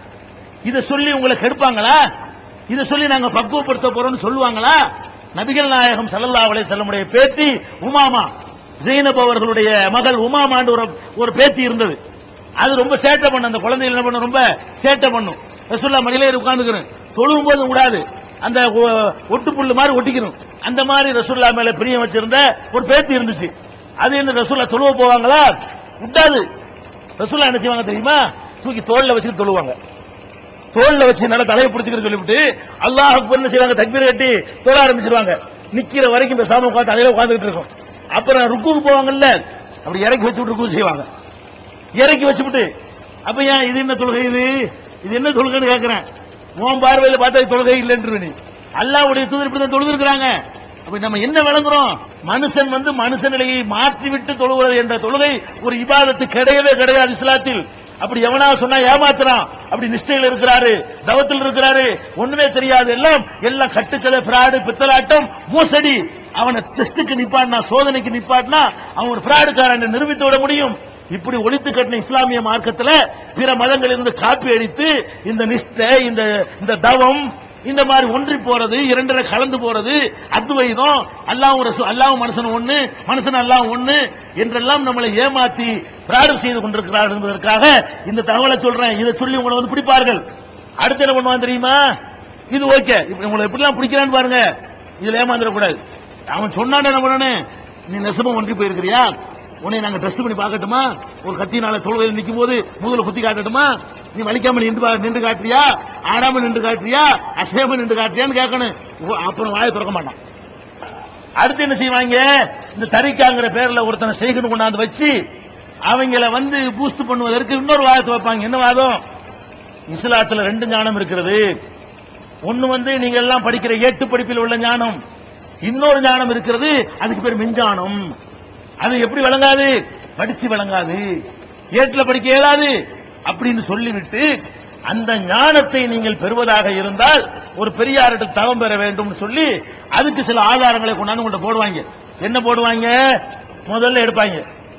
இதை சொல்லி உங்களை கெடுப்பாங்களா இதை சொல்லி நாங்க பக்குவப்படுத்த போறோம்னு சொல்லுவாங்களா நபிகள் நாயகம் ஸல்லல்லாஹு அலைஹி வஸல்லமுடைய பேத்தி உமாமா ஜெயினப் அவர்களுடைய மகள் உமாமான்னு ஒரு ஒரு பேத்தி இருந்தது அது ரொம்ப சேட்டை பண்ணும் அந்த குழந்தைகள் என்ன பண்ணும் ரொம்ப சேட்டை பண்ணும் ரசூல்லா மடியிலே உட்கார்ந்துக்கணும் தொழுவும் போது விடாது அந்த ஒ- ஒட்டு புல்லு மாதிரி ஒட்டிக்கணும் அந்த மாதிரி ரசூல்லா மேல பிரியம் வச்சிருந்த ஒரு பேத்தி இருந்துச்சு அது என்ன ரசூல்லா தொழுவ போவாங்களா விட்டாது ரசூல்லா என்ன செய்வாங்க தெரியுமா தூக்கி தோல்ல வச்சுட்டு தொழுவாங்க தோல்ல வச்சு நல்லா தலையை பிடிச்சிக்கிற சொல்லிவிட்டு அல்லாஹ் அக்பர் என்ன செய்வாங்க தக்பீர் கட்டி தொழ ஆரம்பிச்சிருவாங்க நிக்கிற வரைக்கும் இந்த சாமம் உட்காந்து தலையில உட்காந்துட்டு இருக்கும் அப்புறம் ருக்குக்கு போவாங்கல்ல அப்படி இறக்கி வச்சு விட்டு ருக்கு செய்வாங்க இறக்கி வச்சுவிட்டு அப்ப ஏன் இது என்ன தொழுகை இது இது என்ன தொழுகைன்னு கேட்கிறேன் உன் பார்வையில பார்த்தா இது தொழுகை இல்லைன்று நீ அல்லாஹ்வுடைய தூதர் இப்படி தான் தொழுதுருக்கிறாங்க அப்ப நம்ம என்ன விளங்குறோம் மனுஷன் வந்து மனுஷ நிலையை மாற்றி விட்டு தொழுவது என்ற தொழுகை ஒரு இபாதத்து கிடையவே கிடையாது இஸ்லாத்தில் அப்படி எவனா சொன்னா ஏமாத்துறான் அப்படி நிஷ்டையில் இருக்கிறாரு தவத்தில் இருக்கிறாரு ஒண்ணுமே தெரியாது எல்லாம் எல்லாம் கட்டுக்கதை பிராடு பித்தலாட்டம் மோசடி அவனை டெஸ்டுக்கு நிப்பாட்டினா சோதனைக்கு நிப்பாட்டினா அவன் ஒரு பிராடுக்காரன் நிரூபித்து விட முடியும் இப்படி ஒழித்து கட்டின இஸ்லாமிய மார்க்கத்துல பிற மதங்களில் இருந்து காப்பி அடித்து இந்த நிஷ்டை இந்த இந்த தவம் இந்த மாதிரி ஒன்றி போறது இரண்டரை கலந்து போறது அத்வைதம் அல்லாவும் ரசூ- அல்லாவும் மனுஷன் ஒண்ணு மனுஷன் அல்லாவும் ஒண்ணு என்றெல்லாம் நம்மளை ஏமாத்தி பிராடம் செய்து கொண்டிருக்கிறார்கள் என்பதற்காக இந்த தகவலை சொல்றேன் இதை சொல்லி உங்களை வந்து பிடிப்பார்கள் அடுத்து என்ன பண்ணுவான் தெரியுமா இது ஓகே இப்ப உங்களை எப்படிலாம் பிடிக்கிறான்னு பாருங்க இதுல ஏமாந்துடக்கூடாது அவன் சொன்னானே என்ன பண்ணணும் நீ நெசமும் ஒன்றி போயிருக்கிறியா உன்னை நாங்க டெஸ்ட் பண்ணி பார்க்கட்டுமா ஒரு கத்தினால தொழுகையில் நிற்கும் போது முதல்ல குத்தி காட்டட்டுமா நீ வலிக்காம நின்று பா- நின்று காட்டுறியா ஆடாம நின்று காட்டுறியா அசையாம நின்று காட்டுறியான்னு கேட்கணும் ஓ, அப்புறம் வாயை திறக்க மாட்டான் அடுத்து என்ன செய்வாங்க இந்த தரிக்காங்கிற பேர்ல ஒருத்தனை செய்கணும் கொண்டாந்து வச்சு அவங்கள வந்து பூஸ்ட் பண்ணுவதற்கு இன்னொரு வாதத்தை வைப்பாங்க என்ன வாதம் இஸ்லாத்துல ரெண்டு ஞானம் இருக்கிறது ஒண்ணு வந்து நீங்க எல்லாம் படிக்கிற ஏட்டு படிப்பில் உள்ள ஞானம் இன்னொரு ஞானம் இருக்கிறது அதுக்கு பேர் மெஞ்ஞானம் அது எப்படி விளங்காது படிச்சு விளங்காது ஏட்டுல படிக்க இயலாது அப்படின்னு சொல்லிவிட்டு அந்த ஞானத்தை நீங்கள் பெறுவதாக இருந்தால் ஒரு பெரியார்கிட்ட தவம் பெற வேண்டும்னு சொல்லி அதுக்கு சில ஆதாரங்களை கொண்டாந்து உங்கள்ட்ட போடுவாங்க என்ன போடுவாங்க முதல்ல எடுப்பாங்க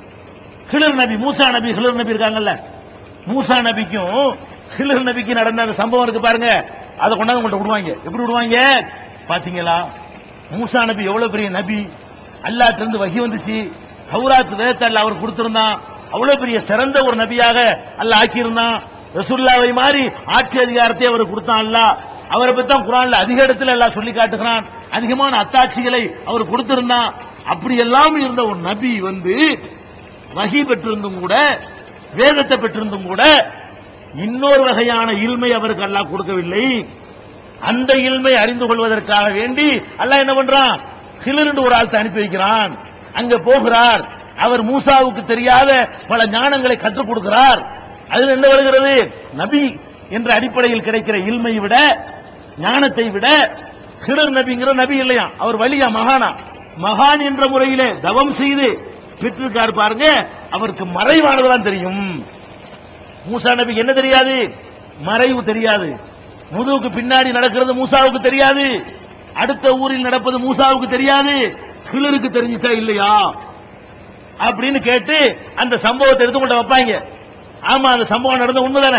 ஹிலர் நபி மூசா நபி ஹிலர் நபி இருக்காங்கல்ல மூசா நபிக்கும் ஹிலர் நபிக்கு நடந்த அந்த சம்பவம் இருக்கு பாருங்க அதை கொண்டாந்து உங்கள்ட்ட விடுவாங்க எப்படி விடுவாங்க பாத்தீங்களா மூசா நபி எவ்வளவு பெரிய நபி அல்லாஹ்ட்ட இருந்து வகி வந்துச்சு தௌராத் வேதத்தை அல்லாஹ் அவர் கொடுத்திருந்தான் அவ்வளவு பெரிய சிறந்த ஒரு நபியாக அல்லாஹ் ஆக்கியிருந்தான் ரசூல்லாவை மாதிரி ஆட்சி அதிகாரத்தை அவர் கொடுத்தான் அல்லாஹ் அவரை பத்தி தான் குரான்ல அதிக இடத்துல எல்லாம் சொல்லி காட்டுகிறான் அதிகமான அத்தாட்சிகளை அவர் கொடுத்திருந்தான் அப்படி எல்லாம் இருந்த ஒரு நபி வந்து வகி பெற்றிருந்தும் கூட வேதத்தை பெற்றிருந்தும் கூட இன்னொரு வகையான இல்மை அவருக்கு அல்லாஹ் கொடுக்கவில்லை அந்த இல்மை அறிந்து கொள்வதற்காக வேண்டி அல்லாஹ் என்ன பண்றான் ஹிலர் என்று ஒரு ஆள்த்தை அனுப்பி வைக்கிறான் அங்க போகிறார் அவர் மூசாவுக்கு தெரியாத பல ஞானங்களை கற்றுக் கொடுக்கிறார் அதில் என்ன வருகிறது நபி என்ற அடிப்படையில் கிடைக்கிற இல்மை விட ஞானத்தை விட ஹிடர் நபிங்கிற நபி இல்லையா அவர் வலியா மகானா மகான் என்ற முறையிலே தவம் செய்து பெற்றிருக்காரு பாருங்க அவருக்கு மறைவானதுதான் தெரியும் மூசா நபிக்கு என்ன தெரியாது மறைவு தெரியாது முதுகுக்கு பின்னாடி நடக்கிறது மூசாவுக்கு தெரியாது அடுத்த ஊரில் நடப்பது மூசாவுக்கு தெரியாது கிளருக்கு தெரிஞ்சுச்சா இல்லையா அப்படின்னு கேட்டு அந்த சம்பவத்தை எடுத்து கொண்டு வைப்பாங்க ஆமா அந்த சம்பவம் நடந்த உண்மைதானே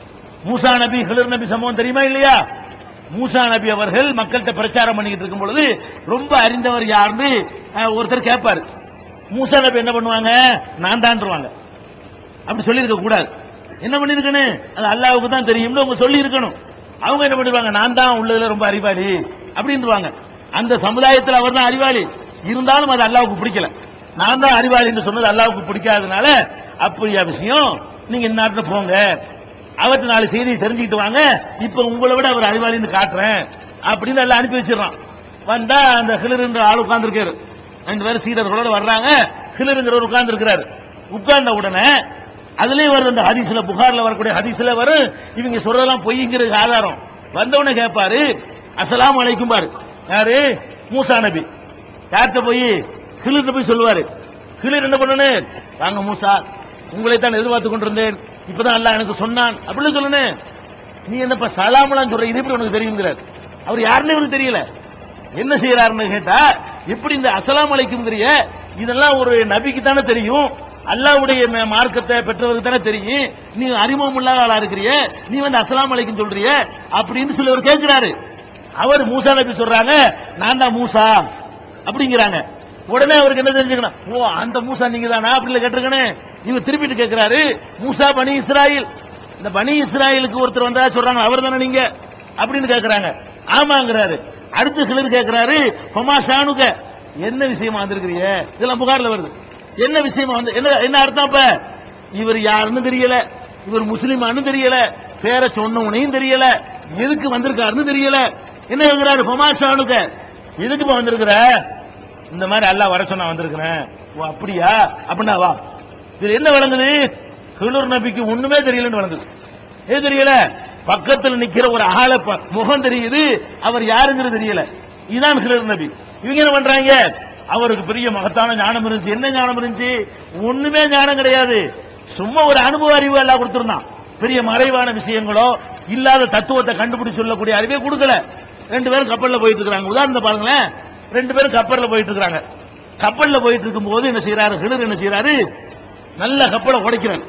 மூசா நபி ஹிலர் நபி சம்பவம் தெரியுமா இல்லையா மூசா நபி அவர்கள் மக்கள்கிட்ட பிரச்சாரம் பண்ணிக்கிட்டு இருக்கும் பொழுது ரொம்ப அறிந்தவர் யாருன்னு அஹ், ஒருத்தர் கேட்பாரு மூசா நபி என்ன பண்ணுவாங்க நான் தான்ருவாங்க அப்படி சொல்லியிருக்க கூடாது என்ன பண்ணிருக்கணும் அது அல்லாவுக்கு தான் தெரியும்னு அவங்க சொல்லி இருக்கணும் அவங்க என்ன பண்ணிருவாங்க நான் தான் உள்ளதுல ரொம்ப அறிவாளி அப்படின்றாங்க அந்த சமுதாயத்தில் அவர் தான் அறிவாளி இருந்தாலும் அது அல்லாவுக்கு பிடிக்கல நான் தான் அறிவாளின்னு சொன்னது அல்லாவுக்கு பிடிக்காதனால அப்படியா விஷயம் நீங்க இந்த நாட்டுல போங்க அவர்கிட்ட நாலு செய்தியை தெரிஞ்சுக்கிட்டு வாங்க இப்ப உங்களை விட அவர் அறிவாளின்னு காட்டுறேன் அப்படின்னு எல்லாம் அனுப்பி வச்சிடறான் வந்தா அந்த ஹிலருன்ற ஆள் உட்கார்ந்துருக்காரு ரெண்டு பேரும் சீடர்களோட வர்றாங்க ஹிலருங்கிறவர் உட்கார்ந்து இருக்கிறாரு உட்கார்ந்த உடனே அதுலயே வருது அந்த ஹதீஸ்ல புகார்ல வரக்கூடிய ஹதீஸ்ல வரும் இவங்க சொல்றதெல்லாம் பொய்ங்கிறது ஆதாரம் வந்தவனே கேட்பாரு அஸ்ஸலாமு அலைக்கும் பாரு யாரு மூசா நபி யார்கிட்ட போய் ஹிலர்கிட்ட போய் சொல்லுவாரு ஹிலர் என்ன பண்ணனு வாங்க மூசா உங்களை தான் எதிர்பார்த்து கொண்டிருந்தேன் இப்பதான் அல்லாஹ் எனக்கு சொன்னான் அப்படின்னு சொல்லணும் நீ என்னப்பா சலாமலாம் சொல்ற இது எப்படி உனக்கு தெரியுங்கிறார் அவர் யாருன்னு இவருக்கு தெரியல என்ன செய்யறாருன்னு கேட்டா எப்படி இந்த அஸ்ஸலாமு அலைக்கும்ங்கிறிய இதெல்லாம் ஒரு நபிக்கு தானே தெரியும் அல்லாஹ்வுடைய ம- மார்க்கத்தை பெற்றவருக்கு தானே தெரியும் நீ அறிமுகம் இல்லாத ஆளா இருக்கிறிய நீ வந்து அஸ்ஸலாமு அலைக்கும் சொல்றிய அப்படின்னு சொல்லி அவர் கேட்கிறாரு அவர் மூசா நபி சொல்றாங்க நான் தான் மூசா அப்படிங்கிறாங்க உடனே அவருக்கு என்ன தெரிஞ்சுக்கணும் ஓ அந்த மூசா நீங்க தானா அப்படின்னு கேட்டிருக்கணும் இவர் திருப்பிட்டு கேட்கிறாரு மூசா பனி இஸ்ராயில் இந்த பனி இஸ்ராயலுக்கு ஒருத்தர் வந்தா சொல்றாங்க அவர் தானே நீங்க அப்படின்னு கேட்கறாங்க ஆமாங்கிறாரு அடுத்த சிலர் கேட்கிறாரு ஹொமா ஷானுக என்ன விஷயமா வந்திருக்கிறீங்க இதெல்லாம் புகார்ல வருது என்ன விஷயமா வந்து என்ன என்ன அர்த்தம் அப்ப இவர் யாருன்னு தெரியல இவர் முஸ்லிமான்னு தெரியல பேரை சொன்னவனையும் தெரியல எதுக்கு வந்திருக்காருன்னு தெரியல என்ன எழுதுறாரு ஹொமா ஷானுக எதுக்கு இப்ப வந்திருக்கிற இந்த மாதிரி அல்லாஹ் வர சொன்னா வந்திருக்கிறேன் ஓ அப்படியா அப்படின்னா வா இது என்ன விளங்குது ஹிலூர் நபிக்கு ஒண்ணுமே தெரியலன்னு விளங்குது ஏது தெரியல பக்கத்துல நிக்கிற ஒரு ஆளை ப- முகம் தெரியுது அவர் யாருங்கிறது தெரியல இதான் ஹிலர் நபி இவங்க என்ன பண்றாங்க அவருக்கு பெரிய மகத்தான ஞானம் இருந்துச்சு என்ன ஞானம் இருந்துச்சு ஒண்ணுமே ஞானம் கிடையாது சும்மா ஒரு அனுபவ அறிவு எல்லாம் கொடுத்திருந்தான் பெரிய மறைவான விஷயங்களோ இல்லாத தத்துவத்தை கண்டுபிடிச்சு சொல்லக்கூடிய அறிவே கொடுக்கல ரெண்டு பேரும் கப்பல்ல போயிட்டு இருக்காங்க உதாரணத்தை பாருங்களேன் ரெண்டு பேரும் கப்பல்ல போயிட்டு இருக்காங்க கப்பல்ல போயிட்டு இருக்கும்போது என்ன செய்யறாரு ஹிலர் என்ன செய்யறாரு நல்ல கப்பலை உடைக்கிறார்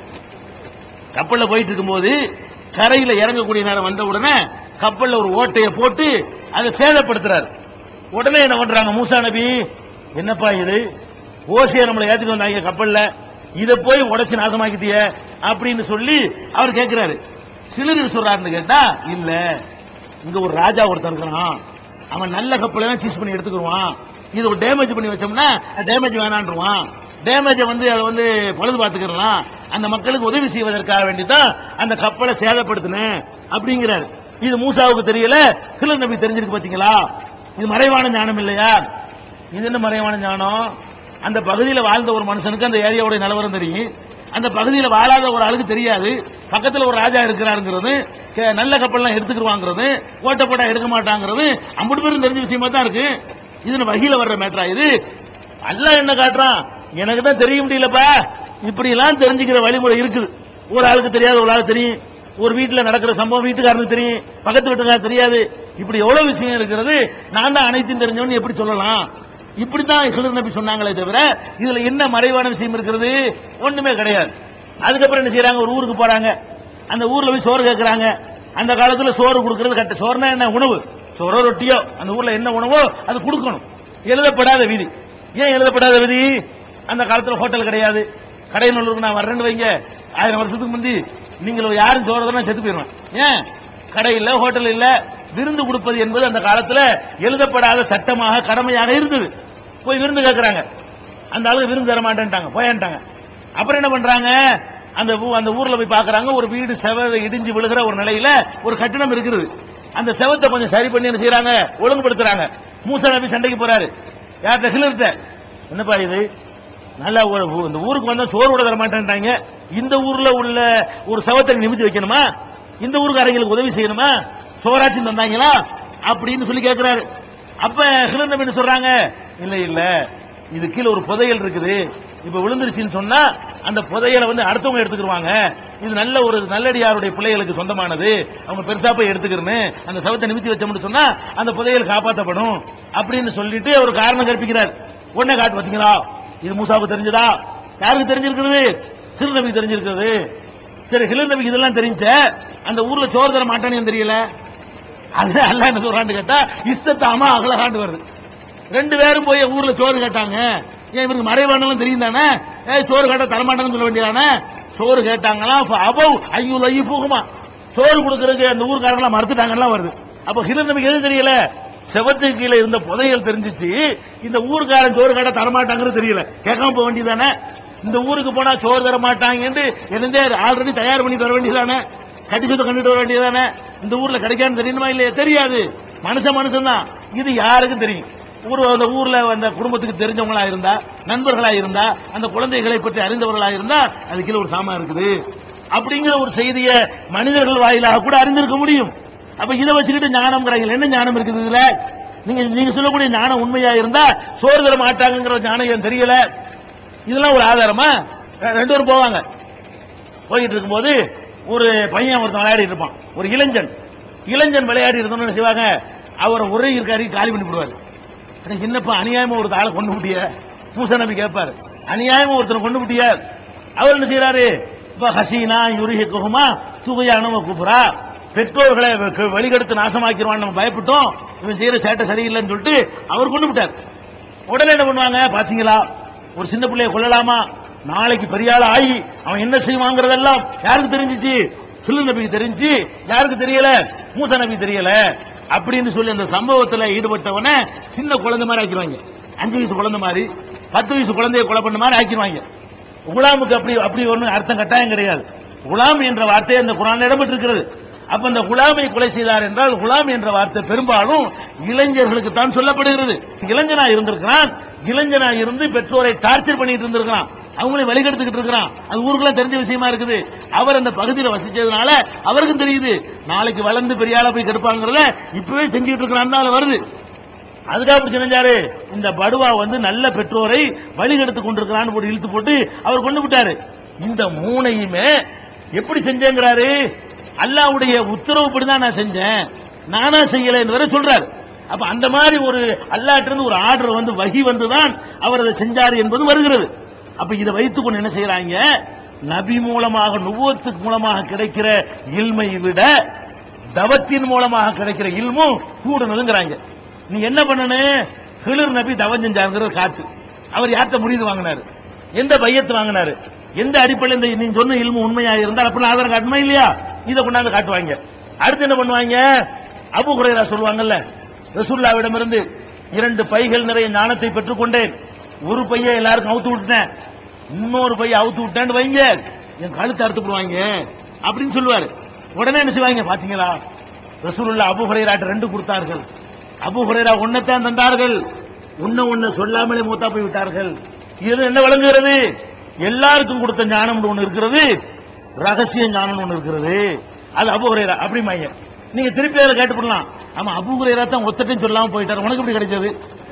கப்பல்ல போயிட்டு இருக்கும்போது கரையில இறங்கக்கூடிய நேரம் வந்த உடனே கப்பல்ல ஒரு ஓட்டைய போட்டு அதை சேதப்படுத்துறாரு உடனே என்ன பண்றாங்க மூசா நபி என்னப்பா இது ஓசிய நம்மளை ஏத்துக்கு வந்தாங்க கப்பல்ல இத போய் உடைச்சு நாசமாக்கிட்டிய அப்படின்னு சொல்லி அவர் கேட்கிறாரு சிலர் சொல்றாருன்னு கேட்டா இல்ல இங்க ஒரு ராஜா ஒருத்தன் இருக்கிறான் அவன் நல்ல கப்பலை எல்லாம் சீஸ் பண்ணி எடுத்துக்கிடுவான் இது ஒரு டேமேஜ் பண்ணி வச்சோம்னா டேமேஜ் வேணான்றுவான் டேமேஜை வந்து அதை வந்து பழுது பார்த்துக்கிறலாம் அந்த மக்களுக்கு உதவி செய்வதற்காக வேண்டி தான் அந்த கப்பலை சேதப்படுத்தினேன் அப்படிங்கிறாரு இது மூசாவுக்கு தெரியல கிளர் நபி தெரிஞ்சிருக்கு பாத்தீங்களா இது மறைவான ஞானம் இல்லையா இது என்ன மறைவான ஞானம் அந்த பகுதியில வாழ்ந்த ஒரு மனுஷனுக்கு அந்த ஏரியாவுடைய நிலவரம் தெரியும் அந்த பகுதியில வாழாத ஒரு ஆளுக்கு தெரியாது பக்கத்துல ஒரு ராஜா இருக்கிறாருங்கிறது கே- நல்ல கப்பல்லாம் எடுத்துக்கிடுவாங்கிறது ஓட்ட போட்டா எடுக்க மாட்டாங்கிறது அம்பது பேரும் தெரிஞ்ச விஷயமா தான் இருக்கு இது வகையில வர்ற மேட்டரா இது அல்லாஹ் என்ன காட்டுறான் எனக்கு தான் தெரிய முடியலப்பா இப்படி எல்லாம் தெரிஞ்சுக்கிற வழிமுறை இருக்குது ஒரு ஆளுக்கு தெரியாது ஒரு ஆளுக்கு தெரியும் ஒரு வீட்டுல நடக்கிற சம்பவம் வீட்டுக்காரனுக்கு தெரியும் பக்கத்து வீட்டுக்காரருக்கு தெரியாது இப்படி எவ்வளவு விஷயம் இருக்கிறது நான் தான் அனைத்தையும் தெரிஞ்சவன் எப்படி சொல்லலாம் இப்படித்தான் ஹிலர் நபி சொன்னாங்களே தவிர இதுல என்ன மறைவான விஷயம் இருக்கிறது ஒண்ணுமே கிடையாது அதுக்கப்புறம் என்ன செய்யறாங்க ஒரு ஊருக்கு போறாங்க அந்த ஊர்ல போய் சோறு கேட்கறாங்க அந்த காலத்துல சோறு கொடுக்கறது கட்ட சோறுனா என்ன உணவு சோறோ ரொட்டியோ அந்த ஊர்ல என்ன உணவோ அது கொடுக்கணும் எழுதப்படாத விதி ஏன் எழுதப்படாத விதி அந்த காலத்துல ஹோட்டல் கிடையாது கடைநல்லூருக்கு நான் வர்றேன்னு வைங்க ஆயிரம் வருஷத்துக்கு முந்தி நீங்கள் யாரும் சோறதுனா செத்து போயிடுவேன் ஏன் கடை இல்ல ஹோட்டல் இல்ல விருந்து கொடுப்பது என்பது அந்த காலத்துல எழுதப்படாத சட்டமாக கடமையாக இருந்தது போய் விருந்து கேட்கறாங்க அந்த ஆளுக்கு விருந்து தர மாட்டேன்ட்டாங்க போயான்ட்டாங்க அப்புறம் என்ன பண்றாங்க அந்த ஊ- அந்த ஊர்ல போய் பார்க்கறாங்க ஒரு வீடு செவ இடிஞ்சு விழுகிற ஒரு நிலையில ஒரு கட்டிடம் இருக்குது அந்த செவத்தை கொஞ்சம் சரி பண்ணி என்ன செய்யறாங்க ஒழுங்குபடுத்துறாங்க மூசா நபி சண்டைக்கு போறாரு யார்கிட்ட ஹிலர்கிட்ட என்னப்பா இது நல்லா ஒரு ஊ- இந்த ஊருக்கு வந்தா சோறு கூட தர மாட்டேன்ட்டாங்க இந்த ஊர்ல உள்ள ஒரு சவத்தை நிமித்தி வைக்கணுமா இந்த ஊருக்காரங்களுக்கு உதவி செய்யணுமா சோறாச்சும் தந்தாங்களா அப்படின்னு சொல்லி கேட்கிறாரு அப்ப ஹிலர் நபி என்ன சொல்றாங்க இல்ல இல்ல இது கீழே ஒரு புதையல் இருக்குது இப்ப விழுந்துருச்சுன்னு சொன்னா அந்த புதையலை வந்து அடுத்தவங்க எடுத்துக்கிருவாங்க இது நல்ல ஒரு நல்லடியாருடைய பிள்ளைகளுக்கு சொந்தமானது அவங்க பெருசா போய் எடுத்துக்கிறேன்னு அந்த சவத்தை நிமித்தி வச்சோம்னு சொன்னா அந்த புதையல் காப்பாற்றப்படும் அப்படின்னு சொல்லிட்டு அவர் காரணம் கற்பிக்கிறார் உடனே காட்டு பாத்தீங்களா இது மூசாவுக்கு தெரிஞ்சதா யாருக்கு தெரிஞ்சிருக்கிறது திருநபிக்கு தெரிஞ்சிருக்கிறது சரி ஹிலர் நபிக்கு இதெல்லாம் தெரிஞ்ச அந்த ஊர்ல சோறு தர மாட்டானு தெரியல அது அல்ல என்ன சொல்றான்னு கேட்டா இஷ்டத்தாமா அகலகாண்டு வருது ரெண்டு பேரும் போய் ஊர்ல சோறு கேட்டாங்க ஏன் இவருக்கு மறைவானலும் தெரியும் தானே ஏய் சோறு கேட்டா தரமாட்டாங்கன்னு சொல்ல வேண்டியதானே சோறு கேட்டாங்களாம் அப்ப அவ் ஐயோ ஐயோ போகுமா சோறு கொடுக்கறதுக்கு அந்த ஊர்க்காரங்களாம் மறுத்துட்டாங்கலாம் வருது அப்ப ஹிலர் நபிக்கு எது தெரியல செவத்துக்கு கீழே இருந்த புதையல் தெரிஞ்சிச்சு இந்த ஊர்க்காரன் சோறு கேட்டா தரமாட்டாங்கிறது தெரியல கேட்காம போக வேண்டியதானே இந்த ஊருக்கு போனா சோறு தர மாட்டாங்கன்னு என்னதே ஆல்ரெடி தயார் பண்ணிட்டு வர வேண்டியதானே கட்டி சொத்து கண்டுட்டு வர வேண்டியதானே இந்த ஊர்ல கிடைக்கான்னு தெரியணுமா இல்லையா தெரியாது மனுஷன் மனுஷன் தான் இது யாருக்கும் தெரியும் ஊர் அந்த ஊர்ல அந்த குடும்பத்துக்கு தெரிஞ்சவங்களா இருந்தா நண்பர்களா இருந்தா அந்த குழந்தைகளை பற்றி அறிந்தவர்களா இருந்தா அது கீழே ஒரு சாமா இருக்குது அப்படிங்கிற ஒரு செய்தியை மனிதர்கள் வாயிலாக கூட அறிந்திருக்க முடியும் அப்ப இதை வச்சுக்கிட்டு ஞானம்ங்கிறாங்க என்ன ஞானம் இருக்குது இதுல நீங்க நீங்க சொல்லக்கூடிய ஞானம் உண்மையா இருந்தா சோறு தர மாட்டாங்கிற ஞானம் ஏன் தெரியல இதெல்லாம் ஒரு ஆதாரமா ரெ- ரெண்டு பேரும் போவாங்க போயிட்டு இருக்கும்போது ஒரு பையன் ஒருத்தன் விளையாடிட்டு இருப்பான் ஒரு இளைஞன் இளைஞன் விளையாடி இருந்தோம்னு என்ன செய்வாங்க அவரை ஒரே இருக்காரி காலி பண்ணி விடுவாரு அட, என்னப்பா அநியாயமா ஒரு ஆளை கொண்டு விட்டிய மூசா நபி கேட்பாரு அநியாயமா ஒருத்தனை கொண்டு விட்டிய அவர் என்ன செய்யறாரு இப்ப ஹசீனா யுருஹி குஹுமா துகையானவ குபுரா பெற்றோர்களை வெ- வழிகெடுத்து நாசமாக்கிடுவான்னு நம்ம பயப்பட்டோம் இவன் செய்யற சேட்டை சரியில்லைன்னு சொல்லிட்டு அவர் கொண்டு விட்டார் உடனே என்ன பண்ணுவாங்க பாத்தீங்களா ஒரு சின்ன பிள்ளைய கொல்லலாமா நாளைக்கு பெரிய ஆள் ஆகி அவன் என்ன செய்வாங்கிறதெல்லாம் யாருக்கு தெரிஞ்சிச்சு சுல்லு நபிக்கு தெரிஞ்சு யாருக்கு தெரியல மூசா நபி தெரியல அப்படின்னு சொல்லி அந்த சம்பவத்துல ஈடுபட்டவன சின்ன குழந்தை மாதிரி ஆக்கிடுவாங்க அஞ்சு வயசு குழந்தை மாதிரி பத்து வயசு குழந்தைய கொலை பண்ண மாதிரி ஆக்கிடுவாங்க குலாமுக்கு அப்படி அப்படி ஒண்ணு அர்த்தம் கட்டாயம் கிடையாது குலாம் என்ற வார்த்தை அந்த குரான் இடம்பெற்றிருக்கிறது அப்ப அந்த குலாமை கொலை செய்தார் என்றால் குலாம் என்ற வார்த்தை பெரும்பாலும் இளைஞர்களுக்கு தான் சொல்லப்படுகிறது இளைஞனா இருந்திருக்கிறான் இளைஞனா இருந்து பெற்றோரை டார்ச்சர் பண்ணிட்டு இருந்திருக்கிறான் அவங்களே வழிகெடுத்துக்கிட்டு இருக்கிறான் அது ஊருக்குள்ள தெரிஞ்ச விஷயமா இருக்குது அவர் அந்த பகுதியில் வசிச்சதுனால அவருக்கும் தெரியுது நாளைக்கு வளர்ந்து பெரிய ஆளா போய் கெடுப்பாங்கிறத இப்பவே செஞ்சுட்டு இருக்கிறான் வருது அதுக்காக அப்படி செஞ்சாரு இந்த படுவா வந்து நல்ல பெற்றோரை வழிகெடுத்து கொண்டிருக்கிறான்னு போட்டு இழுத்து போட்டு அவர் கொண்டு விட்டாரு இந்த மூணையுமே எப்படி செஞ்சேங்கிறாரு அல்லாவுடைய உத்தரவுப்படி தான் நான் செஞ்சேன் நானா செய்யல என்று வேற சொல்றாரு அப்ப அந்த மாதிரி ஒரு அல்லாட்டிருந்து ஒரு ஆர்டர் வந்து வகி வந்துதான் அவர் அதை செஞ்சாரு என்பது வருகிறது அப்ப இதை வைத்துக் கொண்டு என்ன செய்யறாங்க நபி மூலமாக நுவத்துக்கு மூலமாக கிடைக்கிற இல்மை விட தவத்தின் மூலமாக கிடைக்கிற இல்மும் கூடணுங்கிறாங்க நீ என்ன பண்ணணும் ஹிளிர் நபி தவம் செஞ்சாருங்கிறது காத்து அவர் யார்கிட்ட முடிவு வாங்கினாரு எந்த பையத்து வாங்கினாரு எந்த அடிப்படையில் இந்த நீங்க சொன்ன இல்மு உண்மையா இருந்தால் அப்படி ஆதாரம் காட்டுமா இல்லையா இதை கொண்டாந்து காட்டுவாங்க அடுத்து என்ன பண்ணுவாங்க அபு குரைரா சொல்லுவாங்கல்ல ரசூல்லாவிடமிருந்து இரண்டு பைகள் நிறைய ஞானத்தை பெற்றுக்கொண்டேன் ஒரு பைய எல்லாருக்கும் அவுத்து விட்டேன் இன்னொரு பைய அவுத்து விட்டேன்னு வைங்க என் கழுத்தை அறுத்து விடுவாங்க அப்படின்னு சொல்லுவாரு உடனே என்ன செய்வாங்க பாத்தீங்களா ரசூலுல்லா அபு ஹுரைராட்ட ரெண்டு கொடுத்தார்கள் அபு ஹுரைரா ஒன்னத்தான் தந்தார்கள் உன்ன ஒண்ணு சொல்லாமலே மூத்தா போய் விட்டார்கள் இது என்ன வழங்குகிறது எல்லாருக்கும் கொடுத்த ஞானம் ஒண்ணு இருக்கிறது ரகசிய ஞானம் ஒண்ணு இருக்கிறது அது அபு ஹுரைரா அப்படி மைய நீங்க திருப்பி அதை கேட்டுப்படலாம் ஆமா அபு ஹுரைரா தான் ஒத்தட்டையும் சொல்லாம போயிட்டாரு உனக்கு எப்படி கிடைச்சது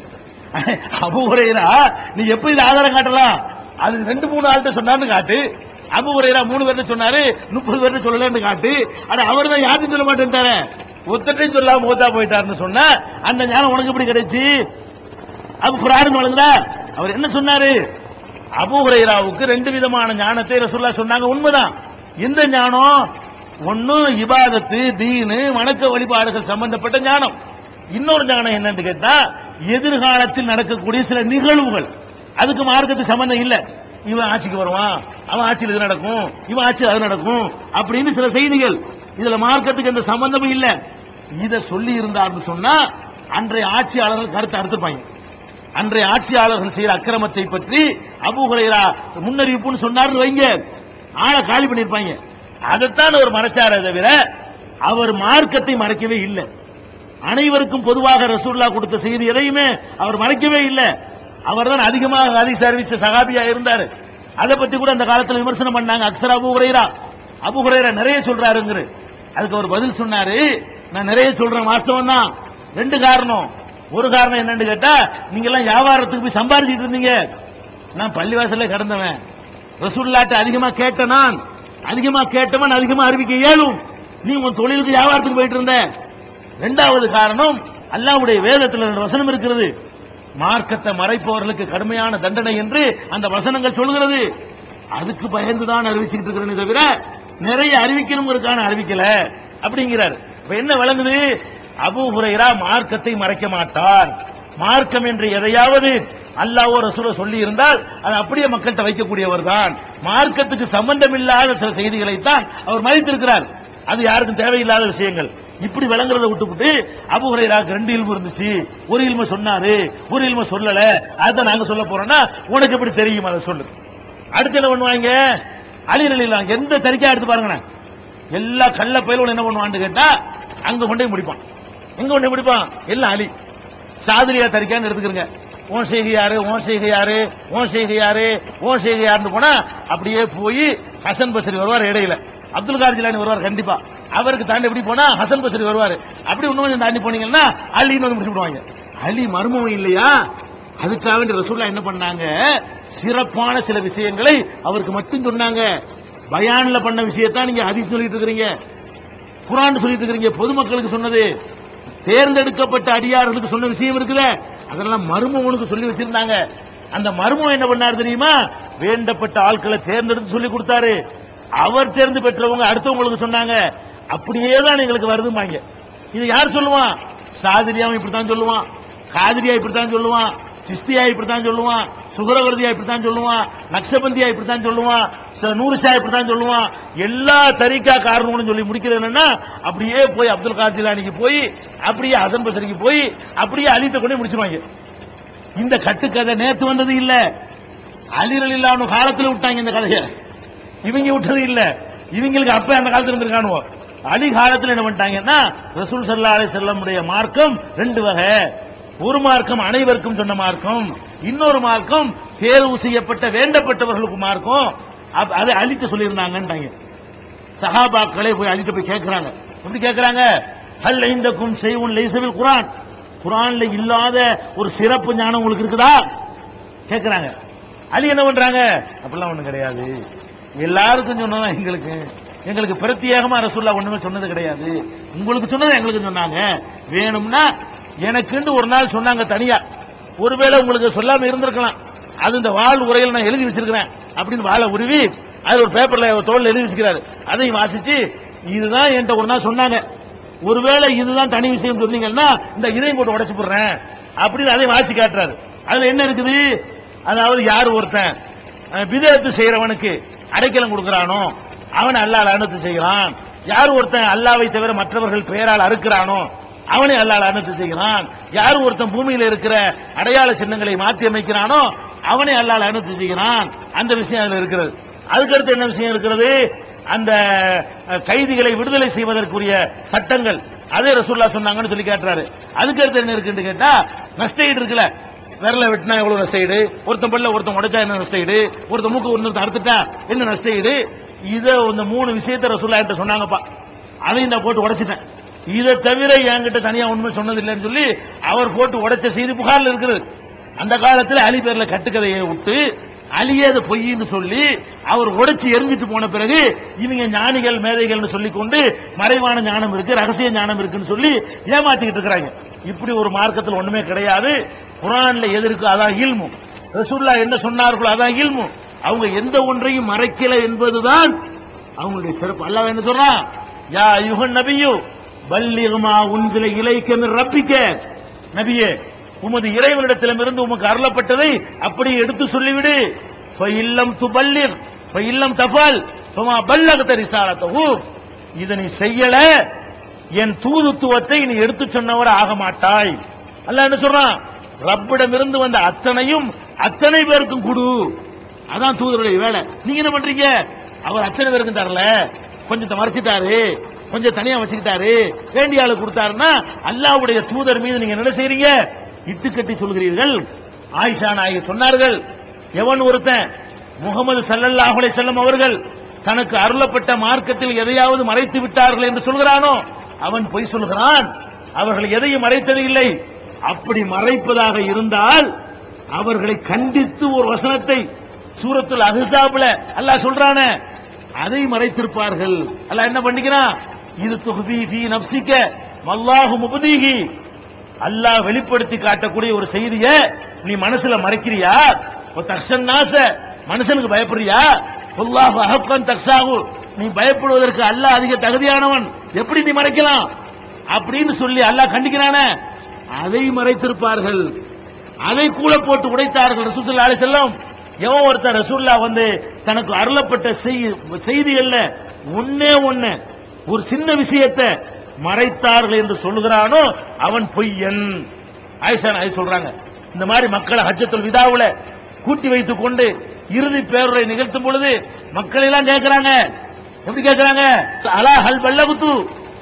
அபு ஹுரைரா நீ எப்ப இது ஆதாரம் காட்டலாம் அது ரெண்டு மூணு ஆள்கிட்ட சொன்னார்னு காட்டு அபு ஹுரைரா மூணு பேர்ட்ட சொன்னாரு முப்பது பேர்ட்ட சொல்லலன்னு காட்டு ஆனா அவர் தான் யாருக்கும் சொல்ல மாட்டேன்ட்டாரு ஒத்தட்டையும் சொல்லாம மூத்தா போயிட்டாருன்னு சொன்னா அந்த ஞானம் உனக்கு எப்படி கிடைச்சு அபு குரான் வழங்குதா அவர் என்ன சொன்னாரு அபு ஹுரைராவுக்கு ரெண்டு விதமான ஞானத்தை ரசூல்லா சொன்னாங்க உண்மைதான் எந்த ஞானம் ஒன்னு இபாதத்து தீனு வணக்க வழிபாடுகள் சம்பந்தப்பட்ட ஞானம் இன்னொரு ஞானம் என்னன்னு கேட்டா எதிர்காலத்தில் நடக்கக்கூடிய சில நிகழ்வுகள் அதுக்கு மார்க்கத்துக்கு சம்பந்தம் இல்ல இவன் ஆட்சிக்கு வருவான் அவன் ஆட்சியில் இது நடக்கும் இவன் ஆட்சியில் அது நடக்கும் அப்படின்னு சில செய்திகள் இதுல மார்க்கத்துக்கு எந்த சம்பந்தமும் இல்ல இத சொல்லி இருந்தார்னு சொன்னா அன்றைய ஆட்சியாளர்கள் கருத்தை அறுத்துப்பாங்க அன்றைய ஆட்சியாளர்கள் செய்யற அக்கிரமத்தை பற்றி அபு ஹுரைரா முன்னறிவிப்புன்னு சொன்னார்னு வைங்க ஆளை காலி பண்ணிருப்பாங்க அதைத்தான் அவர் மறைச்சாரே தவிர அவர் மார்க்கத்தை மறைக்கவே இல்லை அனைவருக்கும் பொதுவாக ரசூல்லா கொடுத்த செய்தி எதையுமே அவர் மறைக்கவே இல்லை அவர் தான் அதிகமாக ஹதீஸ் அறிவிச்ச சகாபியா இருந்தாரு அதை பத்தி கூட அந்த காலத்துல விமர்சனம் பண்ணாங்க அக்சர் அபு ஹுரைரா அபு ஹுரைரா நிறைய சொல்றாருங்கிற அதுக்கு அவர் பதில் சொன்னாரு நான் நிறைய சொல்றேன் வாஸ்தவம் தான் ரெண்டு காரணம் ஒரு காரணம் என்னன்னு கேட்டா நீங்க எல்லாம் வியாபாரத்துக்கு போய் சம்பாதிச்சிட்டு இருந்தீங்க நான் பள்ளிவாசல்ல கிடந்தவன் ரசூல்லாட்ட அதிகமா கேட்ட நான் அதிகமா கேட்டவன் அதிகமா அறிவிக்க இயலும் நீ உன் தொழிலுக்கு வியாபாரத்துக்கு போயிட்டு இருந்த ரெண்டாவது காரணம் அல்லாஹ்வுடைய வேதத்தில் ரெண்டு வசனம் இருக்கிறது மார்க்கத்தை மறைப்பவர்களுக்கு கடுமையான தண்டனை என்று அந்த வசனங்கள் சொல்கிறது அதுக்கு பயந்துதான் அறிவிச்சுக்கிட்டு இருக்கிறேனே தவிர நிறைய அறிவிக்கணுங்கிறதுக்கான அறிவிக்கல அப்படிங்கிறார் இப்ப என்ன விளங்குது அபூ ஹுரைரா மார்க்கத்தை மறைக்க மாட்டார் மார்க்கம் என்று எதையாவது அல்லாஹ்வோ ரசூலோ சொல்லி இருந்தால் அது அப்படியே மக்கள்கிட்ட வைக்கக்கூடியவர் தான் மார்க்கத்துக்கு சம்பந்தம் இல்லாத சில செய்திகளை தான் அவர் மறைத்திருக்கிறார் அது யாருக்கும் தேவையில்லாத விஷயங்கள் இப்படி விளங்குறத விட்டுவிட்டு அபு ஹுரைராக்கு ரெண்டு இல்மு இருந்துச்சு ஒரு இல்ம சொன்னாரு ஒரு இல்ம சொல்லல அதான் நாங்க சொல்ல போறோம்னா உனக்கு எப்படி தெரியும் அதை சொல்லு அடுத்து என்ன பண்ணுவாங்க அலி அலிலாம் எந்த தறிக்கா எடுத்து பாருங்கண்ணே எல்லா கள்ள பயிலும் என்ன பண்ணுவான்னு கேட்டா அங்க கொண்டே முடிப்பான் எங்க கொண்டே முடிப்பான் எல்லாம் அலி சாதிரியா தறிக்கான்னு எடுத்துக்கிறங்க ஓன் செய்கை யாரு ஓன் செய்கை யாரு ஓன் செய்கை யாரு ஓன் செய்கை யாருன்னு போனா அப்படியே போய் ஹசன் பசரி வருவார் இடையில அப்துல் கார் ஜிலானி வருவார் கண்டிப்பா அவருக்கு தாண்டி எப்படி போனா ஹசன் பசரி வருவாரு அப்படி இன்னும் கொஞ்சம் தாண்டி போனீங்கன்னா அலின்னு வந்து முடிச்சுடுவாங்க அலி மர்மம் இல்லையா அதுக்காக வேண்டி ரசூல்லா என்ன பண்ணாங்க சிறப்பான சில விஷயங்களை அவருக்கு மட்டும் சொன்னாங்க பயான்ல பண்ண விஷயத்தான் நீங்க ஹதீஸ் சொல்லிட்டு இருக்கிறீங்க குரான் சொல்லிட்டு இருக்கிறீங்க பொதுமக்களுக்கு சொன்னது தேர்ந்தெடுக்கப்பட்ட அடியார்களுக்கு சொன்ன விஷயம் இருக்குல்ல அதெல்லாம் மருமகனுக்கு சொல்லி வச்சிருந்தாங்க அந்த மருமகன் என்ன பண்ணார் தெரியுமா வேண்டப்பட்ட ஆட்களை தேர்ந்தெடுத்து சொல்லி கொடுத்தாரு அவர் தேர்ந்து பெற்றவங்க அடுத்தவங்களுக்கு சொன்னாங்க அப்படியே தான் எங்களுக்கு வருதுமாங்க இது யார் சொல்லுவான் சாதிரியாவும் இப்படித்தான் சொல்லுவான் காதிரியா இப்படித்தான் சொல்லுவான் சிஸ்தியா இப்படித்தான் சொல்லுவான் சுகரவர்தியா இப்படித்தான் சொல்லுவான் நக்ஷபந்தியா இப்படித்தான் சொல்லுவான் ச- நூறுஷா இப்படித்தான் சொல்லுவான் எல்லா தரிக்கா காரணம்னு சொல்லி முடிக்கிறது என்னன்னா அப்படியே போய் அப்துல் கார் ஜிலானிக்கு போய் அப்படியே ஹசன் பசரிக்கு போய் அப்படியே அலித்த கொண்டு முடிச்சிருவாங்க இந்த கட்டுக்கதை நேத்து வந்தது இல்ல அலிரல் இல்லாம காலத்துல விட்டாங்க இந்த கதையை இவங்க விட்டது இல்ல இவங்களுக்கு அப்ப அந்த காலத்துல இருந்திருக்கானுவோ அலி காலத்துல என்ன பண்ணிட்டாங்கன்னா ரசூல் சல்லா அலி செல்லமுடைய மார்க்கம் ரெண்டு வகை ஒரு மார்க்கம் அனைவருக்கும் சொன்ன மார்க்கம் இன்னொரு மார்க்கம் தேர்வு செய்யப்பட்ட வேண்டப்பட்டவர்களுக்கு மார்க்கம் அப்ப அதை அழிக்க சொல்லியிருந்தாங்கன்றாங்க சஹாபாக்களே போய் அழிக்க போய் கேட்கிறாங்க எப்படி கேட்கிறாங்க ஹல் ஐந்தக்கும் செய்வன் லைசவில் குரான் குரான்ல இல்லாத ஒரு சிறப்பு ஞானம் உங்களுக்கு இருக்குதா கேட்கிறாங்க அலி என்ன பண்றாங்க அப்படிலாம் ஒண்ணும் கிடையாது எல்லாருக்கும் சொன்னதான் எங்களுக்கு எங்களுக்கு பிரத்யேகமா ரசூல்லா ஒண்ணுமே சொன்னது கிடையாது உங்களுக்கு சொன்னது எங்களுக்கு சொன்னாங்க வேணும்னா எனக்குன்னு ஒரு நாள் சொன்னாங்க தனியா ஒருவேளை உங்களுக்கு சொல்லாம இருந்திருக்கலாம் அது இந்த வாழ் உரையில் நான் எழுதி வச்சிருக்கிறேன் அப்படின்னு வாழை உருவி அது ஒரு பேப்பர்ல தோல்ல எழுதி வச்சுக்கிறாரு அதையும் வாசிச்சு இதுதான் என்கிட்ட ஒரு நாள் சொன்னாங்க ஒருவேளை இதுதான் தனி விஷயம் சொன்னீங்கன்னா இந்த இதையும் போட்டு உடைச்சு போடுறேன் அப்படின்னு அதையும் வாசி காட்டுறாரு அதுல என்ன இருக்குது அதாவது யார் ஒருத்தன் அஹ், விதத்து செய்யறவனுக்கு அடைக்கலம் கொடுக்கறானோ அவன் அல்லாஹ் அனுத்து செய்கிறான் யார் ஒருத்தன் அல்லாவை தவிர மற்றவர்கள் பெயரால் அறுக்கிறானோ அவனை அல்லாஹ் அனுத்து செய்கிறான் யார் ஒருத்தன் பூமியில இருக்கிற அடையாள சின்னங்களை மாற்றி அமைக்கிறானோ அவனை அல்லாஹ் அனுத்து செய்கிறான் அந்த விஷயம் அதுல இருக்கிறது அதுக்கடுத்து என்ன விஷயம் இருக்கிறது அந்த அஹ், கைதிகளை விடுதலை செய்வதற்குரிய சட்டங்கள் அதே ரசூல்லா சொன்னாங்கன்னு சொல்லி கேட்டுறாரு அதுக்கடுத்து என்ன இருக்குன்னு கேட்டா நஷ்டஈடு இருக்குல்ல விரல வெட்டினா எவ்வளவு நஷ்டஈடு ஒருத்தன் பல்ல ஒருத்தன் உடைச்சா என்ன நஷ்டஈடு ஒருத்தன் மூக்கு ஒருத்தன் அறுத்துட்டா என்ன நஷ்டஈடு இத இந்த மூணு விஷயத்த ரசூல்லா என்கிட்ட சொன்னாங்கப்பா அதையும் நான் போட்டு உடைச்சிட்டேன் இதை தவிர என்கிட்ட தனியா உண்மை சொன்னது இல்லைன்னு சொல்லி அவர் போட்டு உடைச்ச செய்தி புகார்ல இருக்குது அந்த காலத்துல அலி பேர்ல கட்டுக்கதையை விட்டு அலியே அது பொய்ன்னு சொல்லி அவர் உடைச்சு எரிஞ்சிட்டு போன பிறகு இவங்க ஞானிகள் மேதைகள்னு சொல்லி கொண்டு மறைவான ஞானம் இருக்கு ரகசிய ஞானம் இருக்குன்னு சொல்லி ஏமாத்திக்கிட்டு இருக்கிறாங்க இப்படி ஒரு மார்க்கத்தில் ஒண்ணுமே கிடையாது குரான்ல எது இருக்கோ அதான் இல்மு ரசூல்லா என்ன சொன்னார்களோ அதான் இல்மு அவங்க எந்த ஒன்றையும் மறைக்கல என்பதுதான் அவங்களுடைய சிறப்பு அல்லாஹ் என்ன சொல்றான் யா யுகன் நபியு பல்லிகமா உன்சில இலைக்க ரப்பிக்க நபியே உமது இறைவனிடத்திடமிருந்து உமக்கு அருளப்பட்டதை அப்படியே எடுத்து சொல்லிவிடு இல்லம் துபல்லிக் இல்லம் தபால் சுமா பல்லகத்த ரிசாலத்தஹு இதை நீ செய்யல என் தூதுத்துவத்தை நீ எடுத்து சொன்னவர் ஆக மாட்டாய் அல்லாஹ் என்ன சொல்றான் ரப்பிடமிருந்து வந்த அத்தனையும் அத்தனை பேருக்கும் கொடு அதான் தூதருடைய வேலை நீங்க என்ன பண்றீங்க அவர் அத்தனை பேருக்கும் தரல கொஞ்சத்தை மறைச்சிட்டாரு கொஞ்சம் தனியா வச்சுக்கிட்டாரு வேண்டிய ஆளு கொடுத்தாருன்னா அல்லாஹ்வுடைய தூதர் மீது நீங்க என்ன செய்றீங்க இட்டு கட்டி சொல்கிறீர்கள் ஆயிஷா நாயகி சொன்னார்கள் எவன் ஒருத்தன் முகமது சல்லல்லாஹு அலைஹி வஸல்லம் அவர்கள் தனக்கு அருளப்பட்ட மார்க்கத்தில் எதையாவது மறைத்து விட்டார்கள் என்று சொல்கிறானோ அவன் பொய் சொல்கிறான் அவர்கள் எதையும் மறைத்தது இல்லை அப்படி மறைப்பதாக இருந்தால் அவர்களை கண்டித்து ஒரு வசனத்தை சூரத்துல் அஹ்ஸாப்ல அல்லாஹ் சொல்றானே அதை மறைத்திருப்பார்கள் அல்லாஹ் என்ன பண்ணிக்கிறான் இது துஹ்பி ஃபீ நஃப்ஸிக வல்லாஹு முப்தீஹி அல்லாஹ் வெளிப்படுத்தி காட்டக்கூடிய ஒரு செய்தியை நீ மனசுல மறைக்கிறியா ஒரு தக்ஷன் நாச மனுஷனுக்கு பயப்படுறியா அல்லாஹ் அஹக்கன் தக்ஷாகு நீ பயப்படுவதற்கு அல்லாஹ் அதிக தகுதியானவன் எப்படி நீ மறைக்கலாம் அப்படின்னு சொல்லி அல்லாஹ் கண்டிக்கிறானே அதை மறைத்திருப்பார்கள் அதை கூட போட்டு உடைத்தார்கள் ரசூலுல்லாஹி அலைஹி வஸல்லம் எவன் ஒருத்தன் ரசூல்லா வந்து தனக்கு அருளப்பட்ட செய்- செய்திகள்ல ஒன்னே ஒண்ணு ஒரு சின்ன விஷயத்தை மறைத்தார்கள் என்று சொல்லுகிறானோ அவன் பொய்யன் ஆயிஷா நாயகி சொல்றாங்க இந்த மாதிரி மக்களை ஹஜ்ஜத்துல் விதாவுல கூட்டி வைத்துக் கொண்டு இறுதி பேருரை நிகழ்த்தும் பொழுது மக்கள் எல்லாம் கேட்கிறாங்க எப்படி கேட்கிறாங்க அலா ஹல் பல்லகுத்து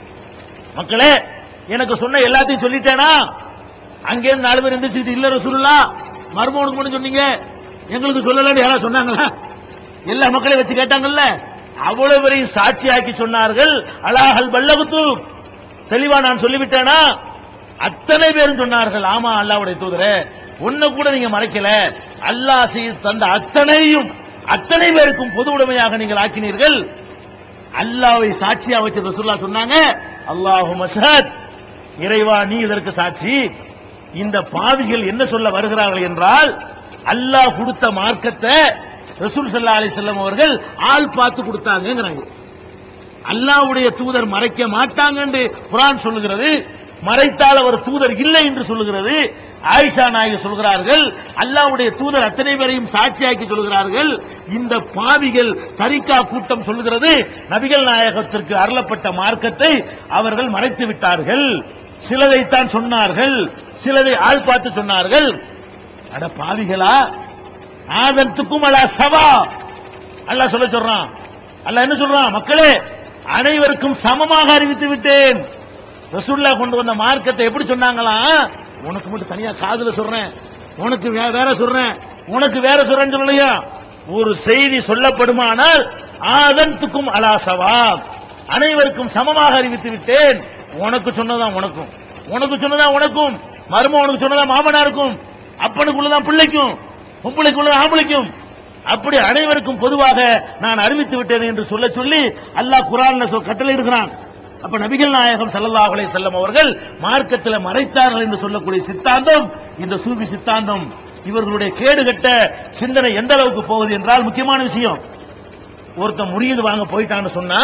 மக்களே எனக்கு சொன்ன எல்லாத்தையும் சொல்லிட்டேனா அங்கே இருந்து நாலு பேர் எந்திரிச்சுக்கிட்டு இல்ல ரசூலுல்லா மர்மோனுக்கு மட்டும் சொன்னீங்க எங்களுக்கு சொல்லலன்னு யாரா சொன்னாங்களா எல்லா மக்களையும் வச்சு கேட்டாங்கல்ல அவ்வளவு பேரையும் சாட்சியாக்கி சொன்னார்கள் அலாஹல் பல்லகுத்து தெளிவா நான் சொல்லிவிட்டேனா அத்தனை பேரும் சொன்னார்கள் ஆமா அல்லாவுடைய தூதரே ஒண்ணு கூட நீங்க மறைக்கல அல்லாஹ் செய்து தந்த அத்தனையும் அத்தனை பேருக்கும் பொது உடைமையாக நீங்கள் ஆக்கினீர்கள் அல்லாவை சாட்சியா வச்சு ரசூல்லா சொன்னாங்க அல்லாஹு மஷஹத் இறைவா நீ இதற்கு சாட்சி இந்த பாவிகள் என்ன சொல்ல வருகிறார்கள் என்றால் அல்லாஹ் கொடுத்த மார்க்கத்தை ரசூல் ஸல்லல்லாஹு அலைஹி வஸல்லம் அவர்கள் ஆள் பார்த்து கொடுத்தாங்கங்கறாங்க அல்லாஹ்வுடைய தூதர் மறைக்க மாட்டாங்க என்று குர்ஆன் சொல்லுகிறது மறைத்தால் அவர் தூதர் இல்லை என்று சொல்லுகிறது ஆயிஷா நாயகி சொல்கிறார்கள் அல்லாஹ்வுடைய தூதர் அத்தனை பேரையும் சாட்சியாக்கி சொல்கிறார்கள் இந்த பாவிகள் தரிகா கூட்டம் சொல்லுகிறது நபிகள் நாயகத்திற்கு அருளப்பட்ட மார்க்கத்தை அவர்கள் மறைத்து விட்டார்கள் சிலதைத்தான் சொன்னார்கள் சிலதை ஆள் பார்த்து சொன்னார்கள் அட பாவிகளா ஆதத்துக்கும் அலா சவா அல்லாஹ் சொல்ல சொல்றான் அல்லாஹ் என்ன சொல்றான் மக்களே அனைவருக்கும் சமமாக அறிவித்து விட்டேன் ரசூல்லா கொண்டு வந்த மார்க்கத்தை எப்படி சொன்னாங்களாம் உனக்கு மட்டும் தனியா காதுல சொல்றேன் உனக்கு வே- வேற சொல்றேன் உனக்கு வேற சொல்றேன்னு சொல்லலையா ஒரு செய்தி சொல்லப்படுமானால் ஆதன்துக்கும் அலாசவா அனைவருக்கும் சமமாக அறிவித்து விட்டேன் உனக்கு சொன்னதான் உனக்கும் உனக்கு சொன்னதா உனக்கும் மருமகனுக்கு சொன்னதா மாமனாருக்கும் அப்பனுக்குள்ளதான் பிள்ளைக்கும் பொம்பளைக்குள்ளதான் ஆம்பளைக்கும் அப்படி அனைவருக்கும் பொதுவாக நான் அறிவித்து விட்டேன் என்று சொல்ல சொல்லி அல்லாஹ் குரான்ல சொல் கட்டளை இருக்கிறான் அப்ப நபிகள் நாயகம் ஸல்லல்லாஹு அலைஹி வஸல்லம் அவர்கள் மார்க்கத்தில் மறைத்தார்கள் என்று சொல்லக்கூடிய சித்தாந்தம் இந்த சூபி சித்தாந்தம் இவர்களுடைய கேடுகட்ட சிந்தனை எந்த அளவுக்கு போகுது என்றால் முக்கியமான விஷயம் ஒருத்தன் முறியது வாங்க போயிட்டான்னு சொன்னா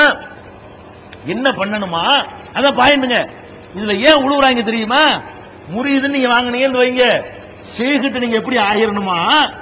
என்ன பண்ணணுமா அதான் பாயிண்டுங்க இதுல ஏன் உழுவுறாங்க தெரியுமா முறியுதுன்னு நீங்க வாங்கினீங்கன்னு வைங்க செய்கிட்டு நீங்க எப்படி ஆயிரணுமா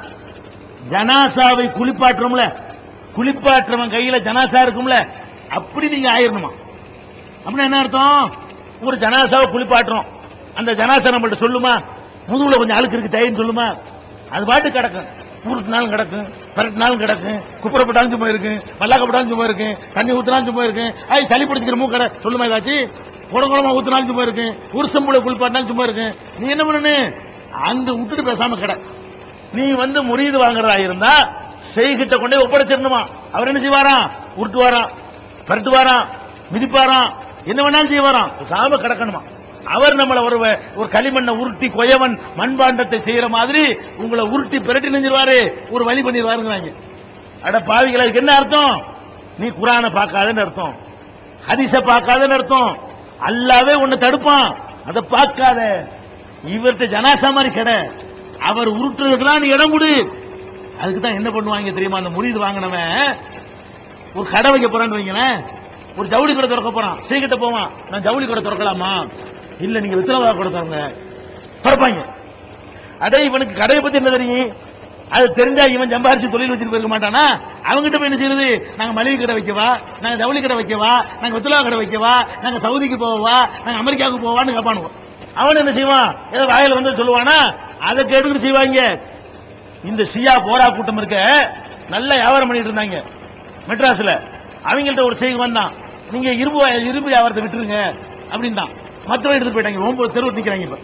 ஜனாசாவை குளிப்பாட்டுறோம்ல குளிப்பாட்டுறவன் கையில ஜனாசா இருக்கும்ல அப்படி நீங்க ஆயிரணுமா அப்படின்னா என்ன அர்த்தம் ஒரு ஜனாசாவை குளிப்பாட்டுறோம் அந்த ஜனாசா நம்மள்ட்ட சொல்லுமா முதுகுல கொஞ்சம் அழுக்கு இருக்கு தேயின்னு சொல்லுமா அது பாட்டு கிடக்கும் உருட்டினாலும் கிடக்கும் பரட்டினாலும் கிடக்கும் குப்புறப்பட்டாலும் சும்மா இருக்கு மல்லாக்கப்பட்டாலும் சும்மா இருக்கு தண்ணி ஊத்தினாலும் சும்மா இருக்கு ஐ சளி பிடிச்சிக்கிற மூக்கடை சொல்லுமா ஏதாச்சும் குடங்குளமா ஊத்தினாலும் சும்மா இருக்கு உருசம்புல குளிப்பாட்டினாலும் சும்மா இருக்கு நீ என்ன பண்ணு அங்க விட்டுட்டு பேசாம கிட நீ வந்து முறியது வாங்குறதா இருந்தா செய்கிட்ட கொண்டே ஒப்படைச்சிடணுமா அவர் என்ன செய்வாராம் உருட்டுவாராம் பரட்டுவாராம் மிதிப்பாராம் என்ன வேணாலும் செய்வாராம் சாம கிடக்கணுமா அவர் நம்மள ஒரு ஒரு களிமண்ணை உருட்டி கொயவன் மண்பாண்டத்தை செய்யற மாதிரி உங்களை உருட்டி பிரட்டி நெஞ்சிருவாரு ஒரு வழி பண்ணிடுவாருங்கிறாங்க அட பாவிகளா இதுக்கு என்ன அர்த்தம் நீ குரானை பார்க்காதன்னு அர்த்தம் ஹதீஸ பார்க்காதன்னு அர்த்தம் அல்லாவே உன்னை தடுப்பான் அதை பார்க்காத இவர்கிட்ட ஜனாசா மாதிரி கடை அவர் உருட்டுறதுக்கெல்லாம் நீ இடம் கொடு அதுக்கு தான் என்ன பண்ணுவாங்க தெரியுமா அந்த முறிது வாங்கினவன் ஒரு கடை வைக்க போறான்னு வைங்களேன் ஒரு ஜவுளி கடை திறக்க போறான் சீக்கிட்ட போவான் நான் ஜவுளி கடை திறக்கலாமா இல்ல நீங்க வித்தலவா கடை திறங்க திறப்பாங்க அடே இவனுக்கு கடையை பத்தி என்ன தெரியும் அது தெரிஞ்சா இவன் சம்பாரிச்சு தொழில் வச்சுட்டு போயிருக்க மாட்டானா அவங்ககிட்ட போய் என்ன செய்யுது நாங்க மளிகை கடை வைக்கவா நாங்க ஜவுளி கடை வைக்கவா நாங்க வித்தலவா கடை வைக்கவா நாங்க சவுதிக்கு போவா நாங்க அமெரிக்காவுக்கு போவான்னு கேட்பானுவோம் அவன் என்ன செய்வான் ஏதோ வாயில வந்து சொல்லுவானா அதை கேட்டுக்கிட்டு செய்வாங்க இந்த சியா போரா கூட்டம் இருக்க நல்ல வியாபாரம் பண்ணிட்டு இருந்தாங்க மெட்ராஸ்ல அவங்கள்ட்ட ஒரு செய்தி வந்தான் நீங்க இரும்பு இரும்பு வியாபாரத்தை விட்டுருங்க அப்படின்தான் மற்றவங்க எடுத்து போயிட்டாங்க ஒன்பது தெருவு நிக்கிறாங்க இப்ப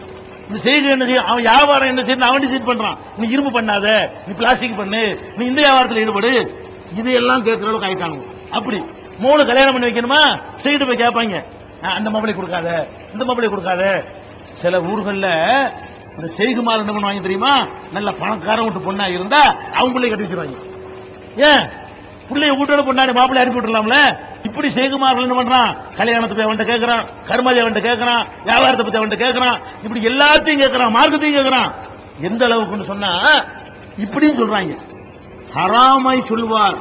இந்த செய்கை என்ன செய்யும் அவன் வியாபாரம் என்ன செய்யணும் அவன் டிசைட் பண்றான் நீ இரும்பு பண்ணாத நீ பிளாஸ்டிக் பண்ணு நீ இந்த வியாபாரத்தில் ஈடுபடு இதையெல்லாம் கேட்கிற அளவுக்கு ஆயிட்டாங்க அப்படி மூணு கல்யாணம் பண்ணி வைக்கணுமா செய்து போய் கேட்பாங்க "ஆ, அந்த மொபைலை கொடுக்காத இந்த மொபைலை கொடுக்காத சில ஊர்கள்ல இந்த செய்குமார் என்ன பண்ணுவாங்க தெரியுமா நல்ல பணக்காரன் வீட்டு பொண்ணா இருந்தா அவங்க பிள்ளை கட்டி வச்சிருவாங்க ஏன் பிள்ளைய வீட்டோட பொண்ணாடி மாப்பிள்ளை அனுப்பி விட்டுலாம்ல இப்படி செய்குமார்கள் என்ன பண்றான் கல்யாணத்தை போய் அவன்கிட்ட கேட்கறான் கர்மாதி அவன்கிட்ட கேட்கறான் வியாபாரத்தை பத்தி அவன்கிட்ட கேட்கறான் இப்படி எல்லாத்தையும் கேட்கறான் மார்க்கத்தையும் கேட்கறான் எந்த அளவுக்குன்னு சொன்னா இப்படின்னு சொல்றாங்க ஹராமாய் சொல்லுவார்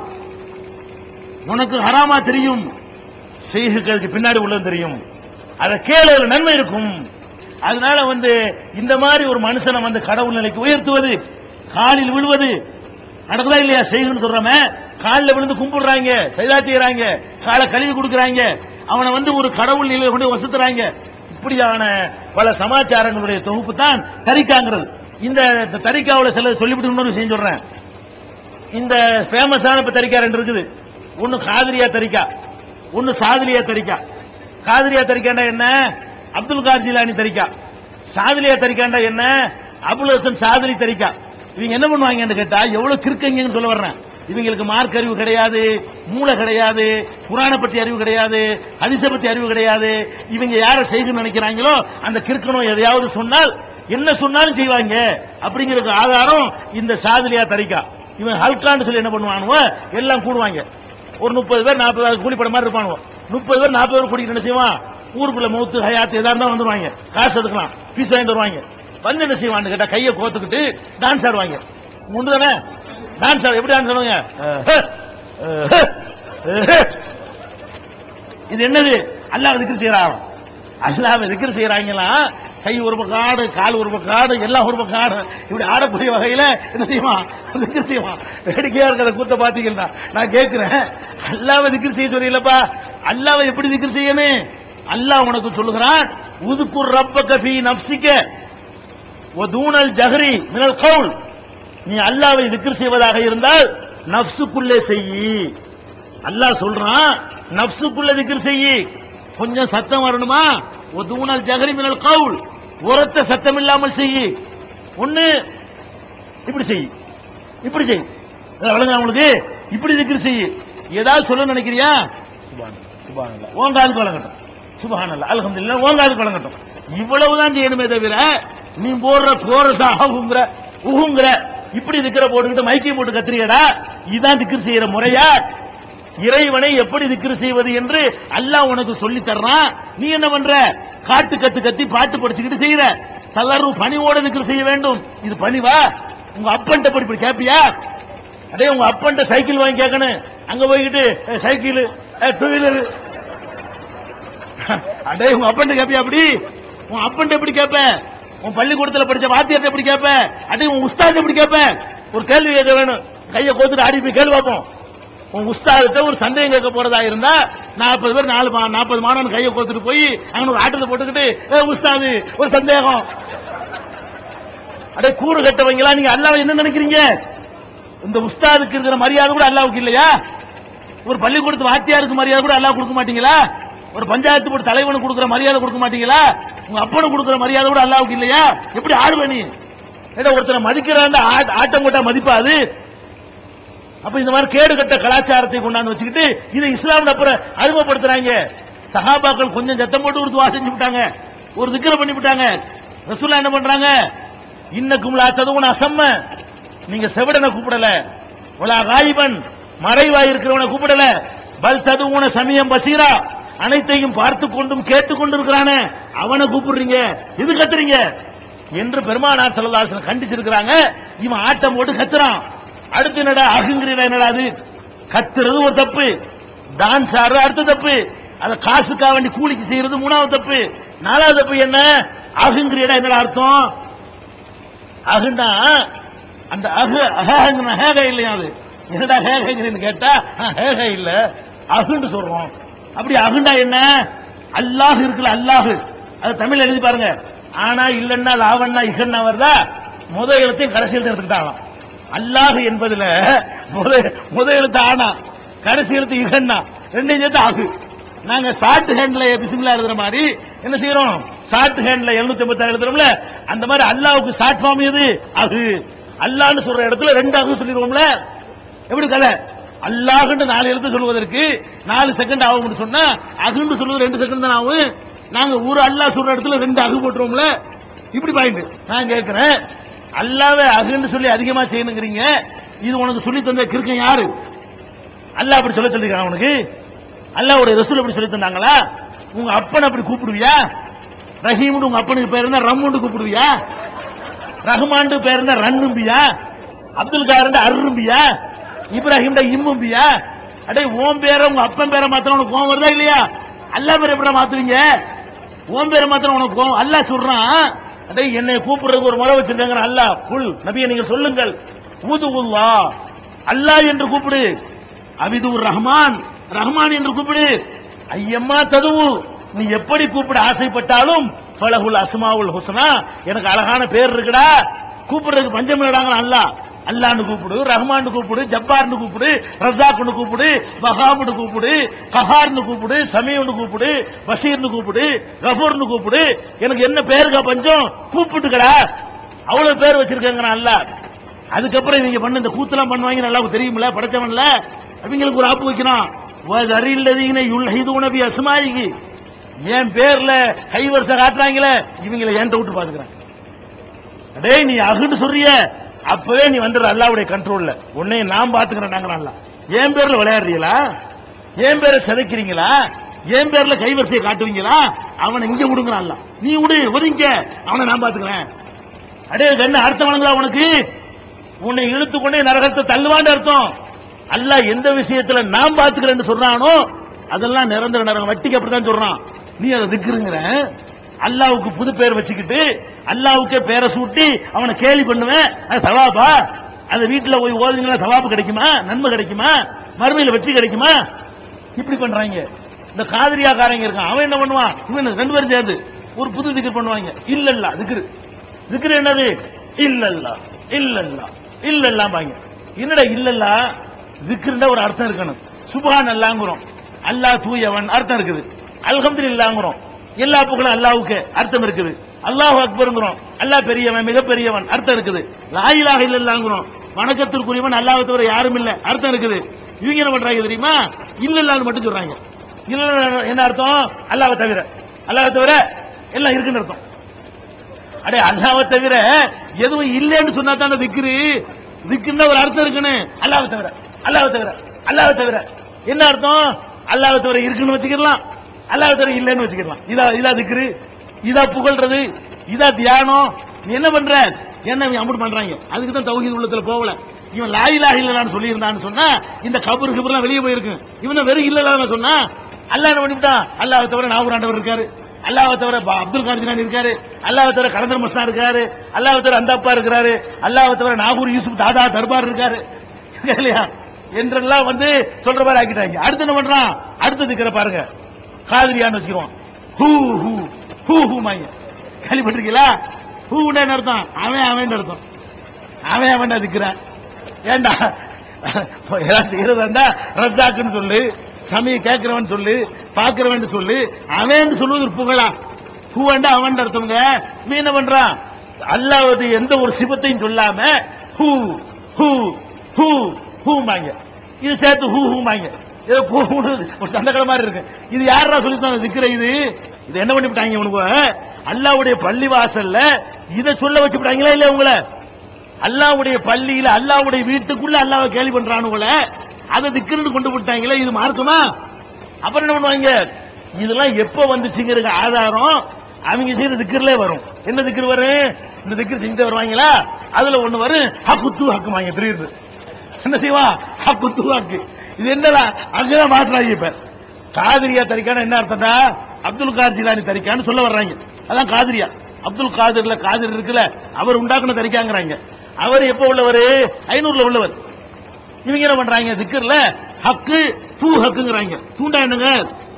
உனக்கு ஹராமா தெரியும் செய்குகளுக்கு பின்னாடி உள்ளது தெரியும் அதை கேளு அதுல நன்மை இருக்கும் அதனால வந்து இந்த மாதிரி ஒரு மனுஷனை வந்து கடவுள் நிலைக்கு உயர்த்துவது காலில் விழுவது நடக்குதா இல்லையா செய்குன்னு சொல்றமே காலில் விழுந்து கும்பிடுறாங்க சைதா செய்யறாங்க காலை கழுவி கொடுக்கறாங்க அவனை வந்து ஒரு கடவுள் நிலையில கொண்டு வசுத்துறாங்க இப்படியான பல சமாச்சாரங்களுடைய தொகுப்பு தான் தரிக்காங்கிறது இந்த தரிக்காவுல சில சொல்லிவிட்டு இன்னொரு விஷயம் சொல்றேன் இந்த ஃபேமஸான இப்ப தரிக்கா ரெண்டு இருக்குது ஒன்னு காதிரியா தரிக்கா ஒன்னு சாதிலியா தரிக்கா காதிரியா தரிக்காண்டா என்ன அப்துல் கார் ஜிலானி தரிக்கா சாதிலியா தரிக்காண்டா என்ன அபுல் ஹசன் சாதிலி தரிக்கா இவங்க என்ன பண்ணுவாங்கன்னு கேட்டா எவ்வளவு கிறுக்கங்கன்னு சொல்ல வர்றேன் இவங்களுக்கு மார்க் அறிவு கிடையாது மூளை கிடையாது புராண பத்தி அறிவு கிடையாது ஹரிச பத்தி அறிவு கிடையாது இவங்க யாரை செய்யணும்னு நினைக்கிறாங்களோ அந்த கிறுக்கணும் எதையாவது சொன்னால் என்ன சொன்னாலும் செய்வாங்க அப்படிங்கிறதுக்கு ஆதாரம் இந்த சாதிலியா தரிக்கா இவன் ஹல்கான்னு சொல்லி என்ன பண்ணுவானுவோ எல்லாம் கூடுவாங்க ஒரு முப்பது பேர் நாற்பது பேர் கூலிப்பட மாதிரி இருப்பானுவோ முப்பது பேர் நாற்பது பேர் கூட்டிட்டு என்ன செய்வான் ஊருக்குள்ள மூத்து ஹயாத்து எதா இருந்தா வந்துருவாங்க காசு எடுக்கலாம் பீஸ் வாங்கி தருவாங்க வந்து என்ன செய்வான்னு கேட்டா கையை கோத்துக்கிட்டு டான்ஸ் ஆடுவாங்க உண்டு தானே டான்ஸ் ஆடு எப்படி டான்ஸ் ஆடுவாங்க அஹ், அஹ், அஹ். இது என்னது அல்லாஹ் திக்ர் செய்யறாங்க அல்லாஹ் திக்ர் செய்யறாங்களா கை ஒரு பக்கம் ஆடு கால் ஒரு பக்கம் ஆடு எல்லாம் ஒரு பக்கம் ஆடு இப்படி ஆடக்கூடிய வகையில என்ன செய்வான் திக்ர் செய்வான் வேடிக்கையா இருக்கிற கூத்த பாத்தீங்கன்னா நான் கேட்கிறேன் அல்லாஹ் திக்ர் செய்ய சொல்லலப்பா அல்லாஹ் எப்படி திக்ர் செய்யணும் அல்லாஹ் உனக்கு சொல்லுகிறான் உதுக்குர் ரப்பக ஃபீ நஃப்ஸிக வதூனல் ஜஹரி மினல் கவுல் நீ அல்லாவை திக்ர் செய்வதாக இருந்தால் நப்சுக்குள்ளே செய்யி அல்லாஹ் சொல்றான் நப்சுக்குள்ள திக்ர் செய்யி கொஞ்சம் சத்தம் வரணுமா ஒதுவுனல் ஜஹரி மினல் கவுல் உரத்த சத்தம் இல்லாமல் செய்யி ஒண்ணு இப்படி செய் இப்படி செய் இதை விளங்குதா உங்களுக்கு இப்படி திக்ர் செய்யி ஏதாவது சொல்ல நினைக்கிறியா உன் காதுக்கு வழங்கட்டும் சுபஹானல்ல அல்ஹம்துலில்லாஹ் உன் காதுக்கு வழங்கட்டும் இவ்வளவுதான் செய்யணுமே தவிர நீ போடுற கோரசா ஆகுங்கிற உகுங்கிற இப்படி திக்கிற போட்டுக்கிட்டு மைக்கை போட்டு கத்திரியடா இதான் திக்ர் செய்யற முறையா இறைவனை எப்படி திக்ர் செய்வது என்று அல்லாஹ் உனக்கு சொல்லி தர்றான் நீ என்ன பண்ற காட்டு கத்து கத்தி பாட்டு படிச்சுக்கிட்டு செய்யற தளர்வு பணிவோட திக்ர் செய்ய வேண்டும் இது பணிவா உங்க அப்பன்ட்ட போய் இப்படி கேப்பியா அடே உங்க அப்பன்ட்ட சைக்கிள் வாங்கி கேட்கணும் அங்க போய்கிட்டு "ஏய், சைக்கிள் டூ வீலர் அடே உங்க அப்பன்ட்ட கேப்பியா அப்படி உன் அப்பன்ட்ட எப்படி கேப்ப உன் பள்ளிக்கூடத்துல படிச்ச வாத்தியார்ட்ட எப்படி கேப்ப அடே உன் உஸ்தாத் எப்படி கேப்ப ஒரு கேள்வி கேட்க வேணும் கையை கோத்துட்டு ஆடி போய் கேள்வி பார்ப்போம் உன் உஸ்தாதத்தை ஒரு சந்தேகம் கேட்க போறதா இருந்தா நாற்பது பேர் நாலு மா- நாற்பது மாணவன் கையை கோத்துட்டு போய் அங்க ஒரு ஆட்டத்தை போட்டுக்கிட்டு "ஏ, உஸ்தாது ஒரு சந்தேகம் அடே கூறு கட்டவங்களா நீங்க அல்லாஹ் என்ன நினைக்கிறீங்க இந்த உஸ்தாதுக்கு இருக்கிற மரியாதை கூட அல்லாவுக்கு இல்லையா ஒரு பள்ளிக்கூடத்து வாத்தியாருக்கு மரியாதை கூட அல்லாஹ் கொடுக்க மாட்டீங்களா ஒரு பஞ்சாயத்து போர்டு தலைவனுக்கு கொடுக்கிற மரியாதை கொடுக்க மாட்டீங்களா உங்க அப்பனுக்கு கொடுக்கிற மரியாதை கூட அல்லாவுக்கு இல்லையா எப்படி ஆடுவ நீ ஏடா ஒருத்தரை மதிக்கிறான் ஆட்டம் போட்டா மதிப்பாது அப்ப இந்த மாதிரி கேடு கட்ட கலாச்சாரத்தை கொண்டாந்து வச்சுக்கிட்டு இதை இஸ்லாம்ல அப்புறம் அறிமுகப்படுத்துறாங்க சஹாபாக்கள் கொஞ்சம் சத்தம் போட்டு ஒரு துவா செஞ்சு விட்டாங்க ஒரு திக்கர பண்ணி விட்டாங்க ரசூல்லா என்ன பண்றாங்க இன்னக்கும் லா ததுவுன அசம்ம நீங்க செவிடனை கூப்பிடல உலா காயிபன் மறைவாய் இருக்கிறவனை கூப்பிடல பல் ததுவுன சமயம் பசீரா அனைத்தையும் பார்த்து கொண்டும் கேட்டுக் கொண்டு இருக்கிறானே அவனை கூப்பிடுறீங்க இது கத்துறீங்க என்று பெருமானார் சல்லல்லாஹு கண்டிச்சிருக்கிறாங்க இவன் ஆட்டம் போட்டு கத்துறான் அடுத்து என்னடா அகுங்கிறீடா என்னடா அது கத்துறது ஒரு தப்பு டான்ஸ் ஆடுறது அடுத்த தப்பு அத காசுக்காக வேண்டி கூலிக்கு செய்யறது மூணாவது தப்பு நாலாவது தப்பு என்ன அகுங்கிறீடா என்னடா அர்த்தம் அகுண்டா அந்த அகு அஹங்கிற ஹேக இல்லையா அது என்னடா ஹேகங்கிறன்னு கேட்டா "ஆ, ஹேக இல்ல அகுன்னு சொல்றோம் அப்படி அகுண்டா என்ன அல்லாஹ் இருக்குல்ல அல்லாஹ் அது தமிழ் எழுதி பாருங்க ஆனா இல்லன்னா லாவண்ணா இகன்னா வருதா முத எழுத்தையும் கடைசி எழுத்து எடுத்துக்கிட்டாங்களாம் அல்லாஹ் என்பதுல முத முத எழுத்து ஆனா கடைசி எழுத்து இகன்னா ரெண்டையும் சேர்த்து ஆகு நாங்க ஷார்ட் ஹேண்ட்ல பிசிமிலா எழுதுற மாதிரி என்ன செய்யறோம் ஷார்ட் ஹேண்ட்ல 756 எழுதுறோம்ல அந்த மாதிரி அல்லாஹ்வுக்கு ஷார்ட் ஃபார்ம் எது அஹு அல்லாஹ்னு சொல்ற இடத்துல ரெண்டு அஹு சொல்லிடுவோம்ல எப்படி கதை அல்லாஹ்னு நாலு எழுத்து சொல்வதற்கு நாலு செகண்ட் ஆகும்னு சொன்னா அகுன்னு சொல்வது ரெண்டு செகண்ட் தான் ஆகும் நாங்க ஒரு அல்லாஹ் சொல்ற இடத்துல ரெண்டு அகு போட்டுருவோம்ல இப்படி பாயிண்ட் நான் கேட்கிறேன் அல்லாவே அகுன்னு சொல்லி அதிகமா செய்யணுங்கிறீங்க இது உனக்கு சொல்லி தந்த கிறுக்கன் யாரு அல்லாஹ் அப்படி சொல்ல சொல்லிருக்கான் உனக்கு அல்லாஹ்வுடைய ரசூல் அப்படி சொல்லி தந்தாங்களா உங்க அப்பனை அப்படி கூப்பிடுவியா ரஹீம்னு உங்க அப்பனுக்கு பேர் இருந்தா ரம்முன்னு கூப்பிடுவியா ரஹ்மான் பேர் இருந்தா ரன்னும்பியா அப்துல் காரன் அரும்பியா இப்ராஹிம் இம்மும்பியா அடே ஓம் பேரை உங்க அப்பன் பேரை மாத்திரம் உனக்கு கோவம் வருதா இல்லையா அல்லாஹ் பேரை எப்படி மாத்துவீங்க ஓம் பேரை மாத்திரம் உனக்கு கோவம் அல்லாஹ் சொல்றான் அடே என்னை கூப்பிடுறதுக்கு ஒரு முறை வச்சிருக்காங்க அல்லாஹ் குல் நபியை நீங்கள் சொல்லுங்கள் ஊதுகுல்லா அல்லாஹ் என்று கூப்பிடு அபிதுர் ரஹ்மான் ரஹ்மான் என்று கூப்பிடு ஐயம்மா ததுவு நீ எப்படி கூப்பிட ஆசைப்பட்டாலும் ஃபலகுல் அஸ்மாவுல் ஹுஸ்னா எனக்கு அழகான பேர் இருக்குடா கூப்பிடுறதுக்கு பஞ்சம் இல்லடாங்க அல்லாஹ் அல்லான்னு கூப்பிடு ரஹ்மான்னு கூப்பிடு ஜப்பார்னு கூப்பிடு ரஸாக்னு கூப்பிடு வஹாப்னு கூப்பிடு கஹார்னு கூப்பிடு சமீவ்னு கூப்பிடு பஷீர்னு கூப்பிடு கஃபூர்னு கூப்பிடு எனக்கு என்ன பேருக்கா பஞ்சம் கூப்பிட்டுக்கடா அவ்வளவு பேர் வச்சிருக்காங்க அல்லாஹ் அதுக்கப்புறம் நீங்க பண்ண இந்த கூத்தெல்லாம் பண்ணுவாங்க நல்லா தெரியுமில்ல படைச்சவன்ல அவங்களுக்கு ஒரு ஆப்பு வைக்கணும் வதறில்லதீன யுல்ஹிதுன பி அஸ்மாயிகி என் பேர்ல கைவரிசை காட்டுறாங்களே இவங்களை என்கிட்ட விட்டு பாத்துக்கிறேன் டேய் நீ அகுன்னு சொல்றிய அப்பவே நீ வந்துடுற அல்லாவுடைய கண்ட்ரோல்ல உன்னை நான் பாத்துக்கிறேன் நாங்க நல்லா என் பேர்ல விளையாடுறீங்களா என் பேரை சிதைக்கிறீங்களா என் பேர்ல கைவரிசையை காட்டுவீங்களா அவனை இங்க விடுங்கிறான் அல்ல நீ விடு ஒதுங்க அவனை நான் பாத்துக்கிறேன் அடே இதுக்கு என்ன அர்த்தம் வழங்குதா உனக்கு உன்னை இழுத்து கொண்டே நரகத்தை தள்ளுவான்னு அர்த்தம் அல்லாஹ் எந்த விஷயத்துல நான் பாத்துக்கிறேன்னு சொல்றானோ அதெல்லாம் நிரந்தர நரகம் வட்டிக்கு அப்படித்தான் சொல்றான் நீ அதை திக்குறங்கிற அல்லாவுக்கு புது பேர் வச்சுக்கிட்டு அல்லாவுக்கே பேரை சூட்டி அவனை கேலி பண்ணுவேன் அது தவாபா அந்த வீட்டுல போய் ஓதுங்களா தவாப்பு கிடைக்குமா நன்மை கிடைக்குமா மறுமையில வெற்றி கிடைக்குமா இப்படி பண்றாங்க இந்த காதிரியாக்காரங்க இருக்கான் அவன் என்ன பண்ணுவான் இவன் ரெண்டு பேரும் சேர்ந்து ஒரு புது திக்கர் பண்ணுவாங்க இல்லல்ல திக்ரு திக்ரு என்னது இல்லல்லா இல்லல்லா இல்லல்லாம் பாங்க என்னடா இல்லல்லா திக்ருன்னா ஒரு அர்த்தம் இருக்கணும் சுபஹான் அல்லாங்கிறோம் அல்லாஹ் தூயவன் அர்த்தம் இருக்குது அல்ஹம்துலில்லாங்கிறோம் எல்லா புகழும் அல்லாஹ்வுக்கு அர்த்தம் இருக்குது அல்லாஹ் அக்பருங்கிறோம் அல்லாஹ் பெரியவன் மிகப்பெரியவன் அர்த்தம் இருக்குது லாயிலாக இல்லல்லாங்கிறோம் வணக்கத்திற்குரியவன் அல்லாஹ் தவிர யாரும் இல்ல அர்த்தம் இருக்குது இவங்க என்ன பண்றாங்க தெரியுமா இல்லல்லான்னு மட்டும் சொல்றாங்க இல்ல என்ன அர்த்தம் அல்லாஹ்வை தவிர அல்லாஹ்வை தவிர எல்லாம் இருக்குன்னு அர்த்தம் அடே அல்லாஹ்வை தவிர எதுவும் இல்லைன்னு சொன்னா தானே திக்ரு திக்ருன்னா ஒரு அர்த்தம் இருக்குன்னு அல்லாஹ்வை தவிர அல்லாஹ்வை தவிர அல்லாஹ்வை தவிர என்ன அர்த்தம் அல்லாஹ்வை தவிர இருக்குன்னு வச்சுக்கலாம் அல்லாஹ்வை தவிர இல்லைன்னு வச்சுக்கலாம் இதா இதா திக்ரு இதா புகழ்றது இதா தியானம் நீ என்ன பண்ற என்ன இவன் அம்புட்டு பண்றாங்க அதுக்கு தான் தௌஹீத் உள்ளத்துல போகல இவன் லாயிலா இல்லலான்னு சொல்லி இருந்தான்னு சொன்னா இந்த கபரு கபர்லாம் வெளியே போயிருக்கு இவன் தான் வெறும் இல்லலான்னு சொன்னா அல்லாஹ் என்ன பண்ணிவிட்டான் அல்லாஹ் தவிர நாகூர் ஆண்டவர் இருக்காரு அல்லாஹ் தவிர பா- அப்துல் காதர் ஜிலானி இருக்காரு அல்லாஹ் தவிர கலந்தர் மஸ்தா இருக்காரு அல்லாஹ் தவிர அந்தப்பா இருக்கிறாரு அல்லாஹ் தவிர நாகூர் யூசுப் தாதா தர்பார் இருக்காரு இல்லையா என்றெல்லாம் வந்து சொல்ற மாதிரி ஆக்கிட்டாங்க அடுத்து என்ன பண்றான் அடுத்தது இருக்கிற பாருங்க காதிரியான்னு வச்சுக்குவோம் ஹூ ஹூ ஹூ ஹூ மாங்க கேள்விப்பட்டிருக்கீங்களா ஹூன்னு என்ன அர்த்தம் அவன் அவன் அர்த்தம் அவன் அவன் இருக்கிறான் ஏண்டா ஏதாவது செய்யறதா இருந்தா ரஜாக்குன்னு சொல்லு சமய கேட்கிறவன் சொல்லு பாக்குறவன் சொல்லு அவன் சொல்லுவது ஒரு புகழா ஹூவண்டா அவன் அர்த்தம்ங்க நீ என்ன பண்றான் அல்லாவது எந்த ஒரு சிவத்தையும் சொல்லாம ஹூ ஹூ ஹூ ஹூமாங்க இது சேர்த்து ஹூ ஹூமாங்க ஏதோ கூடு ஒரு சந்தக்கட மாதிரி இருக்கு இது யாரா சொல்லி தான் திக்கிற இது இது என்ன பண்ணிவிட்டாங்க உனக்கு அல்லாவுடைய பள்ளி வாசல்ல இதை சொல்ல வச்சு விட்டாங்களா இல்ல உங்களை அல்லாவுடைய பள்ளியில அல்லாவுடைய வீட்டுக்குள்ள அல்லாவை கேள்வி பண்றானுங்கள அதை திக்குன்னு கொண்டு விட்டாங்களே இது மார்க்குமா அப்புறம் என்ன பண்ணுவாங்க இதெல்லாம் எப்ப வந்துச்சுங்கிறது ஆதாரம் அவங்க செய்யற திக்கர்லே வரும் என்ன திக்கர் வரும் இந்த திக்கர் செஞ்சு வருவாங்களா அதுல ஒண்ணு வரும் ஹக்குத்து ஹக்குமாங்க திடீர்னு என்ன செய்வா ஹக்குத்து ஹக்கு இது என்னடா அங்கதான் மாட்டுறாங்க இப்ப காதிரியா தரிக்கான என்ன அர்த்தம்டா அப்துல் கார் ஜிலானி தரிக்கான்னு சொல்ல வர்றாங்க அதான் காதிரியா அப்துல் காதிர்ல காதிர் இருக்குல்ல அவர் உண்டாக்குன தரிக்காங்கிறாங்க அவர் எப்ப உள்ளவர் ஐநூறுல உள்ளவர் இவங்க என்ன பண்றாங்க திக்கர்ல ஹக்கு தூ ஹக்குங்கிறாங்க தூண்டா என்னங்க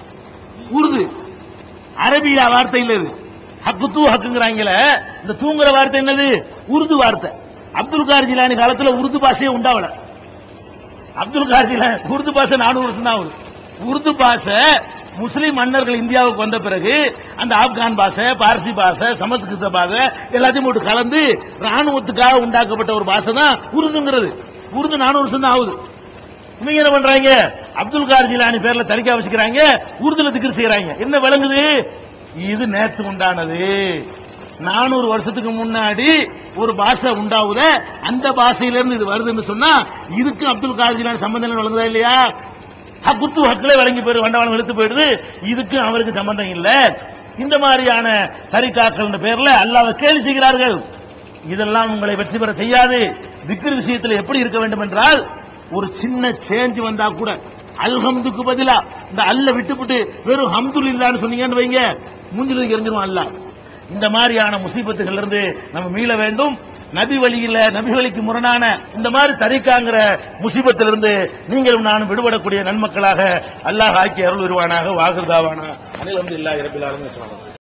உருது அரபியில வார்த்தை இல்ல இது ஹக்கு தூ ஹக்குங்கிறாங்கல இந்த தூங்குற வார்த்தை என்னது உருது வார்த்தை அப்துல் கார் ஜிலானி காலத்துல உருது பாஷையே உண்டாவல அப்துல் கார் ஜிலானி உருது பாஷை நானூறு வருஷம் தான் ஆகுது உருது பாஷை முஸ்லிம் மன்னர்கள் இந்தியாவுக்கு வந்த பிறகு அந்த ஆப்கான் பாஷை பார்சி பாஷை சமஸ்கிருத பாஷை எல்லாத்தையும் போட்டு கலந்து ராணுவத்துக்காக உண்டாக்கப்பட்ட ஒரு பாஷை தான் உருதுங்கிறது உருது நானூறு வருஷம் தான் ஆகுது இவங்க என்ன பண்றாங்க அப்துல் கார் ஜிலானி பேர்ல தலிக்கா வச்சுக்கிறாங்க உருதுல திக்ர் செய்யறாங்க என்ன விளங்குது இது நேத்து உண்டானது நானூறு வருஷத்துக்கு முன்னாடி ஒரு பாஷை உண்டாவுத அந்த பாஷையிலிருந்து இது வருதுன்னு சொன்னா இதுக்கு அப்துல் கார் ஜிலானி சம்பந்தம் விளங்குதா இல்லையா குத்து ஹக்களே வழங்கி போயிரு வண்டவாளம் இழுத்து போயிடுது இதுக்கு அவருக்கு சம்பந்தம் இல்ல இந்த மாதிரியான தரிகாக்கள் பேர்ல அல்லாஹ் கேலி செய்கிறார்கள் இதெல்லாம் உங்களை வெற்றி பெற செய்யாது திக்ர் விஷயத்தில் எப்படி இருக்க வேண்டும் என்றால் ஒரு சின்ன சேஞ்ச் வந்தா கூட அல்ஹம்துக்கு பதிலா இந்த அல்ல விட்டுப்புட்டு வெறும் ஹம்துல் இல்லான்னு சொன்னீங்கன்னு வைங்க மூஞ்சில எரிஞ்சிரும் அல்லாஹ் இந்த மாதிரியான முசீபத்துகள் இருந்து நம்ம மீள வேண்டும் நபி வழியில நபி வழிக்கு முரணான இந்த மாதிரி தரிக்காங்கிற முசீபத்திலிருந்து நீங்களும் நானும் விடுபடக்கூடிய நன்மக்களாக அல்லாஹ் ஆக்கி அருள் வருவானாக வாகுதாவானா அனில் வந்து இல்லா இரப்பிலாரும்